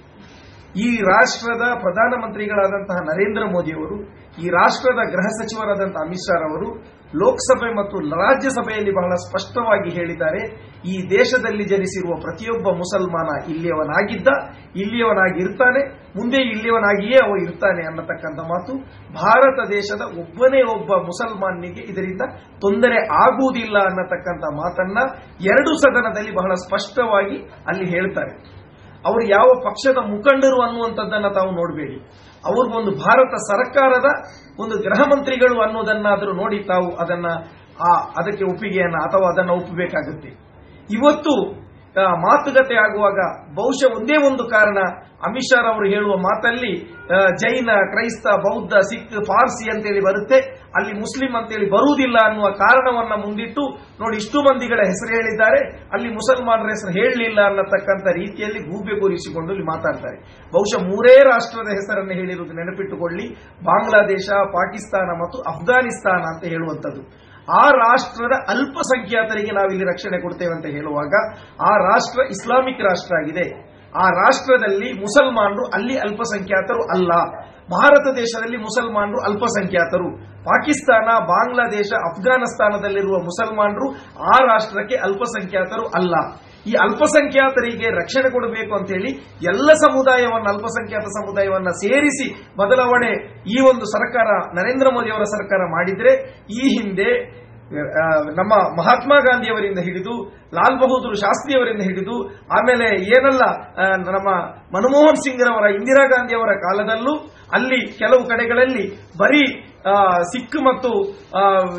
ಈ ರಾಷ್ಟ್ರದ ಪ್ರಧಾನಮಂತ್ರಿಗಳಾದಂತಹ ನರೇಂದ್ರ ಮೋದಿಯವರು ಈ ರಾಷ್ಟ್ರದ ಗೃಹ ಸಚಿವರಾದಂತಹ ಅಮಿತ್ ಶಾ ಅವರು ಲೋಕಸಭೆ ಮತ್ತು ರಾಜ್ಯಸಭೆಯಲ್ಲಿ ಬಹಳ ಸ್ಪಷ್ಟವಾಗಿ ಹೇಳಿದ್ದಾರೆ ಈ ದೇಶದಲ್ಲಿ ಜನಿಸಿರುವ ಪ್ರತಿಯೊಬ್ಬ ಮುಸಲ್ಮಾನ ಇಲ್ಲಿಯವನಾಗಿದ್ದ ಇಲ್ಲಿಯವನಾಗಿರ್ತಾನೆ ಮುಂದೆ ಇಲ್ಲಿಯವನಾಗಿಯೇ ಅವ ಇರ್ತಾನೆ ಅನ್ನತಕ್ಕಂಥ ಮಾತು ಭಾರತ ದೇಶದ ಒಬ್ಬನೇ ಒಬ್ಬ ಮುಸಲ್ಮಾನಿಗೆ ಇದರಿಂದ ತೊಂದರೆ ಆಗುವುದಿಲ್ಲ ಅನ್ನತಕ್ಕಂಥ ಮಾತನ್ನ ಎರಡು ಸದನದಲ್ಲಿ ಬಹಳ ಸ್ಪಷ್ಟವಾಗಿ ಅಲ್ಲಿ ಹೇಳ್ತಾರೆ ಅವರು ಯಾವ ಪಕ್ಷದ ಮುಖಂಡರು ಅನ್ನುವಂಥದ್ದನ್ನ ತಾವು ನೋಡಬೇಡಿ ಅವ್ರಿಗೊಂದು ಭಾರತ ಸರ್ಕಾರದ ಒಂದು ಗೃಹ ಮಂತ್ರಿಗಳು ಅನ್ನೋದನ್ನಾದರೂ ನೋಡಿ ತಾವು ಅದನ್ನ ಆ ಅದಕ್ಕೆ ಒಪ್ಪಿಗೆಯನ್ನ ಅಥವಾ ಅದನ್ನ ಒಪ್ಪಬೇಕಾಗುತ್ತೆ ಇವತ್ತು ಆ, ಮಾತುಕತೆ ಆಗುವಾಗ ಬಹುಶಃ ಒಂದೇ ಒಂದು ಕಾರಣ ಅಮಿತ್ ಶಾ ಅವರು ಹೇಳುವ ಮಾತಲ್ಲಿ ಆ, ಜೈನ ಕ್ರೈಸ್ತ ಬೌದ್ಧ ಸಿಖ್ ಪಾರ್ಸಿ ಅಂತೇಳಿ ಬರುತ್ತೆ ಅಲ್ಲಿ ಮುಸ್ಲಿಂ ಅಂತೇಳಿ ಬರುವುದಿಲ್ಲ ಅನ್ನುವ ಕಾರಣವನ್ನ ಮುಂದಿಟ್ಟು ನೋಡಿ ಇಷ್ಟು ಮಂದಿಗಳ ಹೆಸರು ಹೇಳಿದ್ದಾರೆ ಅಲ್ಲಿ ಮುಸಲ್ಮಾನರ ಹೆಸರು ಹೇಳಲಿಲ್ಲ ಅನ್ನತಕ್ಕಂಥ ರೀತಿಯಲ್ಲಿ ಗೂಬೆ ಕೂರಿಸಿಕೊಂಡು ಇಲ್ಲಿ ಮಾತಾಡ್ತಾರೆ ಬಹುಶಃ ಮೂರೇ ರಾಷ್ಟ್ರದ ಹೆಸರನ್ನು ಹೇಳಿರುವುದು ನೆನಪಿಟ್ಟುಕೊಳ್ಳಿ ಬಾಂಗ್ಲಾದೇಶ ಪಾಕಿಸ್ತಾನ ಮತ್ತು ಅಫ್ಘಾನಿಸ್ತಾನ ಅಂತ ಹೇಳುವಂಥದ್ದು ಆ ರಾಷ್ಟ್ರದ ಅಲ್ಪಸಂಖ್ಯಾತರಿಗೆ ನಾವಿಲ್ಲಿ ರಕ್ಷಣೆ ಕೊಡ್ತೇವೆ ಅಂತ ಹೇಳುವಾಗ ಆ ರಾಷ್ಟ್ರ ಇಸ್ಲಾಮಿಕ್ ರಾಷ್ಟ್ರ ಆಗಿದೆ ಆ ರಾಷ್ಟ್ರದಲ್ಲಿ ಮುಸಲ್ಮಾನರು ಅಲ್ಲಿ ಅಲ್ಪಸಂಖ್ಯಾತರು ಅಲ್ಲ ಭಾರತ ದೇಶದಲ್ಲಿ ಮುಸಲ್ಮಾನರು ಅಲ್ಪಸಂಖ್ಯಾತರು ಪಾಕಿಸ್ತಾನ ಬಾಂಗ್ಲಾದೇಶ ಅಫ್ಘಾನಿಸ್ತಾನದಲ್ಲಿರುವ ಮುಸಲ್ಮಾನರು ಆ ರಾಷ್ಟ್ರಕ್ಕೆ ಅಲ್ಪಸಂಖ್ಯಾತರು ಅಲ್ಲ ಈ ಅಲ್ಪಸಂಖ್ಯಾತರಿಗೆ ರಕ್ಷಣೆ ಕೊಡಬೇಕು ಅಂತ ಹೇಳಿ ಎಲ್ಲ ಸಮುದಾಯವನ್ನ ಅಲ್ಪಸಂಖ್ಯಾತ ಸಮುದಾಯವನ್ನ ಸೇರಿಸಿ ಬದಲಾವಣೆ ಈ ಒಂದು ಸರ್ಕಾರ ನರೇಂದ್ರ ಮೋದಿ ಅವರ ಸರ್ಕಾರ ಮಾಡಿದ್ರೆ ಈ ಹಿಂದೆ ಆ, ನಮ್ಮ ಮಹಾತ್ಮ ಗಾಂಧಿಯವರಿಂದ ಹಿಡಿದು ಲಾಲ್ ಬಹದ್ದೂರ್ ಶಾಸ್ತ್ರಿಯವರಿಂದ ಹಿಡಿದು ಆಮೇಲೆ ಏನೆಲ್ಲ ಆ, ನಮ್ಮ ಮನಮೋಹನ್ ಸಿಂಗ್ರವರ ಇಂದಿರಾ ಗಾಂಧಿಯವರ ಕಾಲದಲ್ಲೂ ಅಲ್ಲಿ ಕೆಲವು ಕಡೆಗಳಲ್ಲಿ ಬರೀ ಆ, ಸಿಖ್ ಮತ್ತು ಆ,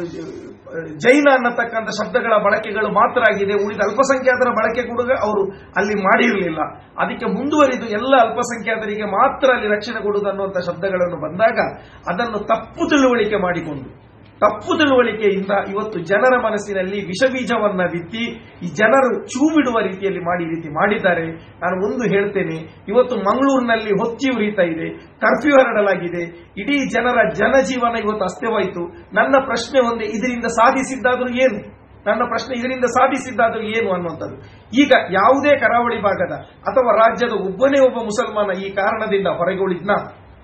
ಜೈನ ಅನ್ನತಕ್ಕಂಥ ಶಬ್ದಗಳ ಬಳಕೆಗಳು ಮಾತ್ರ ಆಗಿದೆ ಉಳಿದ ಅಲ್ಪಸಂಖ್ಯಾತರ ಬಳಕೆ ಕೂಡ ಅವರು ಅಲ್ಲಿ ಮಾಡಿರಲಿಲ್ಲ ಅದಕ್ಕೆ ಮುಂದುವರಿದು ಎಲ್ಲ ಅಲ್ಪಸಂಖ್ಯಾತರಿಗೆ ಮಾತ್ರ ಅಲ್ಲಿ ರಕ್ಷಣೆ ಕೊಡುವುದು ಅನ್ನುವಂಥ ಶಬ್ದಗಳನ್ನು ಬಂದಾಗ ಅದನ್ನು ತಪ್ಪು ತಿಳುವಳಿಕೆ ಮಾಡಿಕೊಂಡು ತಪ್ಪು ತಿಳುವಳಿಕೆಯಿಂದ ಇವತ್ತು ಜನರ ಮನಸ್ಸಿನಲ್ಲಿ ವಿಷಬೀಜವನ್ನ ಬಿತ್ತಿ ಈ ಜನರು ಚೂ ಬಿಡುವ ರೀತಿಯಲ್ಲಿ ಮಾಡಿ ಈ ರೀತಿ ಮಾಡಿದ್ದಾರೆ ನಾನು ಒಂದು ಹೇಳ್ತೇನೆ ಇವತ್ತು ಮಂಗಳೂರಿನಲ್ಲಿ ಹೊತ್ತಿ ಉರಿತಾ ಇದೆ ಕರ್ಫ್ಯೂ ಹರಡಲಾಗಿದೆ ಇಡೀ ಜನರ ಜನಜೀವನ ಇವತ್ತು ಅಸ್ತವಾಯಿತು ನನ್ನ ಪ್ರಶ್ನೆ ಒಂದೇ ಇದರಿಂದ ಸಾಧಿಸಿದ್ದಾದರೂ ಏನು ನನ್ನ ಪ್ರಶ್ನೆ ಇದರಿಂದ ಸಾಧಿಸಿದ್ದಾದರೂ ಏನು ಅನ್ನುವಂಥದ್ದು ಈಗ ಯಾವುದೇ ಕರಾವಳಿ ಭಾಗದ ಅಥವಾ ರಾಜ್ಯದ ಒಬ್ಬನೇ ಒಬ್ಬ ಮುಸಲ್ಮಾನ ಈ ಕಾರಣದಿಂದ ಹೊರಗೆ ಉಳಿದ್ನ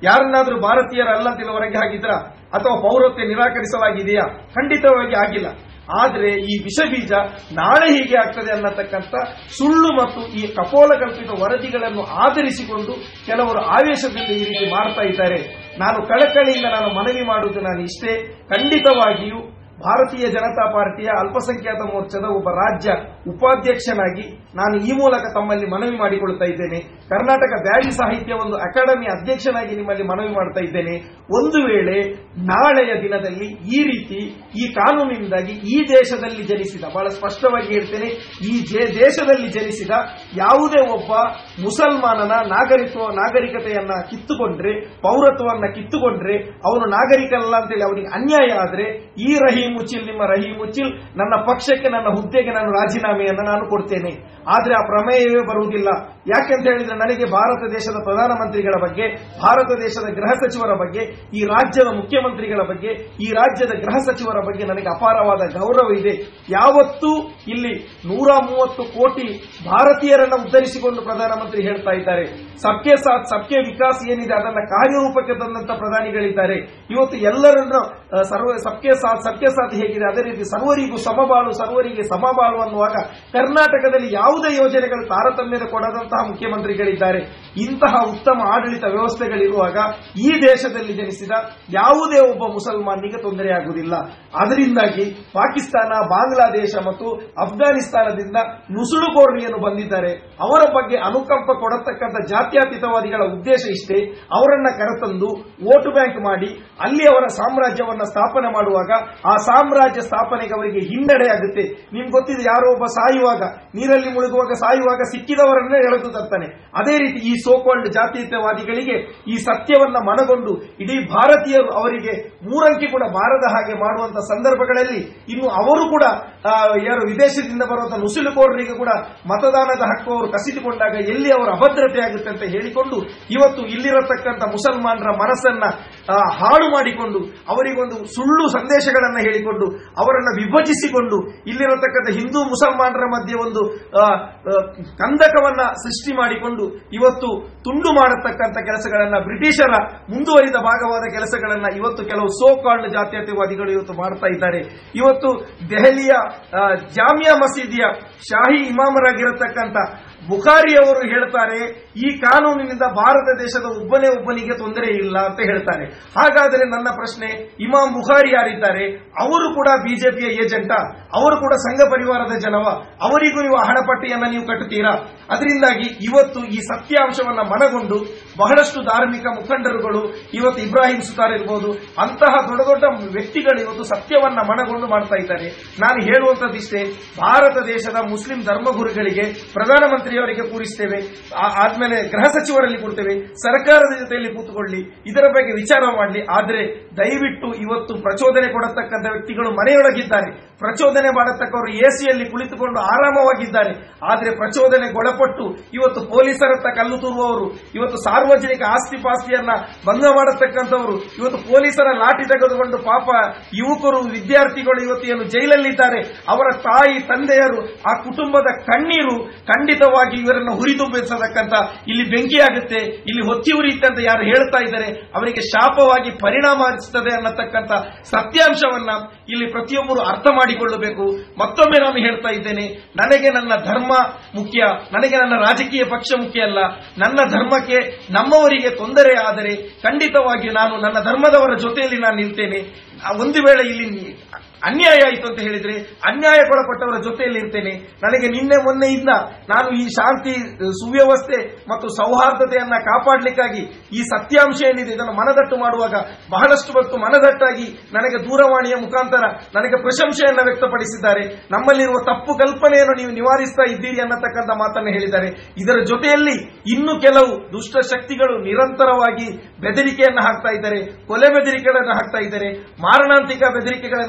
ಯಾರನ್ನಾದ್ರೂ ಭಾರತೀಯರಲ್ಲ ಅಂತ ಹೇಳಿ ಹೊರಗೆ ಹಾಕಿದ್ರ ಅಥವಾ ಪೌರತ್ವ ನಿರಾಕರಿಸಲಾಗಿದೆಯಾ ಖಂಡಿತವಾಗಿ ಆಗಿಲ್ಲ ಆದ್ರೆ ಈ ವಿಷ ಬೀಜ ನಾಳೆ ಹೀಗೆ ಆಗ್ತದೆ ಅನ್ನತಕ್ಕಂಥ ಸುಳ್ಳು ಮತ್ತು ಈ ಕಪೋಲಕಲ್ಪಿತ ವರದಿಗಳನ್ನು ಆಧರಿಸಿಕೊಂಡು ಕೆಲವರು ಆವೇಶದಿಂದ ಈ ರೀತಿ ಮಾಡ್ತಾ ಇದ್ದಾರೆ ನಾನು ಕಳಕಳಿಯಿಂದ ನಾನು ಮನವಿ ಮಾಡುವುದು ನಾನು ಇಷ್ಟೇ ಖಂಡಿತವಾಗಿಯೂ ಭಾರತೀಯ ಜನತಾ ಪಾರ್ಟಿಯ ಅಲ್ಪಸಂಖ್ಯಾತ ಮೋರ್ಚಾದ ಒಬ್ಬ ರಾಜ್ಯ ಉಪಾಧ್ಯಕ್ಷನಾಗಿ ನಾನು ಈ ಮೂಲಕ ತಮ್ಮಲ್ಲಿ ಮನವಿ ಮಾಡಿಕೊಳ್ತಾ ಇದ್ದೇನೆ ಕರ್ನಾಟಕ ಬ್ಯಾರಿ ಸಾಹಿತ್ಯ ಒಂದು ಅಕಾಡೆಮಿ ಅಧ್ಯಕ್ಷನಾಗಿ ನಿಮ್ಮಲ್ಲಿ ಮನವಿ ಮಾಡ್ತಾ ಇದ್ದೇನೆ ಒಂದು ವೇಳೆ ನಾಳೆಯ ದಿನದಲ್ಲಿ ಈ ರೀತಿ ಈ ಕಾನೂನಿನಿಂದಾಗಿ ಈ ದೇಶದಲ್ಲಿ ಜನಿಸಿದ ಬಹಳ ಸ್ಪಷ್ಟವಾಗಿ ಹೇಳ್ತೇನೆ ಈ ಜೆ- ದೇಶದಲ್ಲಿ ಜನಿಸಿದ ಯಾವುದೇ ಒಬ್ಬ ಮುಸಲ್ಮಾನನ ನಾಗರಿಕ ನಾಗರಿಕತೆಯನ್ನ ಕಿತ್ತುಕೊಂಡ್ರೆ ಪೌರತ್ವವನ್ನ ಕಿತ್ತುಕೊಂಡ್ರೆ ಅವನು ನಾಗರಿಕಲ್ಲ ಅಂತೇಳಿ ಅವನಿಗೆ ಅನ್ಯಾಯ ಆದ್ರೆ ಈ ರಹೀಂ ಉಚಿಲ್ ನಿಮ್ಮ ರಹೀಂ ಉಚಿಲ್ ನನ್ನ ಪಕ್ಷಕ್ಕೆ ನನ್ನ ಹುದ್ದೆಗೆ ನಾನು ರಾಜೀನಾಮೆಯನ್ನು ನಾನು ಕೊಡ್ತೇನೆ ಆದ್ರೆ ಆ ಪ್ರಮೇಯವೇ ಬರುವುದಿಲ್ಲ ಯಾಕೆಂತ ಹೇಳಿದ್ರೆ ನನಗೆ ಭಾರತ ದೇಶದ ಪ್ರಧಾನಮಂತ್ರಿಗಳ ಬಗ್ಗೆ ಭಾರತ ದೇಶದ ಗೃಹ ಸಚಿವರ ಬಗ್ಗೆ ಈ ರಾಜ್ಯದ ಮುಖ್ಯಮಂತ್ರಿಗಳ ಬಗ್ಗೆ ಈ ರಾಜ್ಯದ ಗೃಹ ಸಚಿವರ ಬಗ್ಗೆ ನನಗೆ ಅಪಾರವಾದ ಗೌರವ ಇದೆ ಯಾವತ್ತೂ ಇಲ್ಲಿ ನೂರ ಮೂವತ್ತು ಕೋಟಿ ಭಾರತೀಯರನ್ನ ಉದ್ಧರಿಸಿಕೊಂಡು ಪ್ರಧಾನಮಂತ್ರಿ ಹೇಳ್ತಾ ಇದ್ದಾರೆ ಸಬ್ಕೆ ಸಾಥ್ ಸಬ್ಕೆ ವಿಕಾಸ್ ಏನಿದೆ ಅದನ್ನ ಕಾರ್ಯರೂಪಕ್ಕೆ ತಂದಂತ ಪ್ರಧಾನಿಗಳಿದ್ದಾರೆ ಇವತ್ತು ಎಲ್ಲರನ್ನ ಆ, ಸರ್ವ ಸಬ್ಕೆ ಸಾಥ್ ಸಬ್ಕೆ ಸಾಥ್ ಹೇಗಿದೆ ಅದೇ ರೀತಿ ಸರ್ವರಿಗೂ ಸಮಬಾಳು ಸರ್ವರಿಗೆ ಸಮಬಾಳು ಅನ್ನುವಾಗ ಕರ್ನಾಟಕದಲ್ಲಿ ಯಾವುದೇ ಯೋಜನೆಗಳು ತಾರತಮ್ಯದ ಕೊಡದಂತಹ ಮುಖ್ಯಮಂತ್ರಿಗಳಿದ್ದಾರೆ ಇಂತಹ ಉತ್ತಮ ಆಡಳಿತ ವ್ಯವಸ್ಥೆಗಳಿರುವಾಗ ಈ ದೇಶದಲ್ಲಿ ಜನಿಸಿದ ಯಾವುದೇ ಒಬ್ಬ ಮುಸಲ್ಮಾನಿಗೆ ತೊಂದರೆಯಾಗುವುದಿಲ್ಲ ಅದರಿಂದಾಗಿ ಪಾಕಿಸ್ತಾನ ಬಾಂಗ್ಲಾದೇಶ ಮತ್ತು ಅಫ್ಘಾನಿಸ್ತಾನದಿಂದ ನುಸುಳುಕೋರ್ಣಿಯನ್ನು ಬಂದಿದ್ದಾರೆ ಅವರ ಬಗ್ಗೆ ಅನುಕಂಪ ಕೊಡತಕ್ಕಂಥ ಜಾತ್ಯತೀತವಾದಿಗಳ ಉದ್ದೇಶ ಇಷ್ಟೇ ಅವರನ್ನ ಕರೆತಂದು ವೋಟ್ ಬ್ಯಾಂಕ್ ಮಾಡಿ ಅಲ್ಲಿ ಅವರ ಸಾಮ್ರಾಜ್ಯವನ್ನ ಸ್ಥಾಪನೆ ಮಾಡುವಾಗ ಆ ಸಾಮ್ರಾಜ್ಯ ಸ್ಥಾಪನೆಗೆ ಅವರಿಗೆ ಹಿನ್ನಡೆ ಆಗುತ್ತೆ ನಿಮ್ಗೆ ಗೊತ್ತಿದೆ ಯಾರೋ ಒಬ್ಬ ಸಾಯುವಾಗ ನೀರಲ್ಲಿ ಮುಳುಗುವಾಗ ಸಾಯುವಾಗ ಸಿಕ್ಕಿದವರನ್ನೇ ಎಳೆದು ತರ್ತಾನೆ ಅದೇ ರೀತಿ ಈ ಸೋಕಾಲ್ಡ್ ಜಾತೀಯವಾದಿಗಳಿಗೆ ಈ ಸತ್ಯವನ್ನ ಮನಗೊಂಡು ಇಡೀ ಭಾರತೀಯರು ಅವರಿಗೆ ಮೂರಂಕಿ ಕೂಡ ಬಾರದ ಹಾಗೆ ಮಾಡುವಂತ ಸಂದರ್ಭಗಳಲ್ಲಿ ಇನ್ನು ಅವರು ಕೂಡ ಆ, ಯಾರು ವಿದೇಶದಿಂದ ಬರುವಂತ ನುಸುಳುಕೋರರಿಗೆ ಕೂಡ ಮತದಾನದ ಹಕ್ಕು ಅವರು ಕಸಿದುಕೊಂಡಾಗ ಎಲ್ಲಿ ಅವರ ಅಭದ್ರತೆ ಆಗುತ್ತೆ ಅಂತ ಹೇಳಿಕೊಂಡು ಇವತ್ತು ಇಲ್ಲಿರತಕ್ಕಂಥ ಮುಸಲ್ಮಾನರ ಮನಸ್ಸನ್ನ ಆ, ಹಾಳು ಮಾಡಿಕೊಂಡು ಅವರಿಗೊಂದು ಸುಳ್ಳು ಸಂದೇಶಗಳನ್ನ ಹೇಳಿಕೊಂಡು ಅವರನ್ನ ವಿಭಜಿಸಿಕೊಂಡು ಇಲ್ಲಿರತಕ್ಕಂಥ ಹಿಂದೂ ಮುಸಲ್ಮಾನರ ಮಧ್ಯೆ ಒಂದು ಆ, ಆ, ಕಂದಕವನ್ನ ಸೃಷ್ಟಿ ಮಾಡಿಕೊಂಡು ಇವತ್ತು ತುಂಡು ಮಾಡತಕ್ಕಂಥ ಕೆಲಸಗಳನ್ನ ಬ್ರಿಟಿಷರ ಮುಂದುವರಿದ ಭಾಗವಾದ ಕೆಲಸಗಳನ್ನ ಇವತ್ತು ಕೆಲವು ಸೋ ಕಾಲ್ಡ್ ಜಾತ್ಯತೀತವಾದಿಗಳು ಇವತ್ತು ಮಾಡ್ತಾ ಇದ್ದಾರೆ ಇವತ್ತು ದೆಹಲಿಯ ಆ, ಜಾಮಿಯಾ ಮಸೀದಿಯ ಶಾಹಿ ಇಮಾಮರಾಗಿರತಕ್ಕಂಥ ಬುಖಾರಿ ಅವರು ಹೇಳ್ತಾರೆ ಈ ಕಾನೂನಿನಿಂದ ಭಾರತ ದೇಶದ ಒಬ್ಬನೇ ಒಬ್ಬನಿಗೆ ತೊಂದರೆ ಇಲ್ಲ ಅಂತ ಹೇಳ್ತಾರೆ ಹಾಗಾದರೆ ನನ್ನ ಪ್ರಶ್ನೆ ಇಮಾಮ್ ಬುಖಾರಿ ಯಾರಿದ್ದಾರೆ ಅವರು ಕೂಡ ಬಿಜೆಪಿಯ ಏಜೆಂಟಾ ಅವರು ಕೂಡ ಸಂಘ ಪರಿವಾರದ ಜನವ ಅವರಿಗೂ ನೀವು ಹಣಪಟ್ಟಿಯನ್ನ ನೀವು ಕಟ್ಟುತ್ತೀರಾ ಅದರಿಂದಾಗಿ ಇವತ್ತು ಈ ಸತ್ಯಾಂಶವನ್ನ ಮನಗೊಂಡು ಬಹಳಷ್ಟು ಧಾರ್ಮಿಕ ಮುಖಂಡರುಗಳು ಇವತ್ತು ಇಬ್ರಾಹಿಂ ಸುತಾರ್ ಇರ್ಬೋದು ಅಂತಹ ದೊಡ್ಡ ದೊಡ್ಡ ವ್ಯಕ್ತಿಗಳು ಇವತ್ತು ಸತ್ಯವನ್ನ ಮನಗೊಂಡು ಮಾಡ್ತಾ ಇದ್ದಾರೆ ನಾನು ಹೇಳುವಂತದ್ದಿಷ್ಟೇ ಭಾರತ ದೇಶದ ಮುಸ್ಲಿಂ ಧರ್ಮಗುರುಗಳಿಗೆ ಪ್ರಧಾನಮಂತ್ರಿಯವರಿಗೆ ಕೂರಿಸ್ತೇವೆ ಆ- ಆದ್ಮೇಲೆ ಗೃಹ ಸಚಿವರಲ್ಲಿ ಕೊಡ್ತೇವೆ ಸರ್ಕಾರದ ಜೊತೆಯಲ್ಲಿ ಕೂತ್ಕೊಳ್ಳಿ ಇದರ ಬಗ್ಗೆ ವಿಚಾರ ಮಾಡಲಿ ಆದ್ರೆ ದಯವಿಟ್ಟು ಇವತ್ತು ಪ್ರಚೋದನೆ ಕೊಡತಕ್ಕಂಥ ವ್ಯಕ್ತಿಗಳು ಮನೆಯೊಳಗಿದ್ದಾರೆ ಪ್ರಚೋದನೆ ಮಾಡತಕ್ಕವರು ಎಸಿಯಲ್ಲಿ ಕುಳಿತುಕೊಂಡು ಆರಾಮವಾಗಿದ್ದಾರೆ ಆದ್ರೆ ಪ್ರಚೋದನೆಗೊಳಪಟ್ಟು ಇವತ್ತು ಪೊಲೀಸರತ್ತ ಕಲ್ಲು ತೂರುವವರು ಇವತ್ತು ಸಾರ್ವಜನಿಕ ಆಸ್ತಿ ಪಾಸ್ತಿಯನ್ನ ಭಂಗ ಮಾಡತಕ್ಕಂಥವರು ಇವತ್ತು ಪೊಲೀಸರ ಲಾಠಿ ತೆಗೆದುಕೊಂಡು ಪಾಪ ಯುವಕರು ವಿದ್ಯಾರ್ಥಿಗಳು ಇವತ್ತು ಏನು ಜೈಲಲ್ಲಿದ್ದಾರೆ ಅವರ ತಾಯಿ ತಂದೆಯರು ಆ ಕುಟುಂಬದ ಕಣ್ಣೀರು ಖಂಡಿತವಾಗಿ ಇವರನ್ನು ಹುರಿದುಂಬಿಸತಕ್ಕಂಥ ಇಲ್ಲಿ ಬೆಂಕಿಯಾಗುತ್ತೆ ಇಲ್ಲಿ ಹೊತ್ತಿ ಉರಿಯುತ್ತೆ ಅಂತ ಯಾರು ಹೇಳ್ತಾ ಇದ್ದಾರೆ ಅವರಿಗೆ ಶಾಪವಾಗಿ ಪರಿಣಾಮ ಹರಿಸುತ್ತದೆ ಅನ್ನತಕ್ಕಂಥ ಸತ್ಯಾಂಶವನ್ನ ಇಲ್ಲಿ ಪ್ರತಿಯೊಬ್ಬರು ಅರ್ಥ ಮಾಡಿಕೊಳ್ಳಬೇಕು ಮತ್ತೊಮ್ಮೆ ನಾನು ಹೇಳ್ತಾ ಇದ್ದೇನೆ ನನಗೆ ನನ್ನ ಧರ್ಮ ಮುಖ್ಯ ನನಗೆ ನನ್ನ ರಾಜಕೀಯ ಪಕ್ಷ ಮುಖ್ಯ ಅಲ್ಲ ನನ್ನ ಧರ್ಮಕ್ಕೆ ನಮ್ಮವರಿಗೆ ತೊಂದರೆ ಆದರೆ ಖಂಡಿತವಾಗಿ ನಾನು ನನ್ನ ಧರ್ಮದವರ ಜೊತೆಯಲ್ಲಿ ನಾನು ನಿಲ್ತೇನೆ ಆ ಒಂದು ವೇಳೆ ಇಲ್ಲಿ ನಿ- ಅನ್ಯಾಯ ಆಯಿತು ಅಂತ ಹೇಳಿದ್ರೆ ಅನ್ಯಾಯಕ್ಕೊಳಪಟ್ಟವರ ಜೊತೆಯಲ್ಲಿ ಇರ್ತೇನೆ ನನಗೆ ನಿನ್ನೆ ಮೊನ್ನೆಯಿಂದ ನಾನು ಈ ಶಾಂತಿ ಸುವ್ಯವಸ್ಥೆ ಮತ್ತು ಸೌಹಾರ್ದತೆಯನ್ನ ಕಾಪಾಡಲಿಕ್ಕಾಗಿ ಈ ಸತ್ಯಾಂಶ ಏನಿದೆ ಇದನ್ನು ಮನದಟ್ಟು ಮಾಡುವಾಗ ಬಹಳಷ್ಟು ಹೊತ್ತು ಮನದಟ್ಟಾಗಿ ನನಗೆ ದೂರವಾಣಿಯ ಮುಖಾಂತರ ನನಗೆ ಪ್ರಶಂಸೆಯನ್ನ ವ್ಯಕ್ತಪಡಿಸಿದ್ದಾರೆ ನಮ್ಮಲ್ಲಿರುವ ತಪ್ಪು ಕಲ್ಪನೆಯನ್ನು ನೀವು ನಿವಾರಿಸ್ತಾ ಇದ್ದೀರಿ ಅನ್ನತಕ್ಕಂಥ ಮಾತನ್ನು ಹೇಳಿದ್ದಾರೆ ಇದರ ಜೊತೆಯಲ್ಲಿ ಇನ್ನು ಕೆಲವು ದುಷ್ಟ ಶಕ್ತಿಗಳು ನಿರಂತರವಾಗಿ ಬೆದರಿಕೆಯನ್ನು ಹಾಕ್ತಾ ಇದ್ದಾರೆ ಕೊಲೆ ಬೆದರಿಕೆಗಳನ್ನು ಹಾಕ್ತಾ ಇದ್ದಾರೆ ಮಾರಣಾಂತಿಕ ಬೆದರಿಕೆಗಳನ್ನು ಹಾಕ್ತಾ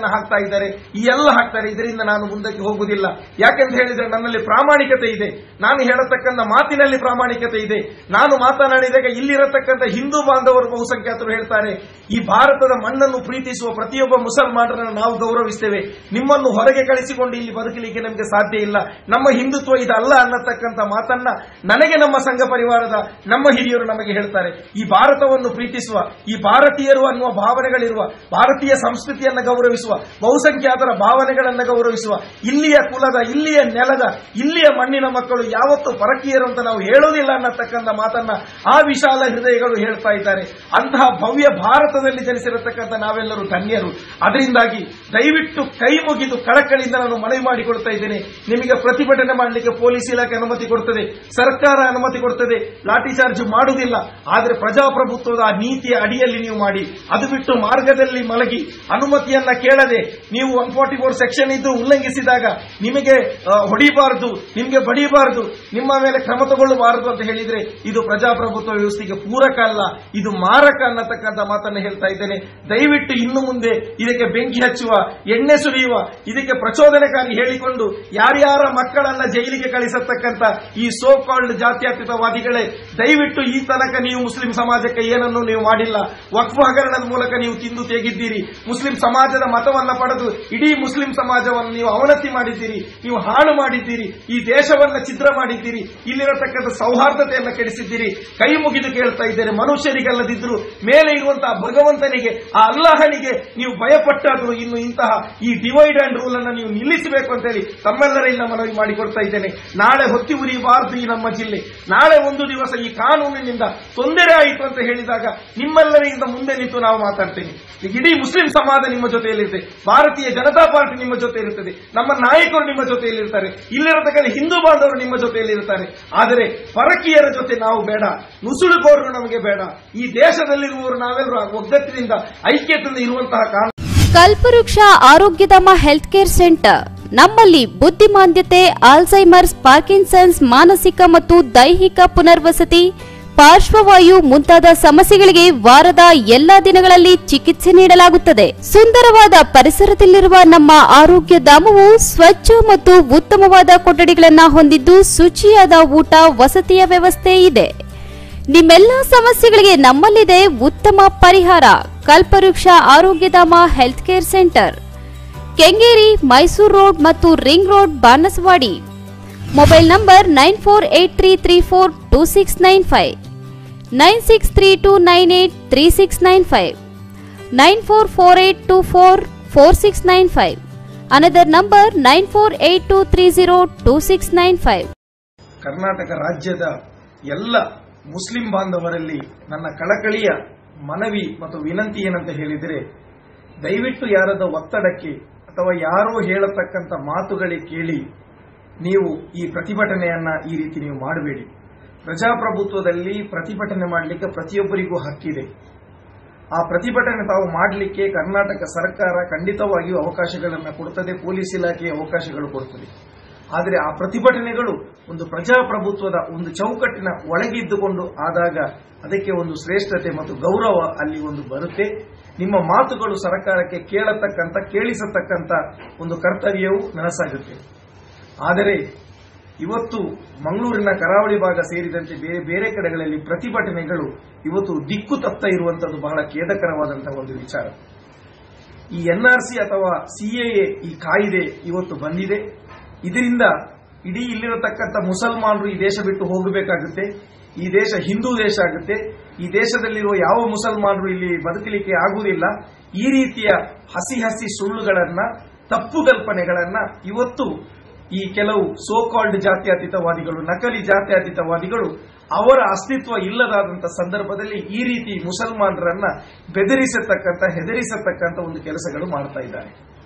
ಇದ್ದಾರೆ ಈ ಎಲ್ಲ ಹಾಕ್ತಾರೆ ಇದರಿಂದ ನಾನು ಮುಂದಕ್ಕೆ ಹೋಗುವುದಿಲ್ಲ ಯಾಕೆಂತ ಹೇಳಿದ್ರೆ ನನ್ನಲ್ಲಿ ಪ್ರಾಮಾಣಿಕತೆ ಇದೆ ನಾನು ಹೇಳತಕ್ಕಂಥ ಮಾತಿನಲ್ಲಿ ಪ್ರಾಮಾಣಿಕತೆ ಇದೆ ನಾನು ಮಾತನಾಡಿದಾಗ ಇಲ್ಲಿರತಕ್ಕಂಥ ಹಿಂದೂ ಬಾಂಧವರು ಬಹುಸಂಖ್ಯಾತರು ಹೇಳ್ತಾರೆ ಈ ಭಾರತದ ಮಣ್ಣನ್ನು ಪ್ರೀತಿಸುವ ಪ್ರತಿಯೊಬ್ಬ ಮುಸಲ್ಮಾನರನ್ನು ನಾವು ಗೌರವಿಸ್ತೇವೆ ನಿಮ್ಮನ್ನು ಹೊರಗೆ ಕಳಿಸಿಕೊಂಡು ಇಲ್ಲಿ ಬದುಕಲಿಕ್ಕೆ ನಮಗೆ ಸಾಧ್ಯ ಇಲ್ಲ ನಮ್ಮ ಹಿಂದುತ್ವ ಇದಲ್ಲ ಅನ್ನತಕ್ಕಂಥ ಮಾತನ್ನ ನನಗೆ ನಮ್ಮ ಸಂಘ ಪರಿವಾರದ ನಮ್ಮ ಹಿರಿಯರು ನಮಗೆ ಹೇಳ್ತಾರೆ ಈ ಭಾರತವನ್ನು ಪ್ರೀತಿಸುವ ಈ ಭಾರತೀಯರು ಅನ್ನುವ ಭಾವನೆಗಳಿರುವ ಭಾರತೀಯ ಸಂಸ್ಕೃತಿಯನ್ನು ಗೌರವಿಸುವ ಬಹುಸಂಖ್ಯಾತರ ಭಾವನೆಗಳನ್ನು ಗೌರವಿಸುವ ಇಲ್ಲಿಯ ಕುಲದ ಇಲ್ಲಿಯ ನೆಲದ ಇಲ್ಲಿಯ ಮಣ್ಣಿನ ಮಕ್ಕಳು ಯಾವತ್ತೂ ಪರಕೀಯರು ಅಂತ ನಾವು ಹೇಳೋದಿಲ್ಲ ಅನ್ನತಕ್ಕಂಥ ಮಾತನ್ನ ಆ ವಿಶಾಲ ಹೃದಯಗಳು ಹೇಳ್ತಾ ಇದ್ದಾರೆ ಅಂತಹ ಭವ್ಯ ಭಾರತದಲ್ಲಿ ಜನಿಸಿರತಕ್ಕಂಥ ನಾವೆಲ್ಲರೂ ಧನ್ಯರು ಅದರಿಂದಾಗಿ ದಯವಿಟ್ಟು ಕೈ ಮುಗಿದು ಕಳಕಳಿಯಿಂದ ನಾನು ಮನವಿ ಮಾಡಿಕೊಡ್ತಾ ಇದ್ದೇನೆ ನಿಮಗೆ ಪ್ರತಿಭಟನೆ ಮಾಡಲಿಕ್ಕೆ ಪೊಲೀಸ್ ಇಲಾಖೆ ಅನುಮತಿ ಕೊಡ್ತದೆ ಸರ್ಕಾರ ಅನುಮತಿ ಕೊಡ್ತದೆ ಲಾಠಿ ಚಾರ್ಜ್ ಮಾಡುವುದಿಲ್ಲ ಆದರೆ ಪ್ರಜಾಪ್ರಭುತ್ವದ ಆ ನೀತಿಯ ಅಡಿಯಲ್ಲಿ ನೀವು ಮಾಡಿ ಅದು ಬಿಟ್ಟು ಮಾರ್ಗದಲ್ಲಿ ಮಲಗಿ ಅನುಮತಿಯನ್ನ ಕೇಳದೆ ನೀವು ಒನ್ ಫಾರ್ಟಿ ಫೋರ್ ಸೆಕ್ಷನ್ ಇದ್ದು ಉಲ್ಲಂಘಿಸಿದಾಗ ನಿಮಗೆ ಆ, ಹೊಡಿಬಾರದು ನಿಮಗೆ ಬಡಿಬಾರದು ನಿಮ್ಮ ಮೇಲೆ ಕ್ರಮ ತಗೊಳ್ಳಬಾರದು ಅಂತ ಹೇಳಿದ್ರೆ ಇದು ಪ್ರಜಾಪ್ರಭುತ್ವ ವ್ಯವಸ್ಥೆಗೆ ಪೂರಕ ಅಲ್ಲ ಇದು ಮಾರಕ ಅನ್ನತಕ್ಕಂಥ ಮಾತನ್ನು ಹೇಳ್ತಾ ಇದ್ದೇನೆ ದಯವಿಟ್ಟು ಇನ್ನು ಮುಂದೆ ಇದಕ್ಕೆ ಬೆಂಕಿ ಹಚ್ಚುವ ಎಣ್ಣೆ ಸುರಿಯುವ ಇದಕ್ಕೆ ಪ್ರಚೋದನಕಾರಿ ಹೇಳಿಕೊಂಡು ಯಾರ್ಯಾರ ಮಕ್ಕಳನ್ನ ಜೈಲಿಗೆ ಕಳಿಸತಕ್ಕಂಥ ಈ ಸೋ ಕಾಲ್ಡ್ ಜಾತ್ಯತೀತವಾದಿಗಳೇ ದಯವಿಟ್ಟು ಈ ತನಕ ನೀವು ಮುಸ್ಲಿಂ ಸಮಾಜಕ್ಕೆ ಏನನ್ನು ನೀವು ಮಾಡಿಲ್ಲ ವಕ್ಫ್ ಹಗರಣದ ಮೂಲಕ ನೀವು ತಿಂದು ತೆಗಿದ್ದೀರಿ ಮುಸ್ಲಿಂ ಸಮಾಜದ ಮತವನ್ನ ಪಡೆದು ಇಡೀ ಮುಸ್ಲಿಂ ಸಮಾಜವನ್ನು ನೀವು ಅವನತಿ ಮಾಡಿದ್ದೀರಿ ನೀವು ಹಾಳು ಮಾಡಿದ್ದೀರಿ ಈ ದೇಶವನ್ನ ಛಿದ್ರ ಮಾಡಿದ್ದೀರಿ ಇಲ್ಲಿರತಕ್ಕಂಥ ಸೌಹಾರ್ದತೆಯನ್ನ ಕೆಡಿಸಿದ್ದೀರಿ ಕೈ ಮುಗಿದು ಕೇಳ್ತಾ ಇದ್ದೇನೆ ಮನುಷ್ಯರಿಗಲ್ಲದಿದ್ರು ಮೇಲೆ ಇರುವಂತಹ ಭಗವಂತನಿಗೆ ಆ ಅಲ್ಲಾಹನಿಗೆ ನೀವು ಭಯಪಟ್ಟಾದ್ರು ಇನ್ನು ಇಂತಹ ಈ ಡಿವೈಡ್ ಅಂಡ್ ರೂಲ್ ಅನ್ನ ನೀವು ನಿಲ್ಲಿಸಬೇಕು ಅಂತ ಹೇಳಿ ತಮ್ಮೆಲ್ಲರಿಂದ ಮನವಿ ಮಾಡಿಕೊಡ್ತಾ ಇದ್ದೇನೆ ನಾಳೆ ಹೊತ್ತಿ ಉರಿಬಾರದು ಈ ನಮ್ಮ ಜಿಲ್ಲೆ ನಾಳೆ ಒಂದು ದಿವಸ ಈ ಕಾನೂನಿನಿಂದ ತೊಂದರೆ ಆಯಿತು ಅಂತ ಹೇಳಿದಾಗ ನಿಮ್ಮೆಲ್ಲರಿಂದ ಮುಂದೆ ನಿಂತು ನಾವು ಮಾತಾಡ್ತೇನೆ ಈಗ ಇಡೀ ಮುಸ್ಲಿಂ ಸಮಾಜ ನಿಮ್ಮ ಜೊತೆಯಲ್ಲಿರುತ್ತೆ ಭಾರತೀಯ ಜನತಾ ಪಾರ್ಟಿ ನಿಮ್ಮ ಜೊತೆ ಇರುತ್ತದೆ ನಮ್ಮ ನಾಯಕರು ನಿಮ್ಮ ಜೊತೆಯಲ್ಲಿರ್ತಾರೆ ಇಲ್ಲಿರತಕ್ಕಂಥ ಹಿಂದೂ ಬಾಂಧವರು ನಿಮ್ಮ ಜೊತೆಯಲ್ಲಿರ್ತಾರೆ ಆದರೆ ಪರಕೀಯರ ಜೊತೆ ನಾವು ಬೇಡ ನುಸುಳುಗೋರರು ನಮಗೆ ಬೇಡ ಈ ದೇಶದಲ್ಲಿರುವವರು ನಾವೆಲ್ಲರೂ ಒಗ್ಗಟ್ಟಿನಿಂದ ಐಕ್ಯತೆಯಿಂದ ಇರುವಂತಹ ಕಾನೂನು ಕಲ್ಪವೃಕ್ಷ ಆರೋಗ್ಯಧಾಮ ಹೆಲ್ತ್ ಕೇರ್ ಸೆಂಟರ್ ನಮ್ಮಲ್ಲಿ ಬುದ್ಧಿಮಾಂದ್ಯತೆ ಆಲ್ಝೈಮರ್ಸ್ ಪಾರ್ಕಿನ್ಸನ್ಸ್ ಮಾನಸಿಕ ಮತ್ತು ದೈಹಿಕ ಪುನರ್ವಸತಿ ಪಾರ್ಶ್ವವಾಯು ಮುಂತಾದ ಸಮಸ್ಯೆಗಳಿಗೆ ವಾರದ ಎಲ್ಲಾ ದಿನಗಳಲ್ಲಿ ಚಿಕಿತ್ಸೆ ನೀಡಲಾಗುತ್ತದೆ ಸುಂದರವಾದ ಪರಿಸರದಲ್ಲಿರುವ ನಮ್ಮ ಆರೋಗ್ಯ ಧಾಮವು ಸ್ವಚ್ಛ ಮತ್ತು ಉತ್ತಮವಾದ ಕೊಠಡಿಗಳನ್ನು ಹೊಂದಿದ್ದು ಶುಚಿಯಾದ ಊಟ ವಸತಿಯ ವ್ಯವಸ್ಥೆ ಇದೆ ನಿಮ್ಮೆಲ್ಲ ಸಮಸ್ಯೆಗಳಿಗೆ ನಮ್ಮಲ್ಲಿದೆ ಉತ್ತಮ ಪರಿಹಾರ Kalpavriksha Arogyadhama health care centre Kengeri Mysuru road ಮತ್ತು ring road Banasawadi mobile number nine four eight three three four two six nine five nine six three two nine eight three six nine five nine four four eight two four four six nine five another number nine four eight two three zero two six nine five Karnataka ರಾಜ್ಯದ ಎಲ್ಲ Muslim ಬಾಂಧವರಲ್ಲಿ ನನ್ನ ಕಳಕಳಿಯ ಮನವಿ ಮತ್ತು ವಿನಂತಿ ಏನಂತ ಹೇಳಿದರೆ ದಯವಿಟ್ಟು ಯಾರದ ಒತ್ತಡಕ್ಕೆ ಅಥವಾ ಯಾರೋ ಹೇಳತಕ್ಕಂಥ ಮಾತುಗಳಿಗೆ ಕೇಳಿ ನೀವು ಈ ಪ್ರತಿಭಟನೆಯನ್ನ ಈ ರೀತಿ ನೀವು ಮಾಡಬೇಡಿ ಪ್ರಜಾಪ್ರಭುತ್ವದಲ್ಲಿ ಪ್ರತಿಭಟನೆ ಮಾಡಲಿಕ್ಕೆ ಪ್ರತಿಯೊಬ್ಬರಿಗೂ ಹಕ್ಕಿದೆ ಆ ಪ್ರತಿಭಟನೆ ತಾವು ಮಾಡಲಿಕ್ಕೆ ಕರ್ನಾಟಕ ಸರ್ಕಾರ ಖಂಡಿತವಾಗಿಯೂ ಅವಕಾಶಗಳನ್ನು ಕೊಡುತ್ತದೆ ಪೊಲೀಸ್ ಇಲಾಖೆ ಅವಕಾಶಗಳು ಕೊಡುತ್ತದೆ ಆದರೆ ಆ ಪ್ರತಿಭಟನೆಗಳು ಒಂದು ಪ್ರಜಾಪ್ರಭುತ್ವದ ಒಂದು ಚೌಕಟ್ಟಿನ ಒಳಗಿದ್ದುಕೊಂಡು ಆದಾಗ ಅದಕ್ಕೆ ಒಂದು ಶ್ರೇಷ್ಠತೆ ಮತ್ತು ಗೌರವ ಅಲ್ಲಿ ಒಂದು ಬರುತ್ತೆ ನಿಮ್ಮ ಮಾತುಗಳು ಸರ್ಕಾರಕ್ಕೆ ಕೇಳತಕ್ಕಂಥ ಕೇಳಿಸತಕ್ಕಂಥ ಒಂದು ಕರ್ತವ್ಯವು ನನಸಾಗುತ್ತೆ ಆದರೆ ಇವತ್ತು ಮಂಗಳೂರಿನ ಕರಾವಳಿ ಭಾಗ ಸೇರಿದಂತೆ ಬೇರೆ ಬೇರೆ ಕಡೆಗಳಲ್ಲಿ ಪ್ರತಿಭಟನೆಗಳು ಇವತ್ತು ದಿಕ್ಕು ತಪ್ತ ಇರುವಂತದ್ದು ಬಹಳ ಖೇದಕರವಾದಂತಹ ಒಂದು ವಿಚಾರ ಈ ಎನ್ಆರ್ಸಿ ಅಥವಾ ಸಿಎಎ ಈ ಕಾಯ್ದೆ ಇವತ್ತು ಬಂದಿದೆ ಇದರಿಂದ ಇಡೀ ಇಲ್ಲಿರತಕ್ಕಂಥ ಮುಸಲ್ಮಾನರು ಈ ದೇಶ ಬಿಟ್ಟು ಹೋಗಬೇಕಾಗುತ್ತೆ ಈ ದೇಶ ಹಿಂದೂ ದೇಶ ಆಗುತ್ತೆ ಈ ದೇಶದಲ್ಲಿರುವ ಯಾವ ಮುಸಲ್ಮಾನರು ಇಲ್ಲಿ ಬದುಕಲಿಕ್ಕೆ ಆಗುವುದಿಲ್ಲ ಈ ರೀತಿಯ ಹಸಿ ಹಸಿ ಸುಳ್ಳುಗಳನ್ನ ತಪ್ಪು ಕಲ್ಪನೆಗಳನ್ನ ಇವತ್ತು ಈ ಕೆಲವು ಸೋ ಕಾಲ್ಡ್ ಜಾತ್ಯತೀತವಾದಿಗಳು ನಕಲಿ ಜಾತ್ಯತೀತವಾದಿಗಳು ಅವರ ಅಸ್ತಿತ್ವ ಇಲ್ಲದಾದಂಥ ಸಂದರ್ಭದಲ್ಲಿ ಈ ರೀತಿ ಮುಸಲ್ಮಾನರನ್ನ ಬೆದರಿಸತಕ್ಕಂಥ ಹೆದರಿಸತಕ್ಕಂಥ ಒಂದು ಕೆಲಸಗಳು ಮಾಡ್ತಾ ಇದ್ದಾರೆ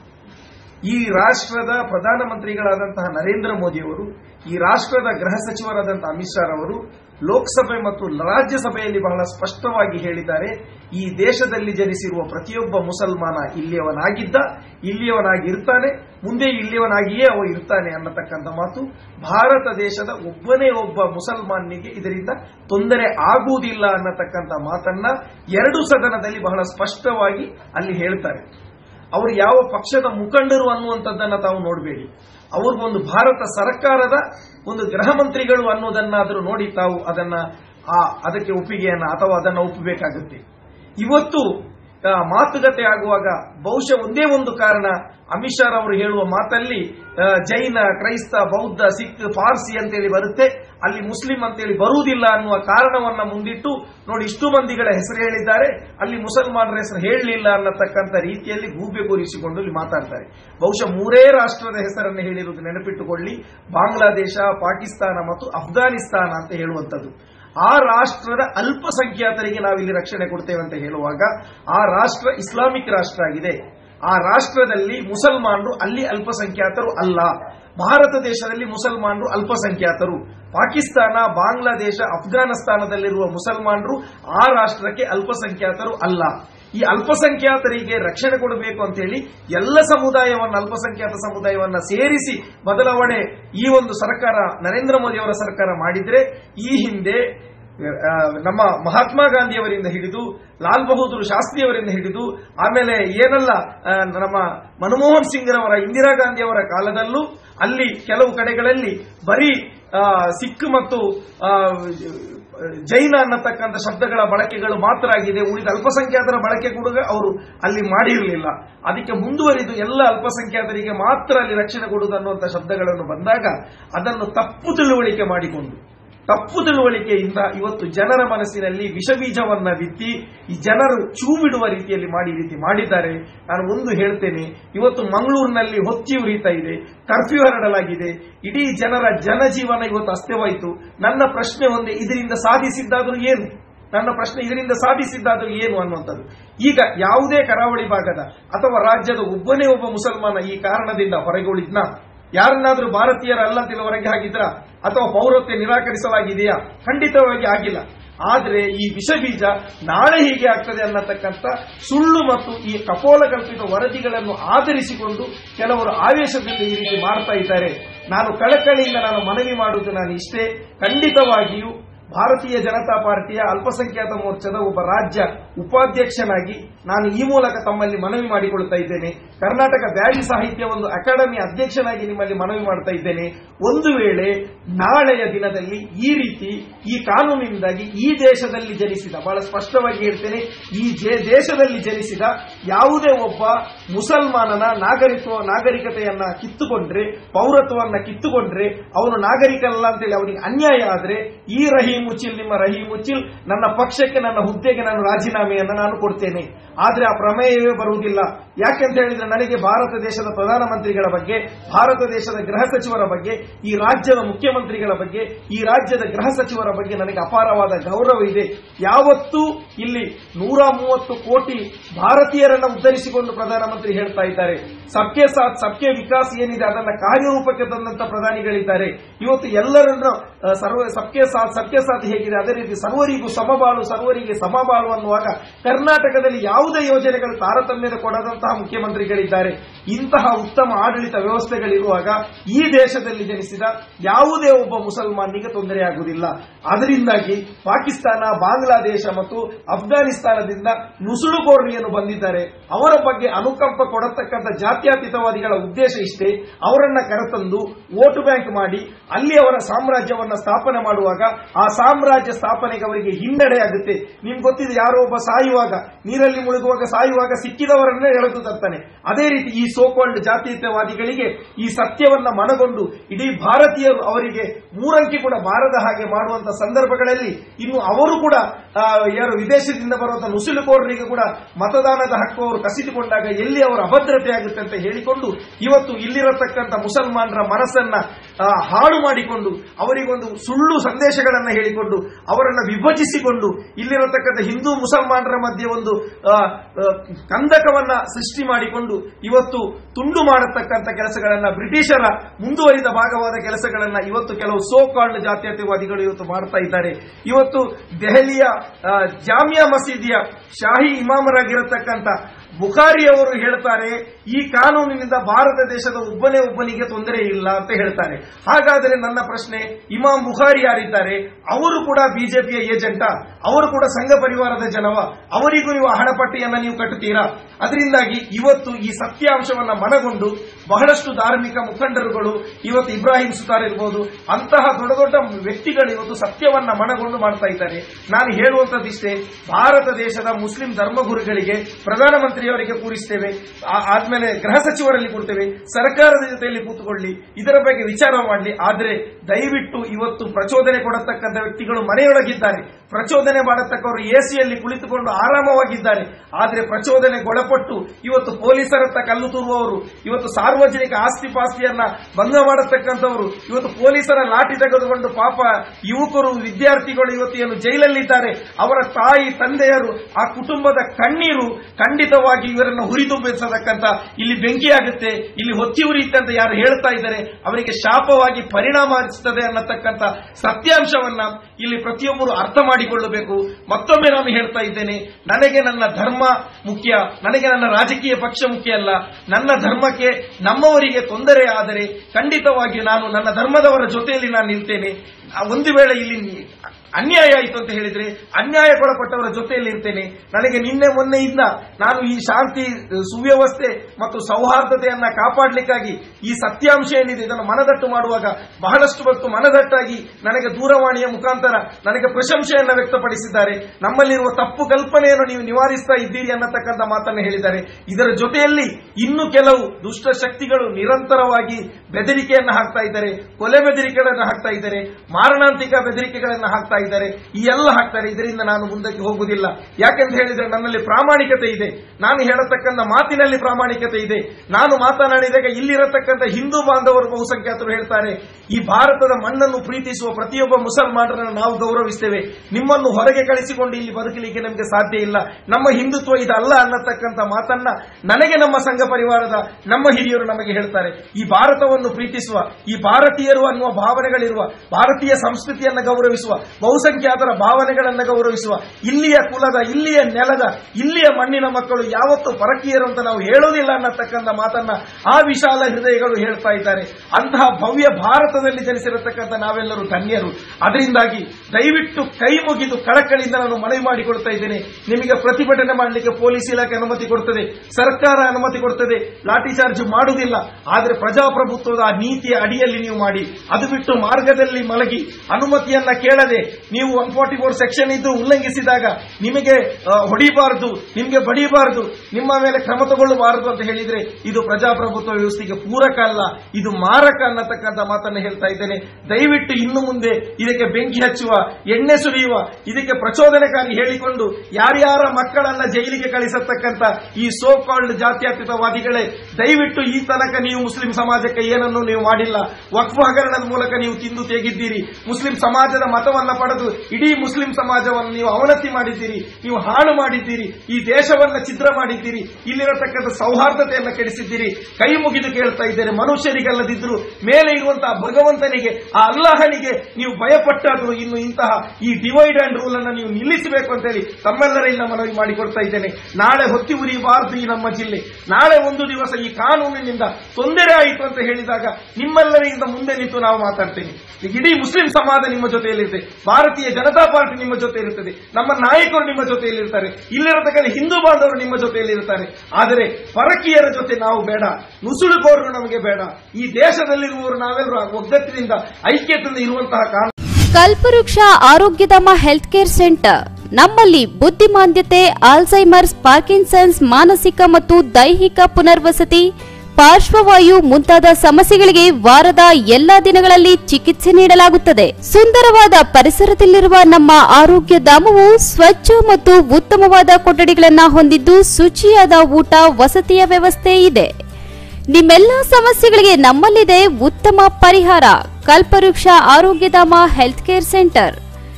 ಈ ರಾಷ್ಟ್ರದ ಪ್ರಧಾನಮಂತ್ರಿಗಳಾದಂತಹ ನರೇಂದ್ರ ಮೋದಿಯವರು ಈ ರಾಷ್ಟ್ರದ ಗೃಹ ಸಚಿವರಾದಂತಹ ಅಮಿತ್ ಶಾ ಅವರು ಲೋಕಸಭೆ ಮತ್ತು ರಾಜ್ಯಸಭೆಯಲ್ಲಿ ಬಹಳ ಸ್ಪಷ್ಟವಾಗಿ ಹೇಳಿದ್ದಾರೆ ಈ ದೇಶದಲ್ಲಿ ಜನಿಸಿರುವ ಪ್ರತಿಯೊಬ್ಬ ಮುಸಲ್ಮಾನ ಇಲ್ಲಿಯವನಾಗಿದ್ದ ಇಲ್ಲಿಯವನಾಗಿರ್ತಾನೆ ಮುಂದೆ ಇಲ್ಲಿಯವನಾಗಿಯೇ ಅವ ಇರ್ತಾನೆ ಅನ್ನತಕ್ಕಂಥ ಮಾತು ಭಾರತ ದೇಶದ ಒಬ್ಬನೇ ಒಬ್ಬ ಮುಸಲ್ಮಾನಿಗೆ ಇದರಿಂದ ತೊಂದರೆ ಆಗುವುದಿಲ್ಲ ಅನ್ನತಕ್ಕಂಥ ಮಾತನ್ನ ಎರಡು ಸದನದಲ್ಲಿ ಬಹಳ ಸ್ಪಷ್ಟವಾಗಿ ಅಲ್ಲಿ ಹೇಳ್ತಾರೆ ಅವರು ಯಾವ ಪಕ್ಷದ ಮುಖಂಡರು ಅನ್ನುವಂಥದ್ದನ್ನ ತಾವು ನೋಡಬೇಡಿ ಅವ್ರಿಗೊಂದು ಭಾರತ ಸರ್ಕಾರದ ಒಂದು ಗೃಹ ಮಂತ್ರಿಗಳು ಅನ್ನೋದನ್ನಾದರೂ ನೋಡಿ ತಾವು ಅದನ್ನ ಆ ಅದಕ್ಕೆ ಒಪ್ಪಿಗೆಯನ್ನ ಅಥವಾ ಅದನ್ನ ಒಪ್ಪಬೇಕಾಗುತ್ತೆ ಇವತ್ತು ಆ, ಮಾತುಕತೆ ಆಗುವಾಗ ಬಹುಶಃ ಒಂದೇ ಒಂದು ಕಾರಣ ಅಮಿತ್ ಶಾ ಅವರು ಹೇಳುವ ಮಾತಲ್ಲಿ ಆ, ಜೈನ ಕ್ರೈಸ್ತ ಬೌದ್ಧ ಸಿಖ್ ಪಾರ್ಸಿ ಅಂತೇಳಿ ಬರುತ್ತೆ ಅಲ್ಲಿ ಮುಸ್ಲಿಂ ಅಂತೇಳಿ ಬರುವುದಿಲ್ಲ ಅನ್ನುವ ಕಾರಣವನ್ನ ಮುಂದಿಟ್ಟು ನೋಡಿ ಇಷ್ಟು ಮಂದಿಗಳ ಹೆಸರು ಹೇಳಿದ್ದಾರೆ ಅಲ್ಲಿ ಮುಸಲ್ಮಾನರ ಹೆಸರು ಹೇಳಲಿಲ್ಲ ಅನ್ನತಕ್ಕಂಥ ರೀತಿಯಲ್ಲಿ ಗೂಬೆ ಕೂರಿಸಿಕೊಂಡು ಇಲ್ಲಿ ಮಾತಾಡ್ತಾರೆ ಬಹುಶಃ ಮೂರೇ ರಾಷ್ಟ್ರದ ಹೆಸರನ್ನು ಹೇಳಿರುವುದು ನೆನಪಿಟ್ಟುಕೊಳ್ಳಿ ಬಾಂಗ್ಲಾದೇಶ ಪಾಕಿಸ್ತಾನ ಮತ್ತು ಅಫ್ಘಾನಿಸ್ತಾನ ಅಂತ ಹೇಳುವಂಥದ್ದು ಆ ರಾಷ್ಟ್ರದ ಅಲ್ಪಸಂಖ್ಯಾತರಿಗೆ ನಾವಿಲ್ಲಿ ರಕ್ಷಣೆ ಕೊಡ್ತೇವೆ ಅಂತ ಹೇಳುವಾಗ ಆ ರಾಷ್ಟ್ರ ಇಸ್ಲಾಮಿಕ್ ರಾಷ್ಟ್ರ ಆಗಿದೆ ಆ ರಾಷ್ಟ್ರದಲ್ಲಿ ಮುಸಲ್ಮಾನರು ಅಲ್ಲಿ ಅಲ್ಪಸಂಖ್ಯಾತರು ಅಲ್ಲ ಭಾರತ ದೇಶದಲ್ಲಿ ಮುಸಲ್ಮಾನರು ಅಲ್ಪಸಂಖ್ಯಾತರು ಪಾಕಿಸ್ತಾನ ಬಾಂಗ್ಲಾದೇಶ ಅಫ್ಘಾನಿಸ್ತಾನದಲ್ಲಿರುವ ಮುಸಲ್ಮಾನರು ಆ ರಾಷ್ಟ್ರಕ್ಕೆ ಅಲ್ಪಸಂಖ್ಯಾತರು ಅಲ್ಲ ಈ ಅಲ್ಪಸಂಖ್ಯಾತರಿಗೆ ರಕ್ಷಣೆ ಕೊಡಬೇಕು ಅಂತ ಹೇಳಿ ಎಲ್ಲ ಸಮುದಾಯವನ್ನ ಅಲ್ಪಸಂಖ್ಯಾತ ಸಮುದಾಯವನ್ನ ಸೇರಿಸಿ ಬದಲಾವಣೆ ಈ ಒಂದು ಸರ್ಕಾರ ನರೇಂದ್ರ ಮೋದಿ ಅವರ ಸರ್ಕಾರ ಮಾಡಿದ್ರೆ ಈ ಹಿಂದೆ ಆ, ನಮ್ಮ ಮಹಾತ್ಮ ಗಾಂಧಿಯವರಿಂದ ಹಿಡಿದು ಲಾಲ್ ಬಹದ್ದೂರ್ ಶಾಸ್ತ್ರಿಯವರಿಂದ ಹಿಡಿದು ಆಮೇಲೆ ಏನೆಲ್ಲ ಆ, ನಮ್ಮ ಮನಮೋಹನ್ ಸಿಂಗ್ರವರ ಇಂದಿರಾ ಗಾಂಧಿಯವರ ಕಾಲದಲ್ಲೂ ಅಲ್ಲಿ ಕೆಲವು ಕಡೆಗಳಲ್ಲಿ ಬರೀ ಆ, ಸಿಖ್ ಮತ್ತು ಆ, ಜೈನ ಅನ್ನತಕ್ಕಂಥ ಶಬ್ದಗಳ ಬಳಕೆಗಳು ಮಾತ್ರ ಆಗಿದೆ ಉಳಿದ ಅಲ್ಪಸಂಖ್ಯಾತರ ಬಳಕೆ ಕೂಡ ಅವರು ಅಲ್ಲಿ ಮಾಡಿರಲಿಲ್ಲ ಅದಕ್ಕೆ ಮುಂದುವರಿದು ಎಲ್ಲ ಅಲ್ಪಸಂಖ್ಯಾತರಿಗೆ ಮಾತ್ರ ಅಲ್ಲಿ ರಕ್ಷಣೆ ಕೊಡುವುದು ಅನ್ನುವಂಥ ಶಬ್ದಗಳನ್ನು ಬಂದಾಗ ಅದನ್ನು ತಪ್ಪು ತಿಳುವಳಿಕೆ ಮಾಡಿಕೊಂಡು ತಪ್ಪು ತಿಳುವಳಿಕೆಯಿಂದ ಇವತ್ತು ಜನರ ಮನಸ್ಸಿನಲ್ಲಿ ವಿಷಬೀಜವನ್ನ ಬಿತ್ತಿ ಈ ಜನರು ಚೂಬಿಡುವ ರೀತಿಯಲ್ಲಿ ಮಾಡಿ ಈ ರೀತಿ ಮಾಡಿದ್ದಾರೆ ನಾನು ಒಂದು ಹೇಳ್ತೇನೆ ಇವತ್ತು ಮಂಗಳೂರಿನಲ್ಲಿ ಹೊಚ್ಚಿ ಉರಿತಾ ಇದೆ ಕರ್ಫ್ಯೂ ಹರಡಲಾಗಿದೆ ಇಡೀ ಜನರ ಜನಜೀವನ ಇವತ್ತು ಅಸ್ತವಾಯಿತು ನನ್ನ ಪ್ರಶ್ನೆ ಒಂದೇ ಇದರಿಂದ ಸಾಧಿಸಿದ್ದಾದ್ರೂ ಏನು ನನ್ನ ಪ್ರಶ್ನೆ ಇದರಿಂದ ಸಾಧಿಸಿದ್ದಾದ್ರೂ ಏನು ಅನ್ನುವಂಥದ್ದು ಈಗ ಯಾವುದೇ ಕರಾವಳಿ ಭಾಗದ ಅಥವಾ ರಾಜ್ಯದ ಒಬ್ಬನೇ ಒಬ್ಬ ಮುಸಲ್ಮಾನ ಈ ಕಾರಣದಿಂದ ಹೊರಗೆ ಉಳಿದ್ನ ಯಾರನ್ನಾದ್ರೂ ಭಾರತೀಯರಲ್ಲ ಅಂತ ಹೊರಗೆ ಹಾಕಿದ್ರ ಅಥವಾ ಪೌರತ್ವ ನಿರಾಕರಿಸಲಾಗಿದೆಯಾ ಖಂಡಿತವಾಗಿ ಆಗಿಲ್ಲ ಆದ್ರೆ ಈ ವಿಷ ಬೀಜ ನಾಳೆ ಹೀಗೆ ಆಗ್ತದೆ ಅನ್ನತಕ್ಕಂಥ ಸುಳ್ಳು ಮತ್ತು ಈ ಕಪೋಲಕಲ್ಪಿತ ವರದಿಗಳನ್ನು ಆಧರಿಸಿಕೊಂಡು ಕೆಲವರು ಆವೇಶದಿಂದ ಈ ರೀತಿ ಮಾಡ್ತಾ ಇದ್ದಾರೆ ನಾನು ಕಳಕಳಿಯಿಂದ ನಾನು ಮನವಿ ಮಾಡುವುದು ನಾನು ಇಷ್ಟೇ ಖಂಡಿತವಾಗಿಯೂ ಭಾರತೀಯ ಜನತಾ ಪಾರ್ಟಿಯ ಅಲ್ಪಸಂಖ್ಯಾತ ಮೋರ್ಚಾದ ಒಬ್ಬ ರಾಜ್ಯ ಉಪಾಧ್ಯಕ್ಷನಾಗಿ ನಾನು ಈ ಮೂಲಕ ತಮ್ಮಲ್ಲಿ ಮನವಿ ಮಾಡಿಕೊಳ್ತಾ ಇದ್ದೇನೆ ಕರ್ನಾಟಕ ಬ್ಯಾಡಿ ಸಾಹಿತ್ಯ ಒಂದು ಅಕಾಡೆಮಿ ಅಧ್ಯಕ್ಷನಾಗಿ ನಿಮ್ಮಲ್ಲಿ ಮನವಿ ಮಾಡ್ತಾ ಇದ್ದೇನೆ ಒಂದು ವೇಳೆ ನಾಳೆಯ ದಿನದಲ್ಲಿ ಈ ರೀತಿ ಈ ಕಾನೂನಿನಿಂದಾಗಿ ಈ ದೇಶದಲ್ಲಿ ಜನಿಸಿದ ಬಹಳ ಸ್ಪಷ್ಟವಾಗಿ ಹೇಳ್ತೇನೆ ಈ ಜೆ- ದೇಶದಲ್ಲಿ ಜನಿಸಿದ ಯಾವುದೇ ಒಬ್ಬ ಮುಸಲ್ಮಾನನ ನಾಗರಿಕ ನಾಗರಿಕತೆಯನ್ನ ಕಿತ್ತುಕೊಂಡ್ರೆ ಪೌರತ್ವವನ್ನ ಕಿತ್ತುಕೊಂಡ್ರೆ ಅವನು ನಾಗರಿಕನಲ್ಲ ಅಂತೇಳಿ ಅವನಿಗೆ ಅನ್ಯಾಯ ಆದ್ರೆ ಈ ರಹೀಂ ಉಚಿಲ್ ನಿಮ್ಮ ರಹೀಂ ಉಚಿಲ್ ನನ್ನ ಪಕ್ಷಕ್ಕೆ ನನ್ನ ಹುದ್ದೆಗೆ ನಾನು ರಾಜೀನಾಮೆಯನ್ನು ನಾನು ಕೊಡ್ತೇನೆ ಆದ್ರೆ ಆ ಪ್ರಮೇಯವೇ ಬರುವುದಿಲ್ಲ ಯಾಕೆಂತ ಹೇಳಿದ್ರೆ ನನಗೆ ಭಾರತ ದೇಶದ ಪ್ರಧಾನಮಂತ್ರಿಗಳ ಬಗ್ಗೆ ಭಾರತ ದೇಶದ ಗೃಹ ಸಚಿವರ ಬಗ್ಗೆ ಈ ರಾಜ್ಯದ ಮುಖ್ಯಮಂತ್ರಿಗಳ ಬಗ್ಗೆ ಈ ರಾಜ್ಯದ ಗೃಹ ಸಚಿವರ ಬಗ್ಗೆ ನನಗೆ ಅಪಾರವಾದ ಗೌರವ ಇದೆ ಯಾವತ್ತೂ ಇಲ್ಲಿ ನೂರ ಮೂವತ್ತು ಕೋಟಿ ಭಾರತೀಯರನ್ನ ಉದ್ಧರಿಸಿಕೊಂಡು ಪ್ರಧಾನಮಂತ್ರಿ ಹೇಳ್ತಾ ಇದ್ದಾರೆ ಸಬ್ಕೆ ಸಾಥ್ ಸಬ್ಕೆ ವಿಕಾಸ್ ಏನಿದೆ ಅದನ್ನ ಕಾರ್ಯರೂಪಕ್ಕೆ ತಂದಂತ ಪ್ರಧಾನಿಗಳಿದ್ದಾರೆ ಇವತ್ತು ಎಲ್ಲರನ್ನು ಆ, ಸರ್ವ ಸಬ್ಕೆ ಸಾಥ್ ಸಬ್ಕೆ ಸಾಥ್ ಹೇಗಿದೆ ಅದೇ ರೀತಿ ಸರ್ವರಿಗೂ ಸಮಬಾಳು ಸರ್ವರಿಗೆ ಸಮಬಾಳು ಅನ್ನುವಾಗ ಕರ್ನಾಟಕದಲ್ಲಿ ಯಾವುದೇ ಯೋಜನೆಗಳು ತಾರತಮ್ಯದ ಕೊಡದಂತಹ ಮುಖ್ಯಮಂತ್ರಿಗಳಿದ್ದಾರೆ ಇಂತಹ ಉತ್ತಮ ಆಡಳಿತ ವ್ಯವಸ್ಥೆಗಳಿರುವಾಗ ಈ ದೇಶದಲ್ಲಿ ಜನಿಸಿದ ಯಾವುದೇ ಒಬ್ಬ ಮುಸಲ್ಮಾನಿಗೆ ತೊಂದರೆಯಾಗುವುದಿಲ್ಲ ಅದರಿಂದಾಗಿ ಪಾಕಿಸ್ತಾನ ಬಾಂಗ್ಲಾದೇಶ ಮತ್ತು ಅಫ್ಘಾನಿಸ್ತಾನದಿಂದ ನುಸುಳುಕೋರರಿಯನ್ನು ಬಂದಿದ್ದಾರೆ ಅವರ ಬಗ್ಗೆ ಅನುಕಂಪ ಕೊಡತಕ್ಕಂಥ ಜಾತ್ಯತೀತವಾದಿಗಳ ಉದ್ದೇಶ ಇಷ್ಟೇ ಅವರನ್ನ ಕರೆತಂದು ವೋಟ್ ಬ್ಯಾಂಕ್ ಮಾಡಿ ಅಲ್ಲಿ ಅವರ ಸಾಮ್ರಾಜ್ಯವನ್ನ ಸ್ಥಾಪನೆ ಮಾಡುವಾಗ ಆ ಸಾಮ್ರಾಜ್ಯ ಸ್ಥಾಪನೆಗೆ ಅವರಿಗೆ ಹಿನ್ನಡೆ ಆಗುತ್ತೆ ನಿಮ್ಗೆ ಗೊತ್ತಿದೆ ಯಾರೋ ಒಬ್ಬ ಸಾಯುವಾಗ ನೀರಲ್ಲಿ ಮುಳುಗುವಾಗ ಸಾಯುವಾಗ ಸಿಕ್ಕಿದವರನ್ನೇ ಎಳೆದು ತರ್ತಾನೆ ಅದೇ ರೀತಿ ಈ ಸೋಕಾಲ್ಡ್ ಜಾತೀಯತೆವಾದಿಗಳಿಗೆ ಈ ಸತ್ಯವನ್ನ ಮನಗೊಂಡು ಇಡೀ ಭಾರತೀಯರು ಅವರಿಗೆ ಮೂರಂಕಿ ಕೂಡ ಬಾರದ ಹಾಗೆ ಮಾಡುವಂತ ಸಂದರ್ಭಗಳಲ್ಲಿ ಇನ್ನು ಅವರು ಕೂಡ ಆ, ಯಾರು ವಿದೇಶದಿಂದ ಬರುವಂತ ನುಸುಳುಕೋರರಿಗೆ ಕೂಡ ಮತದಾನದ ಹಕ್ಕು ಅವರು ಕಸಿದುಕೊಂಡಾಗ ಎಲ್ಲಿ ಅವರ ಅಭದ್ರತೆ ಆಗುತ್ತೆ ಅಂತ ಹೇಳಿಕೊಂಡು ಇವತ್ತು ಇಲ್ಲಿರತಕ್ಕಂಥ ಮುಸಲ್ಮಾನರ ಮನಸ್ಸನ್ನ ಆ, ಹಾಳು ಮಾಡಿಕೊಂಡು ಅವರಿಗೊಂದು ಸುಳ್ಳು ಸಂದೇಶಗಳನ್ನ ಹೇಳಿಕೊಂಡು ಅವರನ್ನ ವಿಭಜಿಸಿಕೊಂಡು ಇಲ್ಲಿರತಕ್ಕಂಥ ಹಿಂದೂ ಮುಸಲ್ಮಾನರ ಮಧ್ಯೆ ಒಂದು ಆ, ಆ, ಕಂದಕವನ್ನ ಸೃಷ್ಟಿ ಮಾಡಿಕೊಂಡು ಇವತ್ತು ತುಂಡು ಮಾಡತಕ್ಕಂಥ ಕೆಲಸಗಳನ್ನ ಬ್ರಿಟಿಷರ ಮುಂದುವರಿದ ಭಾಗವಾದ ಕೆಲಸಗಳನ್ನ ಇವತ್ತು ಕೆಲವು ಸೋ ಕಾಲ್ಡ್ ಜಾತ್ಯತೀತವಾದಿಗಳು ಇವತ್ತು ಮಾಡ್ತಾ ಇದ್ದಾರೆ ಇವತ್ತು ದೆಹಲಿಯ ಆ, ಜಾಮಿಯಾ ಮಸೀದಿಯ ಶಾಹಿ ಇಮಾಮರಾಗಿರತಕ್ಕಂಥ ಬುಖಾರಿ ಅವರು ಹೇಳ್ತಾರೆ ಈ ಕಾನೂನಿನಿಂದ ಭಾರತ ದೇಶದ ಒಬ್ಬನೇ ಒಬ್ಬನಿಗೆ ತೊಂದರೆ ಇಲ್ಲ ಅಂತ ಹೇಳ್ತಾರೆ ಹಾಗಾದರೆ ನನ್ನ ಪ್ರಶ್ನೆ ಇಮಾಮ್ ಬುಖಾರಿ ಯಾರಿದ್ದಾರೆ ಅವರು ಕೂಡ ಬಿಜೆಪಿಯ ಏಜೆಂಟ ಅವರು ಕೂಡ ಸಂಘ ಪರಿವಾರದ ಜನವ ಅವರಿಗೂ ನೀವು ಹಣಪಟ್ಟಿಯನ್ನ ನೀವು ಕಟ್ಟುತ್ತೀರಾ ಅದರಿಂದಾಗಿ ಇವತ್ತು ಈ ಸತ್ಯಾಂಶವನ್ನ ಮನಗೊಂಡು ಬಹಳಷ್ಟು ಧಾರ್ಮಿಕ ಮುಖಂಡರುಗಳು ಇವತ್ತು ಇಬ್ರಾಹಿಂ ಸುತಾರ್ ಇರ್ಬೋದು ಅಂತಹ ದೊಡ್ಡ ದೊಡ್ಡ ವ್ಯಕ್ತಿಗಳು ಇವತ್ತು ಸತ್ಯವನ್ನ ಮನಗೊಂಡು ಮಾಡ್ತಾ ಇದ್ದಾರೆ ನಾನು ಹೇಳುವಂತದ್ದಿಷ್ಟೇ ಭಾರತ ದೇಶದ ಮುಸ್ಲಿಂ ಧರ್ಮಗುರುಗಳಿಗೆ ಪ್ರಧಾನಮಂತ್ರಿಯವರಿಗೆ ಕೂರಿಸ್ತೇವೆ ಆ- ಆದ್ಮೇಲೆ ಗೃಹ ಸಚಿವರಲ್ಲಿ ಕೊಡ್ತೇವೆ ಸರ್ಕಾರದ ಜೊತೆಯಲ್ಲಿ ಕೂತ್ಕೊಳ್ಳಿ ಇದರ ಬಗ್ಗೆ ವಿಚಾರ ಮಾಡಲಿ ಆದ್ರೆ ದಯವಿಟ್ಟು ಇವತ್ತು ಪ್ರಚೋದನೆ ಕೊಡತಕ್ಕಂಥ ವ್ಯಕ್ತಿಗಳು ಮನೆಯೊಳಗಿದ್ದಾರೆ ಪ್ರಚೋದನೆ ಮಾಡತಕ್ಕವರು ಎಸಿಯಲ್ಲಿ ಕುಳಿತುಕೊಂಡು ಆರಾಮವಾಗಿದ್ದಾರೆ ಆದ್ರೆ ಪ್ರಚೋದನೆಗೊಳಪಟ್ಟು ಇವತ್ತು ಪೊಲೀಸರತ್ತ ಕಲ್ಲು ತೂರುವವರು ಇವತ್ತು ಸಾರ್ವಜನಿಕ ಆಸ್ತಿ ಪಾಸ್ತಿಯನ್ನ ಭಂಗ ಮಾಡತಕ್ಕಂಥವರು ಇವತ್ತು ಪೊಲೀಸರ ಲಾಠಿ ತೆಗೆದುಕೊಂಡು ಪಾಪ ಯುವಕರು ವಿದ್ಯಾರ್ಥಿಗಳು ಇವತ್ತು ಏನು ಜೈಲಲ್ಲಿದ್ದಾರೆ ಅವರ ತಾಯಿ ತಂದೆಯರು ಆ ಕುಟುಂಬದ ಕಣ್ಣೀರು ಖಂಡಿತವಾಗಿ ಇವರನ್ನು ಹುರಿದುಂಬಿಸತಕ್ಕಂಥ ಇಲ್ಲಿ ಬೆಂಕಿಯಾಗುತ್ತೆ ಇಲ್ಲಿ ಹೊತ್ತಿ ಉರಿಯುತ್ತೆ ಅಂತ ಯಾರು ಹೇಳ್ತಾ ಇದ್ದಾರೆ ಅವರಿಗೆ ಶಾಪವಾಗಿ ಪರಿಣಾಮ ಹರಿಸುತ್ತದೆ ಅನ್ನತಕ್ಕಂಥ ಸತ್ಯಾಂಶವನ್ನ ಇಲ್ಲಿ ಪ್ರತಿಯೊಬ್ಬರು ಅರ್ಥ ಮಾಡಿಕೊಳ್ಳಬೇಕು ಮತ್ತೊಮ್ಮೆ ನಾನು ಹೇಳ್ತಾ ಇದ್ದೇನೆ ನನಗೆ ನನ್ನ ಧರ್ಮ ಮುಖ್ಯ ನನಗೆ ನನ್ನ ರಾಜಕೀಯ ಪಕ್ಷ ಮುಖ್ಯ ಅಲ್ಲ ನನ್ನ ಧರ್ಮಕ್ಕೆ ನಮ್ಮವರಿಗೆ ತೊಂದರೆ ಆದರೆ ಖಂಡಿತವಾಗಿಯೂ ನಾನು ನನ್ನ ಧರ್ಮದವರ ಜೊತೆಯಲ್ಲಿ ನಾನು ನಿಲ್ತೇನೆ ಆ ಒಂದು ವೇಳೆ ಇಲ್ಲಿ ಅನ್ಯಾಯ ಆಯಿತು ಅಂತ ಹೇಳಿದ್ರೆ ಅನ್ಯಾಯಕ್ಕೊಳಪಟ್ಟವರ ಜೊತೆಯಲ್ಲಿ ಇರ್ತೇನೆ ನನಗೆ ನಿನ್ನೆ ಮೊನ್ನೆಯಿಂದ ನಾನು ಈ ಶಾಂತಿ ಸುವ್ಯವಸ್ಥೆ ಮತ್ತು ಸೌಹಾರ್ದತೆಯನ್ನ ಕಾಪಾಡಲಿಕ್ಕಾಗಿ ಈ ಸತ್ಯಾಂಶ ಏನಿದೆ ಇದನ್ನು ಮನದಟ್ಟು ಮಾಡುವಾಗ ಬಹಳಷ್ಟು ಹೊತ್ತು ಮನದಟ್ಟಾಗಿ ನನಗೆ ದೂರವಾಣಿಯ ಮುಖಾಂತರ ನನಗೆ ಪ್ರಶಂಸೆಯನ್ನ ವ್ಯಕ್ತಪಡಿಸಿದ್ದಾರೆ ನಮ್ಮಲ್ಲಿರುವ ತಪ್ಪು ಕಲ್ಪನೆಯನ್ನು ನೀವು ನಿವಾರಿಸ್ತಾ ಇದ್ದೀರಿ ಅನ್ನತಕ್ಕಂಥ ಮಾತನ್ನು ಹೇಳಿದ್ದಾರೆ ಇದರ ಜೊತೆಯಲ್ಲಿ ಇನ್ನು ಕೆಲವು ದುಷ್ಟ ಶಕ್ತಿಗಳು ನಿರಂತರವಾಗಿ ಬೆದರಿಕೆಯನ್ನು ಹಾಕ್ತಾ ಇದ್ದಾರೆ ಕೊಲೆ ಬೆದರಿಕೆಗಳನ್ನು ಹಾಕ್ತಾ ಇದ್ದಾರೆ ಮಾರಣಾಂತಿಕ ಬೆದರಿಕೆಗಳನ್ನು ಹಾಕ್ತಾ ಇದ್ದಾರೆ ಈ ಎಲ್ಲ ಹಾಕ್ತಾರೆ ಇದರಿಂದ ನಾನು ಮುಂದಕ್ಕೆ ಹೋಗುವುದಿಲ್ಲ ಯಾಕೆಂತ ಹೇಳಿದ್ರೆ ನನ್ನಲ್ಲಿ ಪ್ರಾಮಾಣಿಕತೆ ಇದೆ ನಾನು ಹೇಳತಕ್ಕಂಥ ಮಾತಿನಲ್ಲಿ ಪ್ರಾಮಾಣಿಕತೆ ಇದೆ ನಾನು ಮಾತನಾಡಿದಾಗ ಇಲ್ಲಿರತಕ್ಕಂಥ ಹಿಂದೂ ಬಾಂಧವರು ಬಹುಸಂಖ್ಯಾತರು ಹೇಳ್ತಾರೆ ಈ ಭಾರತದ ಮಣ್ಣನ್ನು ಪ್ರೀತಿಸುವ ಪ್ರತಿಯೊಬ್ಬ ಮುಸಲ್ಮಾನರನ್ನು ನಾವು ಗೌರವಿಸ್ತೇವೆ ನಿಮ್ಮನ್ನು ಹೊರಗೆ ಕಳಿಸಿಕೊಂಡು ಇಲ್ಲಿ ಬದುಕಲಿಕ್ಕೆ ನಮಗೆ ಸಾಧ್ಯ ಇಲ್ಲ ನಮ್ಮ ಹಿಂದುತ್ವ ಇದಲ್ಲ ಅನ್ನತಕ್ಕಂಥ ಮಾತನ್ನ ನನಗೆ ನಮ್ಮ ಸಂಘ ಪರಿವಾರದ ನಮ್ಮ ಹಿರಿಯರು ನಮಗೆ ಹೇಳ್ತಾರೆ ಈ ಭಾರತವನ್ನು ಪ್ರೀತಿಸುವ ಈ ಭಾರತೀಯರು ಅನ್ನುವ ಭಾವನೆಗಳಿರುವ ಭಾರತೀಯ ಸಂಸ್ಕೃತಿಯನ್ನು ಗೌರವಿಸುವ ಬಹುಸಂಖ್ಯಾತರ ಭಾವನೆಗಳನ್ನು ಗೌರವಿಸುವ ಇಲ್ಲಿಯ ಕುಲದ ಇಲ್ಲಿಯ ನೆಲದ ಇಲ್ಲಿಯ ಮಣ್ಣಿನ ಮಕ್ಕಳು ಯಾವತ್ತೂ ಪರಕೀಯರು ಅಂತ ನಾವು ಹೇಳೋದಿಲ್ಲ ಅನ್ನತಕ್ಕಂಥ ಮಾತನ್ನ ಆ ವಿಶಾಲ ಹೃದಯಗಳು ಹೇಳ್ತಾ ಇದ್ದಾರೆ ಅಂತಹ ಭವ್ಯ ಭಾರತದಲ್ಲಿ ಜನಿಸಿರತಕ್ಕಂಥ ನಾವೆಲ್ಲರೂ ಧನ್ಯರು ಅದರಿಂದಾಗಿ ದಯವಿಟ್ಟು ಕೈ ಮುಗಿದು ಕಳಕಳಿಯಿಂದ ನಾನು ಮನವಿ ಮಾಡಿಕೊಳ್ತಾ ಇದ್ದೇನೆ ನಿಮಗೆ ಪ್ರತಿಭಟನೆ ಮಾಡಲಿಕ್ಕೆ ಪೊಲೀಸ್ ಇಲಾಖೆ ಅನುಮತಿ ಕೊಡ್ತದೆ ಸರ್ಕಾರ ಅನುಮತಿ ಕೊಡ್ತದೆ ಲಾಠಿ ಚಾರ್ಜ್ ಮಾಡುವುದಿಲ್ಲ ಆದರೆ ಪ್ರಜಾಪ್ರಭುತ್ವದ ಆ ನೀತಿಯ ಅಡಿಯಲ್ಲಿ ನೀವು ಮಾಡಿ ಅದು ಬಿಟ್ಟು ಮಾರ್ಗದಲ್ಲಿ ಮಲಗಿ ಅನುಮತಿಯನ್ನ ಕೇಳದೆ ನೀವು ಒನ್ ಫಾರ್ಟಿ ಫೋರ್ ಸೆಕ್ಷನ್ ಇದ್ದು ಉಲ್ಲಂಘಿಸಿದಾಗ ನಿಮಗೆ ಆ, ಹೊಡಿಬಾರದು ನಿಮಗೆ ಬಡಿಬಾರದು ನಿಮ್ಮ ಮೇಲೆ ಕ್ರಮ ತಗೊಳ್ಳಬಾರದು ಅಂತ ಹೇಳಿದ್ರೆ ಇದು ಪ್ರಜಾಪ್ರಭುತ್ವ ವ್ಯವಸ್ಥೆಗೆ ಪೂರಕ ಅಲ್ಲ ಇದು ಮಾರಕ ಅನ್ನತಕ್ಕಂಥ ಮಾತನ್ನು ಹೇಳ್ತಾ ಇದ್ದೇನೆ ದಯವಿಟ್ಟು ಇನ್ನು ಮುಂದೆ ಇದಕ್ಕೆ ಬೆಂಕಿ ಹಚ್ಚುವ ಎಣ್ಣೆ ಸುರಿಯುವ ಇದಕ್ಕೆ ಪ್ರಚೋದನೆಕಾರಿ ಹೇಳಿಕೊಂಡು ಯಾರ್ಯಾರ ಮಕ್ಕಳನ್ನ ಜೈಲಿಗೆ ಕಳಿಸತಕ್ಕಂಥ ಈ ಸೋ ಕಾಲ್ಡ್ ಜಾತ್ಯತೀತವಾದಿಗಳೇ ದಯವಿಟ್ಟು ಈ ತನಕ ನೀವು ಮುಸ್ಲಿಂ ಸಮಾಜಕ್ಕೆ ಏನನ್ನು ನೀವು ಮಾಡಿಲ್ಲ ವಕ್ಫ್ ಹಗರಣದ ಮೂಲಕ ನೀವು ತಿಂದು ತೆಗಿದ್ದೀರಿ ಮುಸ್ಲಿಂ ಸಮಾಜದ ಮತವನ್ನ ಪಡೆದು ಇಡೀ ಮುಸ್ಲಿಂ ಸಮಾಜವನ್ನು ನೀವು ಅವನತಿ ಮಾಡಿದ್ದೀರಿ ನೀವು ಹಾಳು ಮಾಡಿದ್ದೀರಿ ಈ ದೇಶವನ್ನ ಛಿದ್ರ ಮಾಡಿದ್ದೀರಿ ಇಲ್ಲಿರತಕ್ಕಂಥ ಸೌಹಾರ್ದತೆಯನ್ನ ಕೆಡಿಸಿದ್ದೀರಿ ಕೈ ಮುಗಿದು ಕೇಳ್ತಾ ಇದ್ದೇನೆ ಮನುಷ್ಯರಿಗಲ್ಲದಿದ್ರು ಮೇಲೆ ಇರುವಂತಹ ಭಗವಂತನಿಗೆ ಆ ಅಲ್ಲಾಹನಿಗೆ ನೀವು ಭಯಪಟ್ಟಾದ್ರು ಇನ್ನು ಇಂತಹ ಈ ಡಿವೈಡ್ ಅಂಡ್ ರೂಲ್ ಅನ್ನ ನೀವು ನಿಲ್ಲಿಸಬೇಕು ಅಂತ ಹೇಳಿ ತಮ್ಮೆಲ್ಲರಿಂದ ಮನವಿ ಮಾಡಿಕೊಡ್ತಾ ಇದ್ದೇನೆ ನಾಳೆ ಹೊತ್ತಿ ಉರಿಬಾರದು ಈ ನಮ್ಮ ಜಿಲ್ಲೆ ನಾಳೆ ಒಂದು ದಿವಸ ಈ ಕಾನೂನಿನಿಂದ ತೊಂದರೆ ಆಯಿತು ಅಂತ ಹೇಳಿದಾಗ ನಿಮ್ಮೆಲ್ಲರಿಂದ ಮುಂದೆ ನಿಂತು ನಾವು ಮಾತಾಡ್ತೇನೆ ಈಗ ಇಡೀ ಮುಸ್ಲಿಂ ಸಮಾಜ ನಿಮ್ಮ ಜೊತೆಯಲ್ಲಿರುತ್ತೆ ಭಾರತೀಯ ಜನತಾ ಪಾರ್ಟಿ ನಿಮ್ಮ ಜೊತೆ ಇರುತ್ತದೆ ನಮ್ಮ ನಾಯಕರು ನಿಮ್ಮ ಜೊತೆಯಲ್ಲಿರ್ತಾರೆ ಇಲ್ಲಿರತಕ್ಕಂಥ ಹಿಂದೂ ಬಾಂಧವರು ನಿಮ್ಮ ಜೊತೆಯಲ್ಲಿರ್ತಾರೆ ಆದರೆ ಪರಕೀಯರ ಜೊತೆ ನಾವು ಬೇಡ ನುಸುಳುಕೋರರು ನಮಗೆ ಬೇಡ ಈ ದೇಶದಲ್ಲಿರುವವರು ನಾವೆಲ್ಲರೂ ಒಗ್ಗಟ್ಟಿನಿಂದ ಐಕ್ಯತೆಯಿಂದ ಇರುವಂತಹ ಕಾನೂನು ಕಲ್ಪವೃಕ್ಷ ಆರೋಗ್ಯಧಾಮ ಹೆಲ್ತ್ ಕೇರ್ ಸೆಂಟರ್ ನಮ್ಮಲ್ಲಿ ಬುದ್ಧಿಮಾಂದ್ಯತೆ ಆಲ್ಝೈಮರ್ಸ್ ಪಾರ್ಕಿನ್ಸನ್ಸ್ ಮಾನಸಿಕ ಮತ್ತು ದೈಹಿಕ ಪುನರ್ವಸತಿ ಪಾರ್ಶ್ವವಾಯು ಮುಂತಾದ ಸಮಸ್ಯೆಗಳಿಗೆ ವಾರದ ಎಲ್ಲಾ ದಿನಗಳಲ್ಲಿ ಚಿಕಿತ್ಸೆ ನೀಡಲಾಗುತ್ತದೆ ಸುಂದರವಾದ ಪರಿಸರದಲ್ಲಿರುವ ನಮ್ಮ ಆರೋಗ್ಯ ಧಾಮವು ಸ್ವಚ್ಛ ಮತ್ತು ಉತ್ತಮವಾದ ಕೊಠಡಿಗಳನ್ನು ಹೊಂದಿದ್ದು ಶುಚಿಯಾದ ಊಟ ವಸತಿಯ ವ್ಯವಸ್ಥೆ ಇದೆ ನಿಮ್ಮೆಲ್ಲ ಸಮಸ್ಯೆಗಳಿಗೆ ನಮ್ಮಲ್ಲಿದೆ ಉತ್ತಮ ಪರಿಹಾರ Kalpavriksha Arogyadhama health care centre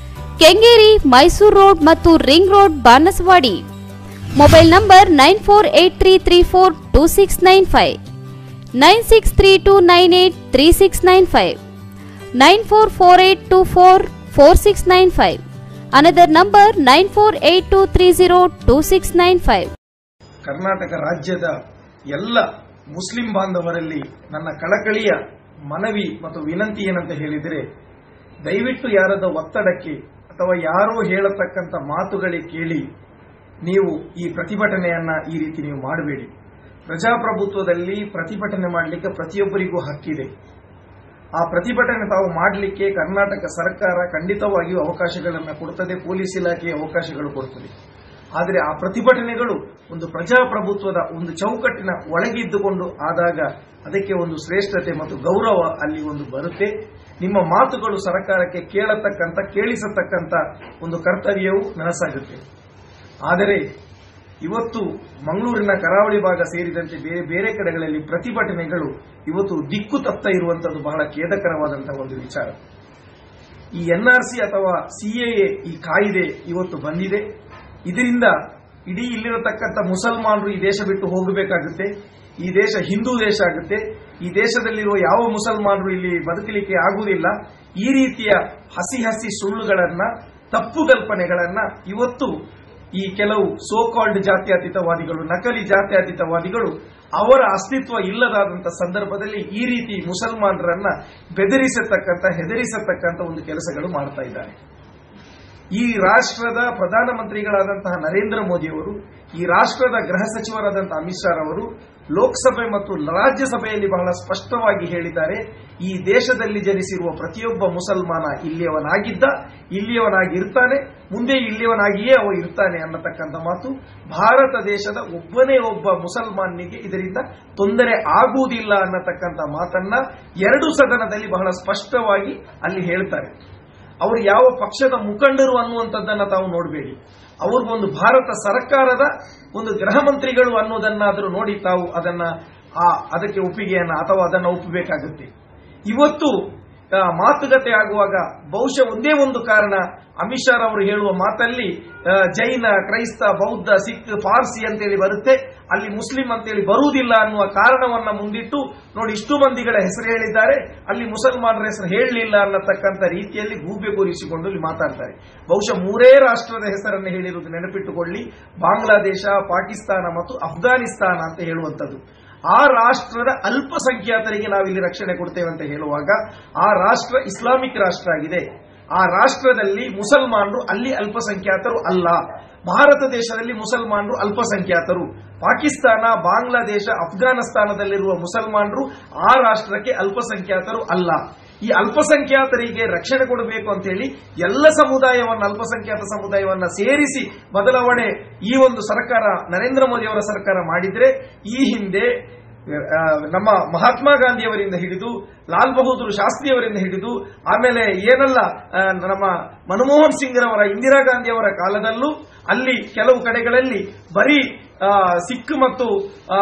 Kengeri Mysuru road ಮತ್ತು ring road Banasawadi mobile number nine four eight three three four two six nine five nine six three two nine eight three six nine five nine four four eight two four four six nine five another number nine four eight two three zero two six nine five Karnataka ರಾಜ್ಯದ ಎಲ್ಲ Muslim ಬಾಂಧವರಲ್ಲಿ ನನ್ನ ಕಳಕಳಿಯ ಮನವಿ ಮತ್ತು ವಿನಂತಿ ಏನಂತ ಹೇಳಿದರೆ ದಯವಿಟ್ಟು ಯಾರದ ಒತ್ತಡಕ್ಕೆ ಅಥವಾ ಯಾರೋ ಹೇಳತಕ್ಕಂಥ ಮಾತುಗಳಿಗೆ ಕೇಳಿ ನೀವು ಈ ಪ್ರತಿಭಟನೆಯನ್ನ ಈ ರೀತಿ ನೀವು ಮಾಡಬೇಡಿ ಪ್ರಜಾಪ್ರಭುತ್ವದಲ್ಲಿ ಪ್ರತಿಭಟನೆ ಮಾಡಲಿಕ್ಕೆ ಪ್ರತಿಯೊಬ್ಬರಿಗೂ ಹಕ್ಕಿದೆ ಆ ಪ್ರತಿಭಟನೆ ತಾವು ಮಾಡಲಿಕ್ಕೆ ಕರ್ನಾಟಕ ಸರ್ಕಾರ ಖಂಡಿತವಾಗಿಯೂ ಅವಕಾಶಗಳನ್ನು ಕೊಡುತ್ತದೆ ಪೊಲೀಸ್ ಇಲಾಖೆ ಅವಕಾಶಗಳು ಕೊಡುತ್ತದೆ ಆದರೆ ಆ ಪ್ರತಿಭಟನೆಗಳು ಒಂದು ಪ್ರಜಾಪ್ರಭುತ್ವದ ಒಂದು ಚೌಕಟ್ಟಿನ ಒಳಗಿದ್ದುಕೊಂಡು ಆದಾಗ ಅದಕ್ಕೆ ಒಂದು ಶ್ರೇಷ್ಠತೆ ಮತ್ತು ಗೌರವ ಅಲ್ಲಿ ಒಂದು ಬರುತ್ತೆ ನಿಮ್ಮ ಮಾತುಗಳು ಸರ್ಕಾರಕ್ಕೆ ಕೇಳತಕ್ಕಂಥ ಕೇಳಿಸತಕ್ಕಂಥ ಒಂದು ಕರ್ತವ್ಯವು ನನಸಾಗುತ್ತೆ ಆದರೆ ಇವತ್ತು ಮಂಗಳೂರಿನ ಕರಾವಳಿ ಭಾಗ ಸೇರಿದಂತೆ ಬೇರೆ ಬೇರೆ ಕಡೆಗಳಲ್ಲಿ ಪ್ರತಿಭಟನೆಗಳು ಇವತ್ತು ದಿಕ್ಕು ತಪ್ತ ಇರುವಂತದ್ದು ಬಹಳ ಖೇದಕರವಾದಂತಹ ಒಂದು ವಿಚಾರ ಈ ಎನ್ಆರ್ಸಿ ಅಥವಾ ಸಿಎಎ ಈ ಕಾಯ್ದೆ ಇವತ್ತು ಬಂದಿದೆ ಇದರಿಂದ ಇಡೀ ಇಲ್ಲಿರತಕ್ಕಂಥ ಮುಸಲ್ಮಾನರು ಈ ದೇಶ ಬಿಟ್ಟು ಹೋಗಬೇಕಾಗುತ್ತೆ ಈ ದೇಶ ಹಿಂದೂ ದೇಶ ಆಗುತ್ತೆ ಈ ದೇಶದಲ್ಲಿರುವ ಯಾವ ಮುಸಲ್ಮಾನರು ಇಲ್ಲಿ ಬದುಕಲಿಕ್ಕೆ ಆಗುವುದಿಲ್ಲ ಈ ರೀತಿಯ ಹಸಿ ಹಸಿ ಸುಳ್ಳುಗಳನ್ನ ತಪ್ಪು ಕಲ್ಪನೆಗಳನ್ನ ಇವತ್ತು ಈ ಕೆಲವು ಸೋಕಾಲ್ಡ್ ಜಾತ್ಯತೀತವಾದಿಗಳು ನಕಲಿ ಜಾತ್ಯತೀತವಾದಿಗಳು ಅವರ ಅಸ್ತಿತ್ವ ಇಲ್ಲದಾದಂತ ಸಂದರ್ಭದಲ್ಲಿ ಈ ರೀತಿ ಮುಸಲ್ಮಾನರನ್ನ ಬೆದರಿಸತಕ್ಕಂಥ ಹೆದರಿಸತಕ್ಕಂಥ ಒಂದು ಕೆಲಸಗಳು ಮಾಡ್ತಾ ಇದ್ದಾರೆ ಈ ರಾಷ್ಟ್ರದ ಪ್ರಧಾನಮಂತ್ರಿಗಳಾದಂತಹ ನರೇಂದ್ರ ಮೋದಿಯವರು ಈ ರಾಷ್ಟ್ರದ ಗೃಹ ಸಚಿವರಾದಂತಹ ಅಮಿತ್ ಶಾ ಅವರು ಲೋಕಸಭೆ ಮತ್ತು ರಾಜ್ಯಸಭೆಯಲ್ಲಿ ಬಹಳ ಸ್ಪಷ್ಟವಾಗಿ ಹೇಳಿದ್ದಾರೆ ಈ ದೇಶದಲ್ಲಿ ಜನಿಸಿರುವ ಪ್ರತಿಯೊಬ್ಬ ಮುಸಲ್ಮಾನ ಇಲ್ಲಿಯವನಾಗಿದ್ದ ಇಲ್ಲಿಯವನಾಗಿರ್ತಾನೆ ಮುಂದೆ ಇಲ್ಲಿಯವನಾಗಿಯೇ ಅವ ಇರ್ತಾನೆ ಅನ್ನತಕ್ಕಂಥ ಮಾತು ಭಾರತ ದೇಶದ ಒಬ್ಬನೇ ಒಬ್ಬ ಮುಸಲ್ಮಾನಿಗೆ ಇದರಿಂದ ತೊಂದರೆ ಆಗುವುದಿಲ್ಲ ಅನ್ನತಕ್ಕಂಥ ಮಾತನ್ನ ಎರಡು ಸದನದಲ್ಲಿ ಬಹಳ ಸ್ಪಷ್ಟವಾಗಿ ಅಲ್ಲಿ ಹೇಳ್ತಾರೆ ಅವರು ಯಾವ ಪಕ್ಷದ ಮುಖಂಡರು ಅನ್ನುವಂಥದ್ದನ್ನ ತಾವು ನೋಡಬೇಡಿ ಅವ್ರಿಗೊಂದು ಭಾರತ ಸರ್ಕಾರದ ಒಂದು ಗೃಹ ಮಂತ್ರಿಗಳು ಅನ್ನೋದನ್ನಾದರೂ ನೋಡಿ ತಾವು ಅದನ್ನ ಆ ಅದಕ್ಕೆ ಒಪ್ಪಿಗೆಯನ್ನ ಅಥವಾ ಅದನ್ನ ಒಪ್ಪಬೇಕಾಗುತ್ತೆ ಇವತ್ತು ಆ, ಮಾತುಕತೆ ಆಗುವಾಗ ಬಹುಶಃ ಒಂದೇ ಒಂದು ಕಾರಣ ಅಮಿತ್ ಶಾ ಅವರು ಹೇಳುವ ಮಾತಲ್ಲಿ ಆ, ಜೈನ ಕ್ರೈಸ್ತ ಬೌದ್ಧ ಸಿಖ್ ಪಾರ್ಸಿ ಅಂತೇಳಿ ಬರುತ್ತೆ ಅಲ್ಲಿ ಮುಸ್ಲಿಂ ಅಂತೇಳಿ ಬರುವುದಿಲ್ಲ ಅನ್ನುವ ಕಾರಣವನ್ನ ಮುಂದಿಟ್ಟು ನೋಡಿ ಇಷ್ಟು ಮಂದಿಗಳ ಹೆಸರು ಹೇಳಿದ್ದಾರೆ ಅಲ್ಲಿ ಮುಸಲ್ಮಾನರ ಹೆಸರು ಹೇಳಲಿಲ್ಲ ಅನ್ನತಕ್ಕಂಥ ರೀತಿಯಲ್ಲಿ ಗೂಬೆ ಕೂರಿಸಿಕೊಂಡು ಇಲ್ಲಿ ಮಾತಾಡ್ತಾರೆ ಬಹುಶಃ ಮೂರೇ ರಾಷ್ಟ್ರದ ಹೆಸರನ್ನು ಹೇಳಿರುವುದು ನೆನಪಿಟ್ಟುಕೊಳ್ಳಿ ಬಾಂಗ್ಲಾದೇಶ ಪಾಕಿಸ್ತಾನ ಮತ್ತು ಅಫ್ಘಾನಿಸ್ತಾನ ಅಂತ ಹೇಳುವಂಥದ್ದು ಆ ರಾಷ್ಟ್ರದ ಅಲ್ಪಸಂಖ್ಯಾತರಿಗೆ ನಾವಿಲ್ಲಿ ರಕ್ಷಣೆ ಕೊಡ್ತೇವೆ ಅಂತ ಹೇಳುವಾಗ ಆ ರಾಷ್ಟ್ರ ಇಸ್ಲಾಮಿಕ್ ರಾಷ್ಟ್ರ ಆಗಿದೆ ಆ ರಾಷ್ಟ್ರದಲ್ಲಿ ಮುಸಲ್ಮಾನರು ಅಲ್ಲಿ ಅಲ್ಪಸಂಖ್ಯಾತರು ಅಲ್ಲ ಭಾರತ ದೇಶದಲ್ಲಿ ಮುಸಲ್ಮಾನರು ಅಲ್ಪಸಂಖ್ಯಾತರು ಪಾಕಿಸ್ತಾನ ಬಾಂಗ್ಲಾದೇಶ ಅಫ್ಘಾನಿಸ್ತಾನದಲ್ಲಿರುವ ಮುಸಲ್ಮಾನರು ಆ ರಾಷ್ಟ್ರಕ್ಕೆ ಅಲ್ಪಸಂಖ್ಯಾತರು ಅಲ್ಲ ಈ ಅಲ್ಪಸಂಖ್ಯಾತರಿಗೆ ರಕ್ಷಣೆ ಕೊಡಬೇಕು ಅಂತ ಹೇಳಿ ಎಲ್ಲ ಸಮುದಾಯವನ್ನ ಅಲ್ಪಸಂಖ್ಯಾತ ಸಮುದಾಯವನ್ನ ಸೇರಿಸಿ ಬದಲಾವಣೆ ಈ ಒಂದು ಸರ್ಕಾರ ನರೇಂದ್ರ ಮೋದಿ ಅವರ ಸರ್ಕಾರ ಮಾಡಿದ್ರೆ ಈ ಹಿಂದೆ ಆ, ನಮ್ಮ ಮಹಾತ್ಮ ಗಾಂಧಿಯವರಿಂದ ಹಿಡಿದು ಲಾಲ್ ಬಹದ್ದೂರ್ ಶಾಸ್ತ್ರಿಯವರಿಂದ ಹಿಡಿದು ಆಮೇಲೆ ಏನೆಲ್ಲ ಆ, ನಮ್ಮ ಮನಮೋಹನ್ ಸಿಂಗ್ರವರ ಇಂದಿರಾ ಗಾಂಧಿಯವರ ಕಾಲದಲ್ಲೂ ಅಲ್ಲಿ ಕೆಲವು ಕಡೆಗಳಲ್ಲಿ ಬರೀ ಆ, ಸಿಖ್ ಮತ್ತು ಆ,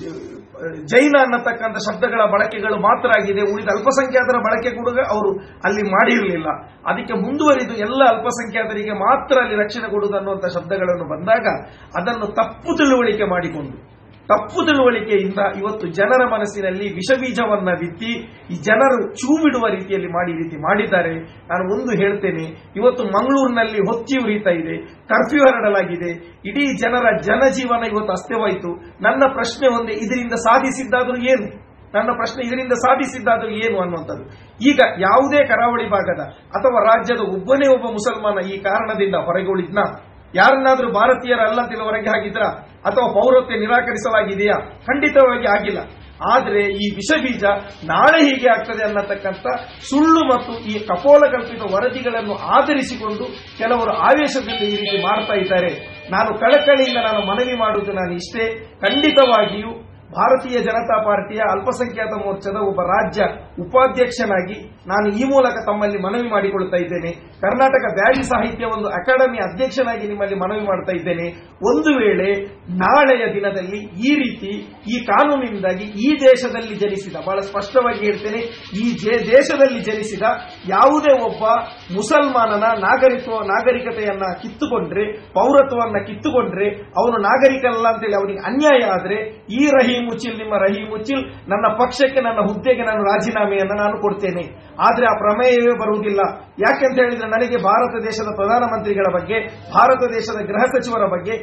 ಜೈನ ಅನ್ನತಕ್ಕಂಥ ಶಬ್ದಗಳ ಬಳಕೆಗಳು ಮಾತ್ರ ಆಗಿದೆ ಉಳಿದ ಅಲ್ಪಸಂಖ್ಯಾತರ ಬಳಕೆ ಕೂಡ ಅವರು ಅಲ್ಲಿ ಮಾಡಿರಲಿಲ್ಲ ಅದಕ್ಕೆ ಮುಂದುವರಿದು ಎಲ್ಲ ಅಲ್ಪಸಂಖ್ಯಾತರಿಗೆ ಮಾತ್ರ ಅಲ್ಲಿ ರಕ್ಷಣೆ ಕೊಡುವುದು ಅನ್ನುವಂಥ ಶಬ್ದಗಳನ್ನು ಬಂದಾಗ ಅದನ್ನು ತಪ್ಪು ತಿಳುವಳಿಕೆ ಮಾಡಿಕೊಂಡು ತಪ್ಪು ತಿಳುವಳಿಕೆಯಿಂದ ಇವತ್ತು ಜನರ ಮನಸ್ಸಿನಲ್ಲಿ ವಿಷಬೀಜವನ್ನ ಬಿತ್ತಿ ಈ ಜನರು ಚೂ ಬಿಡುವ ರೀತಿಯಲ್ಲಿ ಮಾಡಿ ಈ ರೀತಿ ಮಾಡಿದ್ದಾರೆ ನಾನು ಒಂದು ಹೇಳ್ತೇನೆ ಇವತ್ತು ಮಂಗಳೂರಿನಲ್ಲಿ ಹೊತ್ತಿ ಉರಿತಾ ಇದೆ ಕರ್ಫ್ಯೂ ಹರಡಲಾಗಿದೆ ಇಡೀ ಜನರ ಜನಜೀವನ ಇವತ್ತು ಅಸ್ತವಾಯಿತು ನನ್ನ ಪ್ರಶ್ನೆ ಒಂದೇ ಇದರಿಂದ ಸಾಧಿಸಿದ್ದಾದರೂ ಏನು ನನ್ನ ಪ್ರಶ್ನೆ ಇದರಿಂದ ಸಾಧಿಸಿದ್ದಾದರೂ ಏನು ಅನ್ನುವಂಥದ್ದು ಈಗ ಯಾವುದೇ ಕರಾವಳಿ ಭಾಗದ ಅಥವಾ ರಾಜ್ಯದ ಒಬ್ಬನೇ ಒಬ್ಬ ಮುಸಲ್ಮಾನ ಈ ಕಾರಣದಿಂದ ಹೊರಗೆ ಉಳಿದ್ನ ಯಾರನ್ನಾದ್ರೂ ಭಾರತೀಯರಲ್ಲ ಅಂತ ಹೊರಗೆ ಹಾಕಿದ್ರ ಅಥವಾ ಪೌರತ್ವ ನಿರಾಕರಿಸಲಾಗಿದೆಯಾ ಖಂಡಿತವಾಗಿ ಆಗಿಲ್ಲ ಆದರೆ ಈ ವಿಷ ಬೀಜ ನಾಳೆ ಹೀಗೆ ಆಗ್ತದೆ ಅನ್ನತಕ್ಕಂಥ ಸುಳ್ಳು ಮತ್ತು ಈ ಕಪೋಲಕಲ್ಪಿತ ವರದಿಗಳನ್ನು ಆಧರಿಸಿಕೊಂಡು ಕೆಲವರು ಆವೇಶದಿಂದ ಈ ರೀತಿ ಮಾಡ್ತಾ ಇದ್ದಾರೆ ನಾನು ಕಳಕಳಿಯಿಂದ ನಾನು ಮನವಿ ಮಾಡುವುದು ನಾನು ಇಷ್ಟೇ ಖಂಡಿತವಾಗಿಯೂ ಭಾರತೀಯ ಜನತಾ ಪಾರ್ಟಿಯ ಅಲ್ಪಸಂಖ್ಯಾತ ಮೋರ್ಚಾದ ಒಬ್ಬ ರಾಜ್ಯ ಉಪಾಧ್ಯಕ್ಷನಾಗಿ ನಾನು ಈ ಮೂಲಕ ತಮ್ಮಲ್ಲಿ ಮನವಿ ಮಾಡಿಕೊಳ್ತಾ ಇದ್ದೇನೆ ಕರ್ನಾಟಕ ಬ್ಯಾರಿ ಸಾಹಿತ್ಯ ಒಂದು ಅಕಾಡೆಮಿ ಅಧ್ಯಕ್ಷನಾಗಿ ನಿಮ್ಮಲ್ಲಿ ಮನವಿ ಮಾಡ್ತಾ ಇದ್ದೇನೆ ಒಂದು ವೇಳೆ ನಾಳೆಯ ದಿನದಲ್ಲಿ ಈ ರೀತಿ ಈ ಕಾನೂನಿನಿಂದಾಗಿ ಈ ದೇಶದಲ್ಲಿ ಜನಿಸಿದ ಬಹಳ ಸ್ಪಷ್ಟವಾಗಿ ಹೇಳ್ತೇನೆ ಈ ಜೆ- ದೇಶದಲ್ಲಿ ಜನಿಸಿದ ಯಾವುದೇ ಒಬ್ಬ ಮುಸಲ್ಮಾನನ ನಾಗರಿಕ ನಾಗರಿಕತೆಯನ್ನ ಕಿತ್ತುಕೊಂಡ್ರೆ ಪೌರತ್ವವನ್ನ ಕಿತ್ತುಕೊಂಡ್ರೆ ಅವನು ನಾಗರಿಕಲ್ಲ ಅಂತೇಳಿ ಅವನಿಗೆ ಅನ್ಯಾಯ ಆದ್ರೆ ಈ ರಹೀಂ ಉಚಿಲ್ ನಿಮ್ಮ ರಹೀಂ ಉಚಿಲ್ ನನ್ನ ಪಕ್ಷಕ್ಕೆ ನನ್ನ ಹುದ್ದೆಗೆ ನಾನು ರಾಜೀನಾಮೆಯನ್ನ ನಾನು ಕೊಡ್ತೇನೆ ಆದ್ರೆ ಆ ಪ್ರಮೇಯವೇ ಬರುವುದಿಲ್ಲ ಯಾಕೆಂತ ಹೇಳಿದ್ರೆ ನನಗೆ ಭಾರತ ದೇಶದ ಪ್ರಧಾನಮಂತ್ರಿಗಳ ಬಗ್ಗೆ ಭಾರತ ದೇಶದ ಗೃಹ ಸಚಿವರ ಬಗ್ಗೆ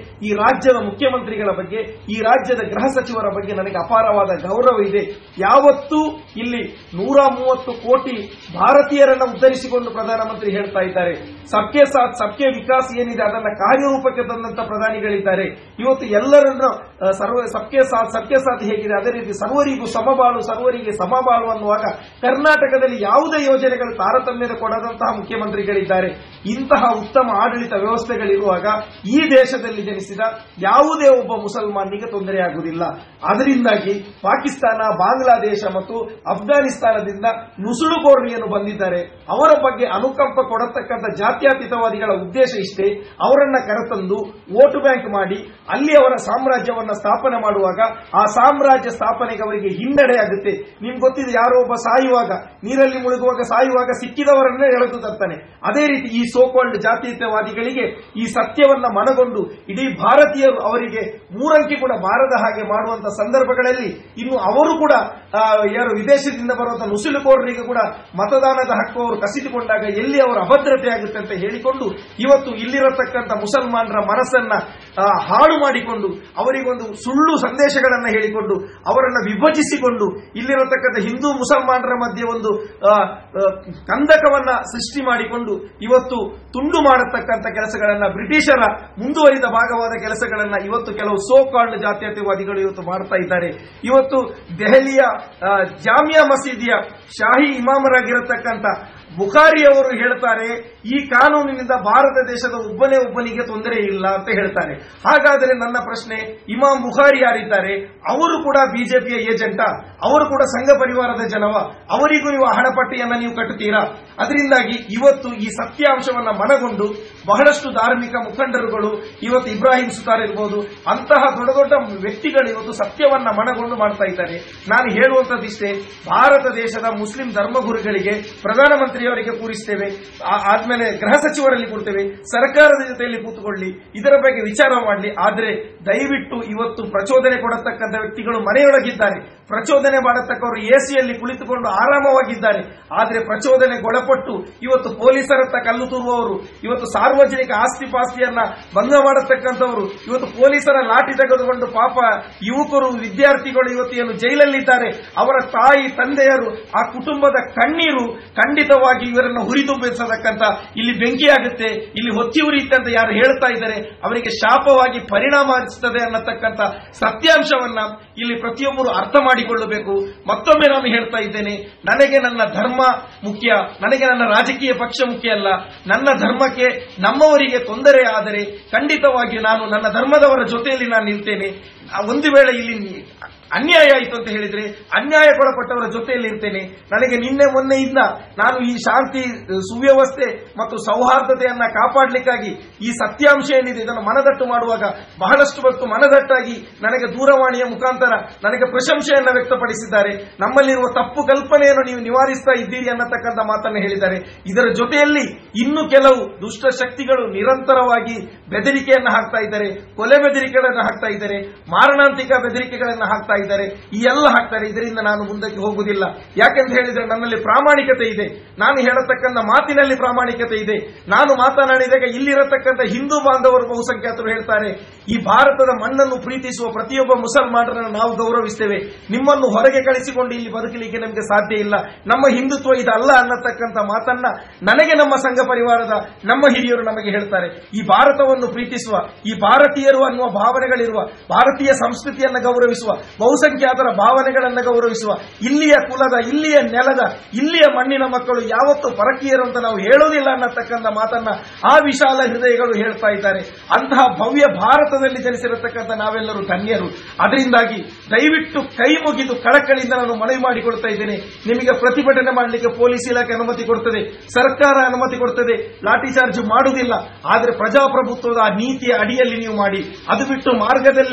ಈ ರಾಜ್ಯದ ಮುಖ್ಯಮಂತ್ರಿಗಳ ಬಗ್ಗೆ ಈ ರಾಜ್ಯದ ಗೃಹ ಸಚಿವರ ಬಗ್ಗೆ ನನಗೆ ಅಪಾರವಾದ ಗೌರವ ಇದೆ ಯಾವತ್ತೂ ಇಲ್ಲಿ ನೂರ ಮೂವತ್ತು ಕೋಟಿ ಭಾರತೀಯರನ್ನ ಉದ್ಧರಿಸಿಕೊಂಡು ಪ್ರಧಾನಮಂತ್ರಿ ಹೇಳ್ತಾ ಇದ್ದಾರೆ ಸಬ್ಕೆ ಸಾಥ್ ಸಬ್ಕೆ ವಿಕಾಸ್ ಏನಿದೆ ಅದನ್ನ ಕಾರ್ಯರೂಪಕ್ಕೆ ತಂದಂತ ಪ್ರಧಾನಿಗಳಿದ್ದಾರೆ ಇವತ್ತು ಎಲ್ಲರನ್ನು ಆ, ಸರ್ವ ಸಬ್ಕೆ ಸಾಥ್ ಸಬ್ಕೆ ಸಾಥ್ ಹೇಗಿದೆ ಅದೇ ರೀತಿ ಸರ್ವರಿಗೂ ಸಮಬಾಳು ಸರ್ವರಿಗೆ ಸಮಬಾಳು ಅನ್ನುವಾಗ ಕರ್ನಾಟಕದಲ್ಲಿ ಯಾವುದೇ ಯೋಜನೆಗಳು ತಾರತಮ್ಯದ ಕೊಡದಂತಹ ಮುಖ್ಯಮಂತ್ರಿಗಳಿದ್ದಾರೆ ಇಂತಹ ಉತ್ತಮ ಆಡಳಿತ ವ್ಯವಸ್ಥೆಗಳಿರುವಾಗ ಈ ದೇಶದಲ್ಲಿ ಜನಿಸಿದ ಯಾವುದೇ ಒಬ್ಬ ಮುಸಲ್ಮಾನಿಗೆ ತೊಂದರೆಯಾಗುವುದಿಲ್ಲ ಅದರಿಂದಾಗಿ ಪಾಕಿಸ್ತಾನ ಬಾಂಗ್ಲಾದೇಶ ಮತ್ತು ಅಫ್ಘಾನಿಸ್ತಾನದಿಂದ ನುಸುಳುಕೋರ್ನಿಯನ್ನು ಬಂದಿದ್ದಾರೆ ಅವರ ಬಗ್ಗೆ ಅನುಕಂಪ ಕೊಡತಕ್ಕಂಥ ಜಾತ್ಯತೀತವಾದಿಗಳ ಉದ್ದೇಶ ಇಷ್ಟೇ ಅವರನ್ನ ಕರೆತಂದು ವೋಟ್ ಬ್ಯಾಂಕ್ ಮಾಡಿ ಅಲ್ಲಿ ಅವರ ಸಾಮ್ರಾಜ್ಯವನ್ನ ಸ್ಥಾಪನೆ ಮಾಡುವಾಗ ಆ ಸಾಮ್ರಾಜ್ಯ ಸ್ಥಾಪನೆಗೆ ಅವರಿಗೆ ಹಿನ್ನಡೆ ಆಗುತ್ತೆ ನಿಮ್ಗೆ ಗೊತ್ತಿದೆ ಯಾರೋ ಒಬ್ಬ ಸಾಯುವಾಗ ನೀರಲ್ಲಿ ಮುಳುಗುವಾಗ ಸಾಯುವಾಗ ಸಿಕ್ಕಿದವರನ್ನೇ ಎಳೆದು ತರ್ತಾನೆ ಅದೇ ರೀತಿ ಈ ಸೋಕಾಲ್ಡ್ ಜಾತೀಯವಾದಿಗಳಿಗೆ ಈ ಸತ್ಯವನ್ನ ಮನಗೊಂಡು ಇಡೀ ಭಾರತೀಯರು ಅವರಿಗೆ ಮೂರಂಕಿ ಕೂಡ ಬಾರದ ಹಾಗೆ ಮಾಡುವಂತ ಸಂದರ್ಭಗಳಲ್ಲಿ ಇನ್ನು ಅವರು ಕೂಡ ಆ, ಯಾರು ವಿದೇಶದಿಂದ ಬರುವಂತ ನುಸುಳುಕೋರರಿಗೆ ಕೂಡ ಮತದಾನದ ಹಕ್ಕು ಅವರು ಕಸಿದುಕೊಂಡಾಗ ಎಲ್ಲಿ ಅವರ ಅಭದ್ರತೆ ಆಗುತ್ತೆ ಅಂತ ಹೇಳಿಕೊಂಡು ಇವತ್ತು ಇಲ್ಲಿರತಕ್ಕಂಥ ಮುಸಲ್ಮಾನರ ಮನಸ್ಸನ್ನ ಆ, ಹಾಳು ಮಾಡಿಕೊಂಡು ಅವರಿಗೊಂದು ಸುಳ್ಳು ಸಂದೇಶಗಳನ್ನ ಹೇಳಿಕೊಂಡು ಅವರನ್ನ ವಿಭಜಿಸಿಕೊಂಡು ಇಲ್ಲಿರತಕ್ಕಂಥ ಹಿಂದೂ ಮುಸಲ್ಮಾನರ ಮಧ್ಯೆ ಒಂದು ಆ, ಆ, ಕಂದಕವನ್ನ ಸೃಷ್ಟಿ ಮಾಡಿಕೊಂಡು ಇವತ್ತು ತುಂಡು ಮಾಡತಕ್ಕಂಥ ಕೆಲಸಗಳನ್ನ ಬ್ರಿಟಿಷರ ಮುಂದುವರಿದ ಭಾಗವಾದ ಕೆಲಸಗಳನ್ನ ಇವತ್ತು ಕೆಲವು ಸೋ ಕಾಲ್ಡ್ ಜಾತ್ಯತೀಯವಾದಿಗಳು ಇವತ್ತು ಮಾಡ್ತಾ ಇದ್ದಾರೆ ಇವತ್ತು ದೆಹಲಿಯ ಆ, ಜಾಮಿಯಾ ಮಸೀದಿಯ ಶಾಹಿ ಇಮಾಮರಾಗಿರತಕ್ಕಂಥ ಬುಖಾರಿ ಅವರು ಹೇಳ್ತಾರೆ ಈ ಕಾನೂನಿನಿಂದ ಭಾರತ ದೇಶದ ಒಬ್ಬನೇ ಒಬ್ಬನಿಗೆ ತೊಂದರೆ ಇಲ್ಲ ಅಂತ ಹೇಳ್ತಾರೆ ಹಾಗಾದರೆ ನನ್ನ ಪ್ರಶ್ನೆ ಇಮಾಮ್ ಬುಖಾರಿ ಯಾರಿದ್ದಾರೆ ಅವರು ಕೂಡ ಬಿಜೆಪಿಯ ಏಜೆಂಟ ಅವರು ಕೂಡ ಸಂಘ ಪರಿವಾರದ ಜನವ ಅವರಿಗೂ ನೀವು ಹಣಪಟ್ಟಿಯನ್ನ ನೀವು ಕಟ್ಟುತ್ತೀರಾ ಅದರಿಂದಾಗಿ ಇವತ್ತು ಈ ಸತ್ಯಾಂಶವನ್ನ ಮನಗೊಂಡು ಬಹಳಷ್ಟು ಧಾರ್ಮಿಕ ಮುಖಂಡರುಗಳು ಇವತ್ತು ಇಬ್ರಾಹಿಂ ಸುತಾರ್ ಇರ್ಬೋದು ಅಂತಹ ದೊಡ್ಡ ದೊಡ್ಡ ವ್ಯಕ್ತಿಗಳು ಇವತ್ತು ಸತ್ಯವನ್ನ ಮನಗೊಂಡು ಮಾಡ್ತಾ ಇದ್ದಾರೆ ನಾನು ಹೇಳುವಂತದ್ದಿಷ್ಟೇ ಭಾರತ ದೇಶದ ಮುಸ್ಲಿಂ ಧರ್ಮಗುರುಗಳಿಗೆ ಪ್ರಧಾನಮಂತ್ರಿಯವರಿಗೆ ಕೂರಿಸ್ತೇವೆ ಆ- ಆದ್ಮೇಲೆ ಗೃಹ ಸಚಿವರಲ್ಲಿ ಕೊಡ್ತೇವೆ ಸರ್ಕಾರದ ಜೊತೆಯಲ್ಲಿ ಕೂತ್ಕೊಳ್ಳಿ ಇದರ ಬಗ್ಗೆ ವಿಚಾರ ಮಾಡಲಿ ಆದ್ರೆ ದಯವಿಟ್ಟು ಇವತ್ತು ಪ್ರಚೋದನೆ ಕೊಡತಕ್ಕಂಥ ವ್ಯಕ್ತಿಗಳು ಮನೆಯೊಳಗಿದ್ದಾರೆ ಪ್ರಚೋದನೆ ಮಾಡತಕ್ಕವರು ಎಸಿಯಲ್ಲಿ ಕುಳಿತುಕೊಂಡು ಆರಾಮವಾಗಿದ್ದಾರೆ ಆದ್ರೆ ಪ್ರಚೋದನೆಗೊಳಪಟ್ಟು ಇವತ್ತು ಪೊಲೀಸರತ್ತ ಕಲ್ಲು ತೂರುವವರು ಇವತ್ತು ಸಾರ್ವಜನಿಕ ಆಸ್ತಿ ಪಾಸ್ತಿಯನ್ನ ಭಂಗ ಮಾಡತಕ್ಕಂಥವರು ಇವತ್ತು ಪೊಲೀಸರ ಲಾಠಿ ತೆಗೆದುಕೊಂಡು ಪಾಪ ಯುವಕರು ವಿದ್ಯಾರ್ಥಿಗಳು ಇವತ್ತು ಏನು ಜೈಲಲ್ಲಿದ್ದಾರೆ ಅವರ ತಾಯಿ ತಂದೆಯರು ಆ ಕುಟುಂಬದ ಕಣ್ಣೀರು ಖಂಡಿತವಾಗಿ ಇವರನ್ನು ಹುರಿದುಂಬಿಸತಕ್ಕಂಥ ಇಲ್ಲಿ ಬೆಂಕಿಯಾಗುತ್ತೆ ಇಲ್ಲಿ ಹೊತ್ತಿ ಉರಿಯುತ್ತೆ ಅಂತ ಯಾರು ಹೇಳ್ತಾ ಇದ್ದಾರೆ ಅವರಿಗೆ ಶಾಪವಾಗಿ ಪರಿಣಾಮ ಹರಿಸುತ್ತದೆ ಅನ್ನತಕ್ಕಂಥ ಸತ್ಯಾಂಶವನ್ನ ಇಲ್ಲಿ ಪ್ರತಿಯೊಬ್ಬರು ಅರ್ಥ ಮಾಡಿಕೊಳ್ಳಬೇಕು ಮತ್ತೊಮ್ಮೆ ನಾನು ಹೇಳ್ತಾ ಇದ್ದೇನೆ ನನಗೆ ನನ್ನ ಧರ್ಮ ಮುಖ್ಯ ನನಗೆ ನನ್ನ ರಾಜಕೀಯ ಪಕ್ಷ ಮುಖ್ಯ ಅಲ್ಲ ನನ್ನ ಧರ್ಮಕ್ಕೆ ನಮ್ಮವರಿಗೆ ತೊಂದರೆ ಆದರೆ ಖಂಡಿತವಾಗಿ ನಾನು ನನ್ನ ಧರ್ಮದವರ ಜೊತೆಯಲ್ಲಿ ನಾನು ನಿಲ್ತೇನೆ ಆ ಒಂದು ವೇಳೆ ಇಲ್ಲಿ ನಿ- ಅನ್ಯಾಯ ಆಯಿತು ಅಂತ ಹೇಳಿದ್ರೆ ಅನ್ಯಾಯಕ್ಕೊಳಪಟ್ಟವರ ಜೊತೆಯಲ್ಲಿ ಇರ್ತೇನೆ ನನಗೆ ನಿನ್ನೆ ಮೊನ್ನೆಯಿಂದ ನಾನು ಈ ಶಾಂತಿ ಸುವ್ಯವಸ್ಥೆ ಮತ್ತು ಸೌಹಾರ್ದತೆಯನ್ನ ಕಾಪಾಡಲಿಕ್ಕಾಗಿ ಈ ಸತ್ಯಾಂಶ ಏನಿದೆ ಇದನ್ನು ಮನದಟ್ಟು ಮಾಡುವಾಗ ಬಹಳಷ್ಟು ಹೊತ್ತು ಮನದಟ್ಟಾಗಿ ನನಗೆ ದೂರವಾಣಿಯ ಮುಖಾಂತರ ನನಗೆ ಪ್ರಶಂಸೆಯನ್ನ ವ್ಯಕ್ತಪಡಿಸಿದ್ದಾರೆ ನಮ್ಮಲ್ಲಿರುವ ತಪ್ಪು ಕಲ್ಪನೆಯನ್ನು ನೀವು ನಿವಾರಿಸ್ತಾ ಇದ್ದೀರಿ ಅನ್ನತಕ್ಕಂಥ ಮಾತನ್ನು ಹೇಳಿದ್ದಾರೆ ಇದರ ಜೊತೆಯಲ್ಲಿ ಇನ್ನು ಕೆಲವು ದುಷ್ಟ ಶಕ್ತಿಗಳು ನಿರಂತರವಾಗಿ ಬೆದರಿಕೆಯನ್ನು ಹಾಕ್ತಾ ಇದ್ದಾರೆ ಕೊಲೆ ಬೆದರಿಕೆಗಳನ್ನು ಹಾಕ್ತಾ ಇದ್ದಾರೆ ಮಾರಣಾಂತಿಕ ಬೆದರಿಕೆಗಳನ್ನು ಹಾಕ್ತಾ ಇದ್ದಾರೆ ಈ ಎಲ್ಲ ಹಾಕ್ತಾರೆ ಇದರಿಂದ ನಾನು ಮುಂದಕ್ಕೆ ಹೋಗುವುದಿಲ್ಲ ಯಾಕೆಂತ ಹೇಳಿದ್ರೆ ನನ್ನಲ್ಲಿ ಪ್ರಾಮಾಣಿಕತೆ ಇದೆ ನಾನು ಹೇಳತಕ್ಕಂಥ ಮಾತಿನಲ್ಲಿ ಪ್ರಾಮಾಣಿಕತೆ ಇದೆ ನಾನು ಮಾತನಾಡಿದಾಗ ಇಲ್ಲಿರತಕ್ಕಂಥ ಹಿಂದೂ ಬಾಂಧವರು ಬಹುಸಂಖ್ಯಾತರು ಹೇಳ್ತಾರೆ ಈ ಭಾರತದ ಮಣ್ಣನ್ನು ಪ್ರೀತಿಸುವ ಪ್ರತಿಯೊಬ್ಬ ಮುಸಲ್ಮಾನರನ್ನು ನಾವು ಗೌರವಿಸ್ತೇವೆ ನಿಮ್ಮನ್ನು ಹೊರಗೆ ಕಳಿಸಿಕೊಂಡು ಇಲ್ಲಿ ಬದುಕಲಿಕ್ಕೆ ನಮಗೆ ಸಾಧ್ಯ ಇಲ್ಲ ನಮ್ಮ ಹಿಂದುತ್ವ ಇದಲ್ಲ ಅನ್ನತಕ್ಕಂಥ ಮಾತನ್ನ ನನಗೆ ನಮ್ಮ ಸಂಘ ಪರಿವಾರದ ನಮ್ಮ ಹಿರಿಯರು ನಮಗೆ ಹೇಳ್ತಾರೆ ಈ ಭಾರತವನ್ನು ಪ್ರೀತಿಸುವ ಈ ಭಾರತೀಯರು ಅನ್ನುವ ಭಾವನೆಗಳಿರುವ ಭಾರತೀಯ ಸಂಸ್ಕೃತಿಯನ್ನು ಗೌರವಿಸುವ ಬಹುಸಂಖ್ಯಾತರ ಭಾವನೆಗಳನ್ನು ಗೌರವಿಸುವ ಇಲ್ಲಿಯ ಕುಲದ ಇಲ್ಲಿಯ ನೆಲದ ಇಲ್ಲಿಯ ಮಣ್ಣಿನ ಮಕ್ಕಳು ಯಾವತ್ತೂ ಪರಕೀಯರು ಅಂತ ನಾವು ಹೇಳೋದಿಲ್ಲ ಅನ್ನತಕ್ಕಂಥ ಮಾತನ್ನ ಆ ವಿಶಾಲ ಹೃದಯಗಳು ಹೇಳ್ತಾ ಇದ್ದಾರೆ ಅಂತಹ ಭವ್ಯ ಭಾರತದಲ್ಲಿ ಜನಿಸಿರತಕ್ಕಂಥ ನಾವೆಲ್ಲರೂ ಧನ್ಯರು ಅದರಿಂದಾಗಿ ದಯವಿಟ್ಟು ಕೈ ಮುಗಿದು ಕಳಕಳಿಯಿಂದ ನಾನು ಮನವಿ ಮಾಡಿಕೊಡ್ತಾ ಇದ್ದೇನೆ ನಿಮಗೆ ಪ್ರತಿಭಟನೆ ಮಾಡಲಿಕ್ಕೆ ಪೊಲೀಸ್ ಇಲಾಖೆ ಅನುಮತಿ ಕೊಡ್ತದೆ ಸರ್ಕಾರ ಅನುಮತಿ ಕೊಡ್ತದೆ ಲಾಠಿ ಚಾರ್ಜ್ ಮಾಡುವುದಿಲ್ಲ ಆದರೆ ಪ್ರಜಾಪ್ರಭುತ್ವದ ಆ ನೀತಿಯ ಅಡಿಯಲ್ಲಿ ನೀವು ಮಾಡಿ ಅದು ಬಿಟ್ಟು ಮಾರ್ಗದಲ್ಲಿ ಮಲಗಿ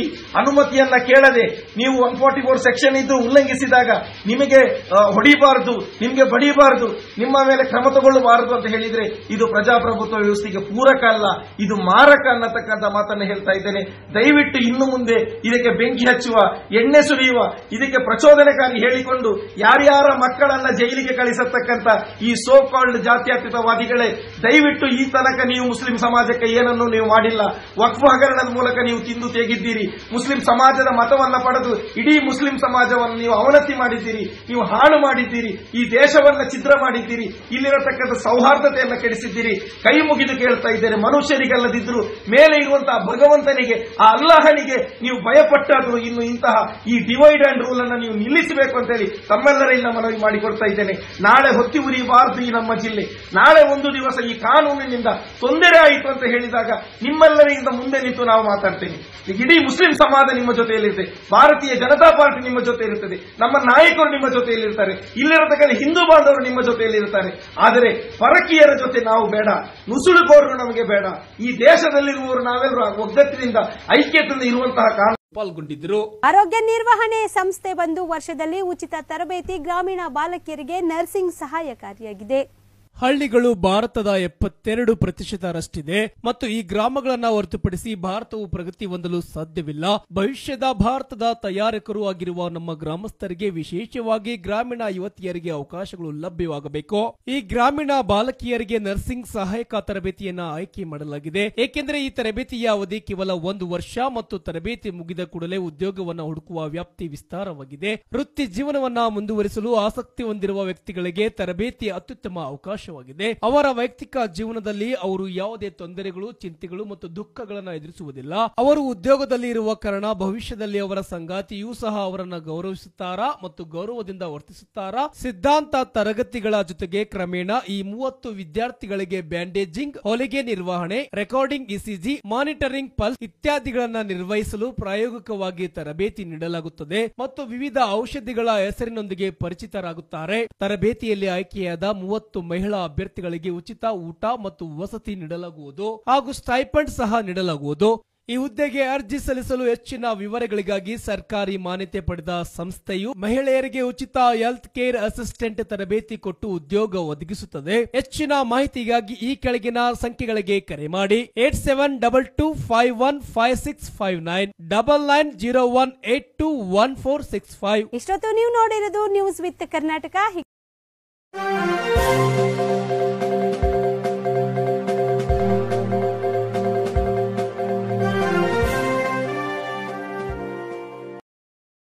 ಅನುಮತಿಯನ್ನ ಕೇಳದೆ ನೀವು ಒನ್ ಫಾರ್ಟಿ ಫೋರ್ ಸೆಕ್ಷನ್ ಇದ್ದು ಉಲ್ಲಂಘಿಸಿದಾಗ ನಿಮಗೆ ಆ, ಹೊಡಿಬಾರದು ನಿಮಗೆ ಬಡಿಬಾರದು ನಿಮ್ಮ ಮೇಲೆ ಕ್ರಮ ತಗೊಳ್ಳಬಾರದು ಅಂತ ಹೇಳಿದ್ರೆ ಇದು ಪ್ರಜಾಪ್ರಭುತ್ವ ವ್ಯವಸ್ಥೆಗೆ ಪೂರಕ ಅಲ್ಲ ಇದು ಮಾರಕ ಅನ್ನತಕ್ಕಂಥ ಮಾತನ್ನು ಹೇಳ್ತಾ ಇದ್ದೇನೆ ದಯವಿಟ್ಟು ಇನ್ನು ಮುಂದೆ ಇದಕ್ಕೆ ಬೆಂಕಿ ಹಚ್ಚುವ ಎಣ್ಣೆ ಸುರಿಯುವ ಇದಕ್ಕೆ ಪ್ರಚೋದನಕಾರಿ ಹೇಳಿಕೊಂಡು ಯಾರ್ಯಾರ ಮಕ್ಕಳನ್ನ ಜೈಲಿಗೆ ಕಳಿಸತಕ್ಕಂತ ಈ ಸೋ ಕಾಲ್ಡ್ ಜಾತ್ಯತೀತವಾದಿಗಳೇ ದಯವಿಟ್ಟು ಈ ತನಕ ನೀವು ಮುಸ್ಲಿಂ ಸಮಾಜಕ್ಕೆ ಏನನ್ನು ನೀವು ಮಾಡಿಲ್ಲ ವಕ್ಫ್ ಹಗರಣದ ಮೂಲಕ ನೀವು ತಿಂದು ತೆಗಿದ್ದೀರಿ ಮುಸ್ಲಿಂ ಸಮಾಜದ ಮತವನ್ನ ಪಡೆದು ಇಡೀ ಮುಸ್ಲಿಂ ಸಮಾಜವನ್ನು ನೀವು ಅವನತಿ ಮಾಡಿದ್ದೀರಿ ನೀವು ಹಾಳು ಮಾಡಿದ್ದೀರಿ ಈ ದೇಶವನ್ನ ಛಿದ್ರ ಮಾಡಿದ್ದೀರಿ ಇಲ್ಲಿರತಕ್ಕಂಥ ಸೌಹಾರ್ದತೆಯನ್ನು ಕೆಡಿಸಿದ್ದೀರಿ ಕೈ ಮುಗಿದು ಕೇಳ್ತಾ ಇದ್ದೇನೆ ಮನುಷ್ಯರಿಗಲ್ಲದಿದ್ರು ಮೇಲೆ ಇರುವಂತಹ ಭಗವಂತನಿಗೆ ಆ ಅಲ್ಲಾಹನಿಗೆ ನೀವು ಭಯಪಟ್ಟಾದ್ರು ಇನ್ನು ಇಂತಹ ಈ ಡಿವೈಡ್ ಅಂಡ್ ರೂಲ್ ಅನ್ನು ನೀವು ನಿಲ್ಲಿಸಬೇಕು ಅಂತ ಹೇಳಿ ತಮ್ಮೆಲ್ಲರಿಂದ ಮನವಿ ಮಾಡಿಕೊಡ್ತಾ ಇದ್ದೇನೆ ನಾಳೆ ಹೊತ್ತಿ ಉರಿಬಾರದು ಈ ನಮ್ಮ ಜಿಲ್ಲೆ ನಾಳೆ ಒಂದು ದಿವಸ ಈ ಕಾನೂನಿನಿಂದ ತೊಂದರೆ ಆಯಿತು ಅಂತ ಹೇಳಿದಾಗ ನಿಮ್ಮೆಲ್ಲರಿಂದ ಮುಂದೆ ನಿಂತು ನಾವು ಮಾತಾಡ್ತೇನೆ ಈಗ ಇಡೀ ಮುಸ್ಲಿಂ ಸಮಾಜ ನಿಮ್ಮ ಜೊತೆಯಲ್ಲಿರುತ್ತೆ ಭಾರತೀಯ ಜನತಾ ಪಾರ್ಟಿ ನಿಮ್ಮ ಜೊತೆ ಇರುತ್ತದೆ ನಮ್ಮ ನಾಯಕರು ನಿಮ್ಮ ಜೊತೆಯಲ್ಲಿರ್ತಾರೆ ಇಲ್ಲಿರತಕ್ಕಂಥ ಹಿಂದೂ ಬಾಂಧವರು ನಿಮ್ಮ ಜೊತೆಯಲ್ಲಿ ಇರ್ತಾರೆ ಆದರೆ ಪರಕೀಯರ ಜೊತೆ ನಾವು ಬೇಡ ನುಸುಳುಕೋರರು ನಮಗೆ ಬೇಡ ಈ ದೇಶದಲ್ಲಿರುವವರು ನಾವೆಲ್ಲರೂ ಒಗ್ಗಟ್ಟಿನಿಂದ ಐಕ್ಯತೆಯಿಂದ ಇರುವಂತಹ ಕಾನೂನು ಪಾಲ್ಗೊಂಡಿದ್ದರು ಆರೋಗ್ಯ ನಿರ್ವಹಣೆ ಸಂಸ್ಥೆ ಬಂದು ವರ್ಷದಲ್ಲಿ ಉಚಿತ ತರಬೇತಿ ಗ್ರಾಮೀಣ ಬಾಲಕಿಯರಿಗೆ ನರ್ಸಿಂಗ್ ಸಹಾಯಕಾರಿಯಾಗಿದೆ ಹಳ್ಳಿಗಳು ಭಾರತದ ಎಪ್ಪತ್ತೆರಡು ಪ್ರತಿಶತರಷ್ಟಿದೆ ಮತ್ತು ಈ ಗ್ರಾಮಗಳನ್ನ ಹೊರತುಪಡಿಸಿ ಭಾರತವು ಪ್ರಗತಿ ಹೊಂದಲು ಸಾಧ್ಯವಿಲ್ಲ ಭವಿಷ್ಯದ ಭಾರತದ ತಯಾರಕರು ಆಗಿರುವ ನಮ್ಮ ಗ್ರಾಮಸ್ಥರಿಗೆ ವಿಶೇಷವಾಗಿ ಗ್ರಾಮೀಣ ಯುವತಿಯರಿಗೆ ಅವಕಾಶಗಳು ಲಭ್ಯವಾಗಬೇಕು ಈ ಗ್ರಾಮೀಣ ಬಾಲಕಿಯರಿಗೆ ನರ್ಸಿಂಗ್ ಸಹಾಯಕ ತರಬೇತಿಯನ್ನ ಆಯ್ಕೆ ಮಾಡಲಾಗಿದೆ ಏಕೆಂದರೆ ಈ ತರಬೇತಿಯ ಅವಧಿ ಕೇವಲ ಒಂದು ವರ್ಷ ಮತ್ತು ತರಬೇತಿ ಮುಗಿದ ಕೂಡಲೇ ಉದ್ಯೋಗವನ್ನ ಹುಡುಕುವ ವ್ಯಾಪ್ತಿ ವಿಸ್ತಾರವಾಗಿದೆ ವೃತ್ತಿ ಜೀವನವನ್ನ ಮುಂದುವರಿಸಲು ಆಸಕ್ತಿ ಹೊಂದಿರುವ ವ್ಯಕ್ತಿಗಳಿಗೆ ತರಬೇತಿ ಅತ್ಯುತ್ತಮ ಅವಕಾಶವಾಗಿದೆ ಅವರ ವೈಯಕ್ತಿಕ ಜೀವನದಲ್ಲಿ ಅವರು ಯಾವುದೇ ತೊಂದರೆಗಳು ಚಿಂತೆಗಳು ಮತ್ತು ದುಃಖಗಳನ್ನು ಎದುರಿಸುವುದಿಲ್ಲ ಅವರು ಉದ್ಯೋಗದಲ್ಲಿ ಇರುವ ಕಾರಣ ಭವಿಷ್ಯದಲ್ಲಿ ಅವರ ಸಂಗಾತಿಯೂ ಸಹ ಅವರನ್ನ ಗೌರವಿಸುತ್ತಾರಾ ಮತ್ತು ಗೌರವದಿಂದ ವರ್ತಿಸುತ್ತಾರಾ ಸಿದ್ಧಾಂತ ತರಗತಿಗಳ ಜೊತೆಗೆ ಕ್ರಮೇಣ ಈ ಮೂವತ್ತು ವಿದ್ಯಾರ್ಥಿಗಳಿಗೆ ಬ್ಯಾಂಡೇಜಿಂಗ್ ಹೊಲಿಗೆ ನಿರ್ವಹಣೆ ರೆಕಾರ್ಡಿಂಗ್ ಇಸಿಜಿ ಮಾನಿಟರಿಂಗ್ ಪಲ್ಸ್ ಇತ್ಯಾದಿಗಳನ್ನ ನಿರ್ವಹಿಸಲು ಪ್ರಾಯೋಗಿಕವಾಗಿ ತರಬೇತಿ ನೀಡಲಾಗುತ್ತದೆ ಮತ್ತು ವಿವಿಧ ಔಷಧಿಗಳ ಹೆಸರಿನೊಂದಿಗೆ ಪರಿಚಿತರಾಗುತ್ತಾರೆ ತರಬೇತಿಯಲ್ಲಿ ಆಯ್ಕೆಯಾದ ಮೂವತ್ತು ಮಹಿಳಾ ಅಭ್ಯರ್ಥಿಗಳಿಗೆ ಉಚಿತ ಊಟ ಮತ್ತು ವಸತಿ ನೀಡಲಾಗುವುದು ಹಾಗೂ ಸ್ಟೈಪಂಡ್ ಸಹ ನೀಡಲಾಗುವುದು ಈ ಹುದ್ದೆಗೆ ಅರ್ಜಿ ಸಲ್ಲಿಸಲು ಹೆಚ್ಚಿನ ವಿವರಗಳಿಗಾಗಿ ಸರ್ಕಾರಿ ಮಾನ್ಯತೆ ಪಡೆದ ಸಂಸ್ಥೆಯು ಮಹಿಳೆಯರಿಗೆ ಉಚಿತ ಹೆಲ್ತ್ ಕೇರ್ ಅಸಿಸ್ಟೆಂಟ್ ತರಬೇತಿ ಕೊಟ್ಟು ಉದ್ಯೋಗ ಒದಗಿಸುತ್ತದೆ ಹೆಚ್ಚಿನ ಮಾಹಿತಿಗಾಗಿ ಈ ಕೆಳಗಿನ ಸಂಖ್ಯೆಗಳಿಗೆ ಕರೆ ಮಾಡಿ eight seven double two five one five six five nine double nine zero one eight two one four six five ಇಷ್ಟೊತ್ತು ನೀವು ನೋಡಿರೋದು ನ್ಯೂಸ್ ವಿತ್ ಕರ್ನಾಟಕ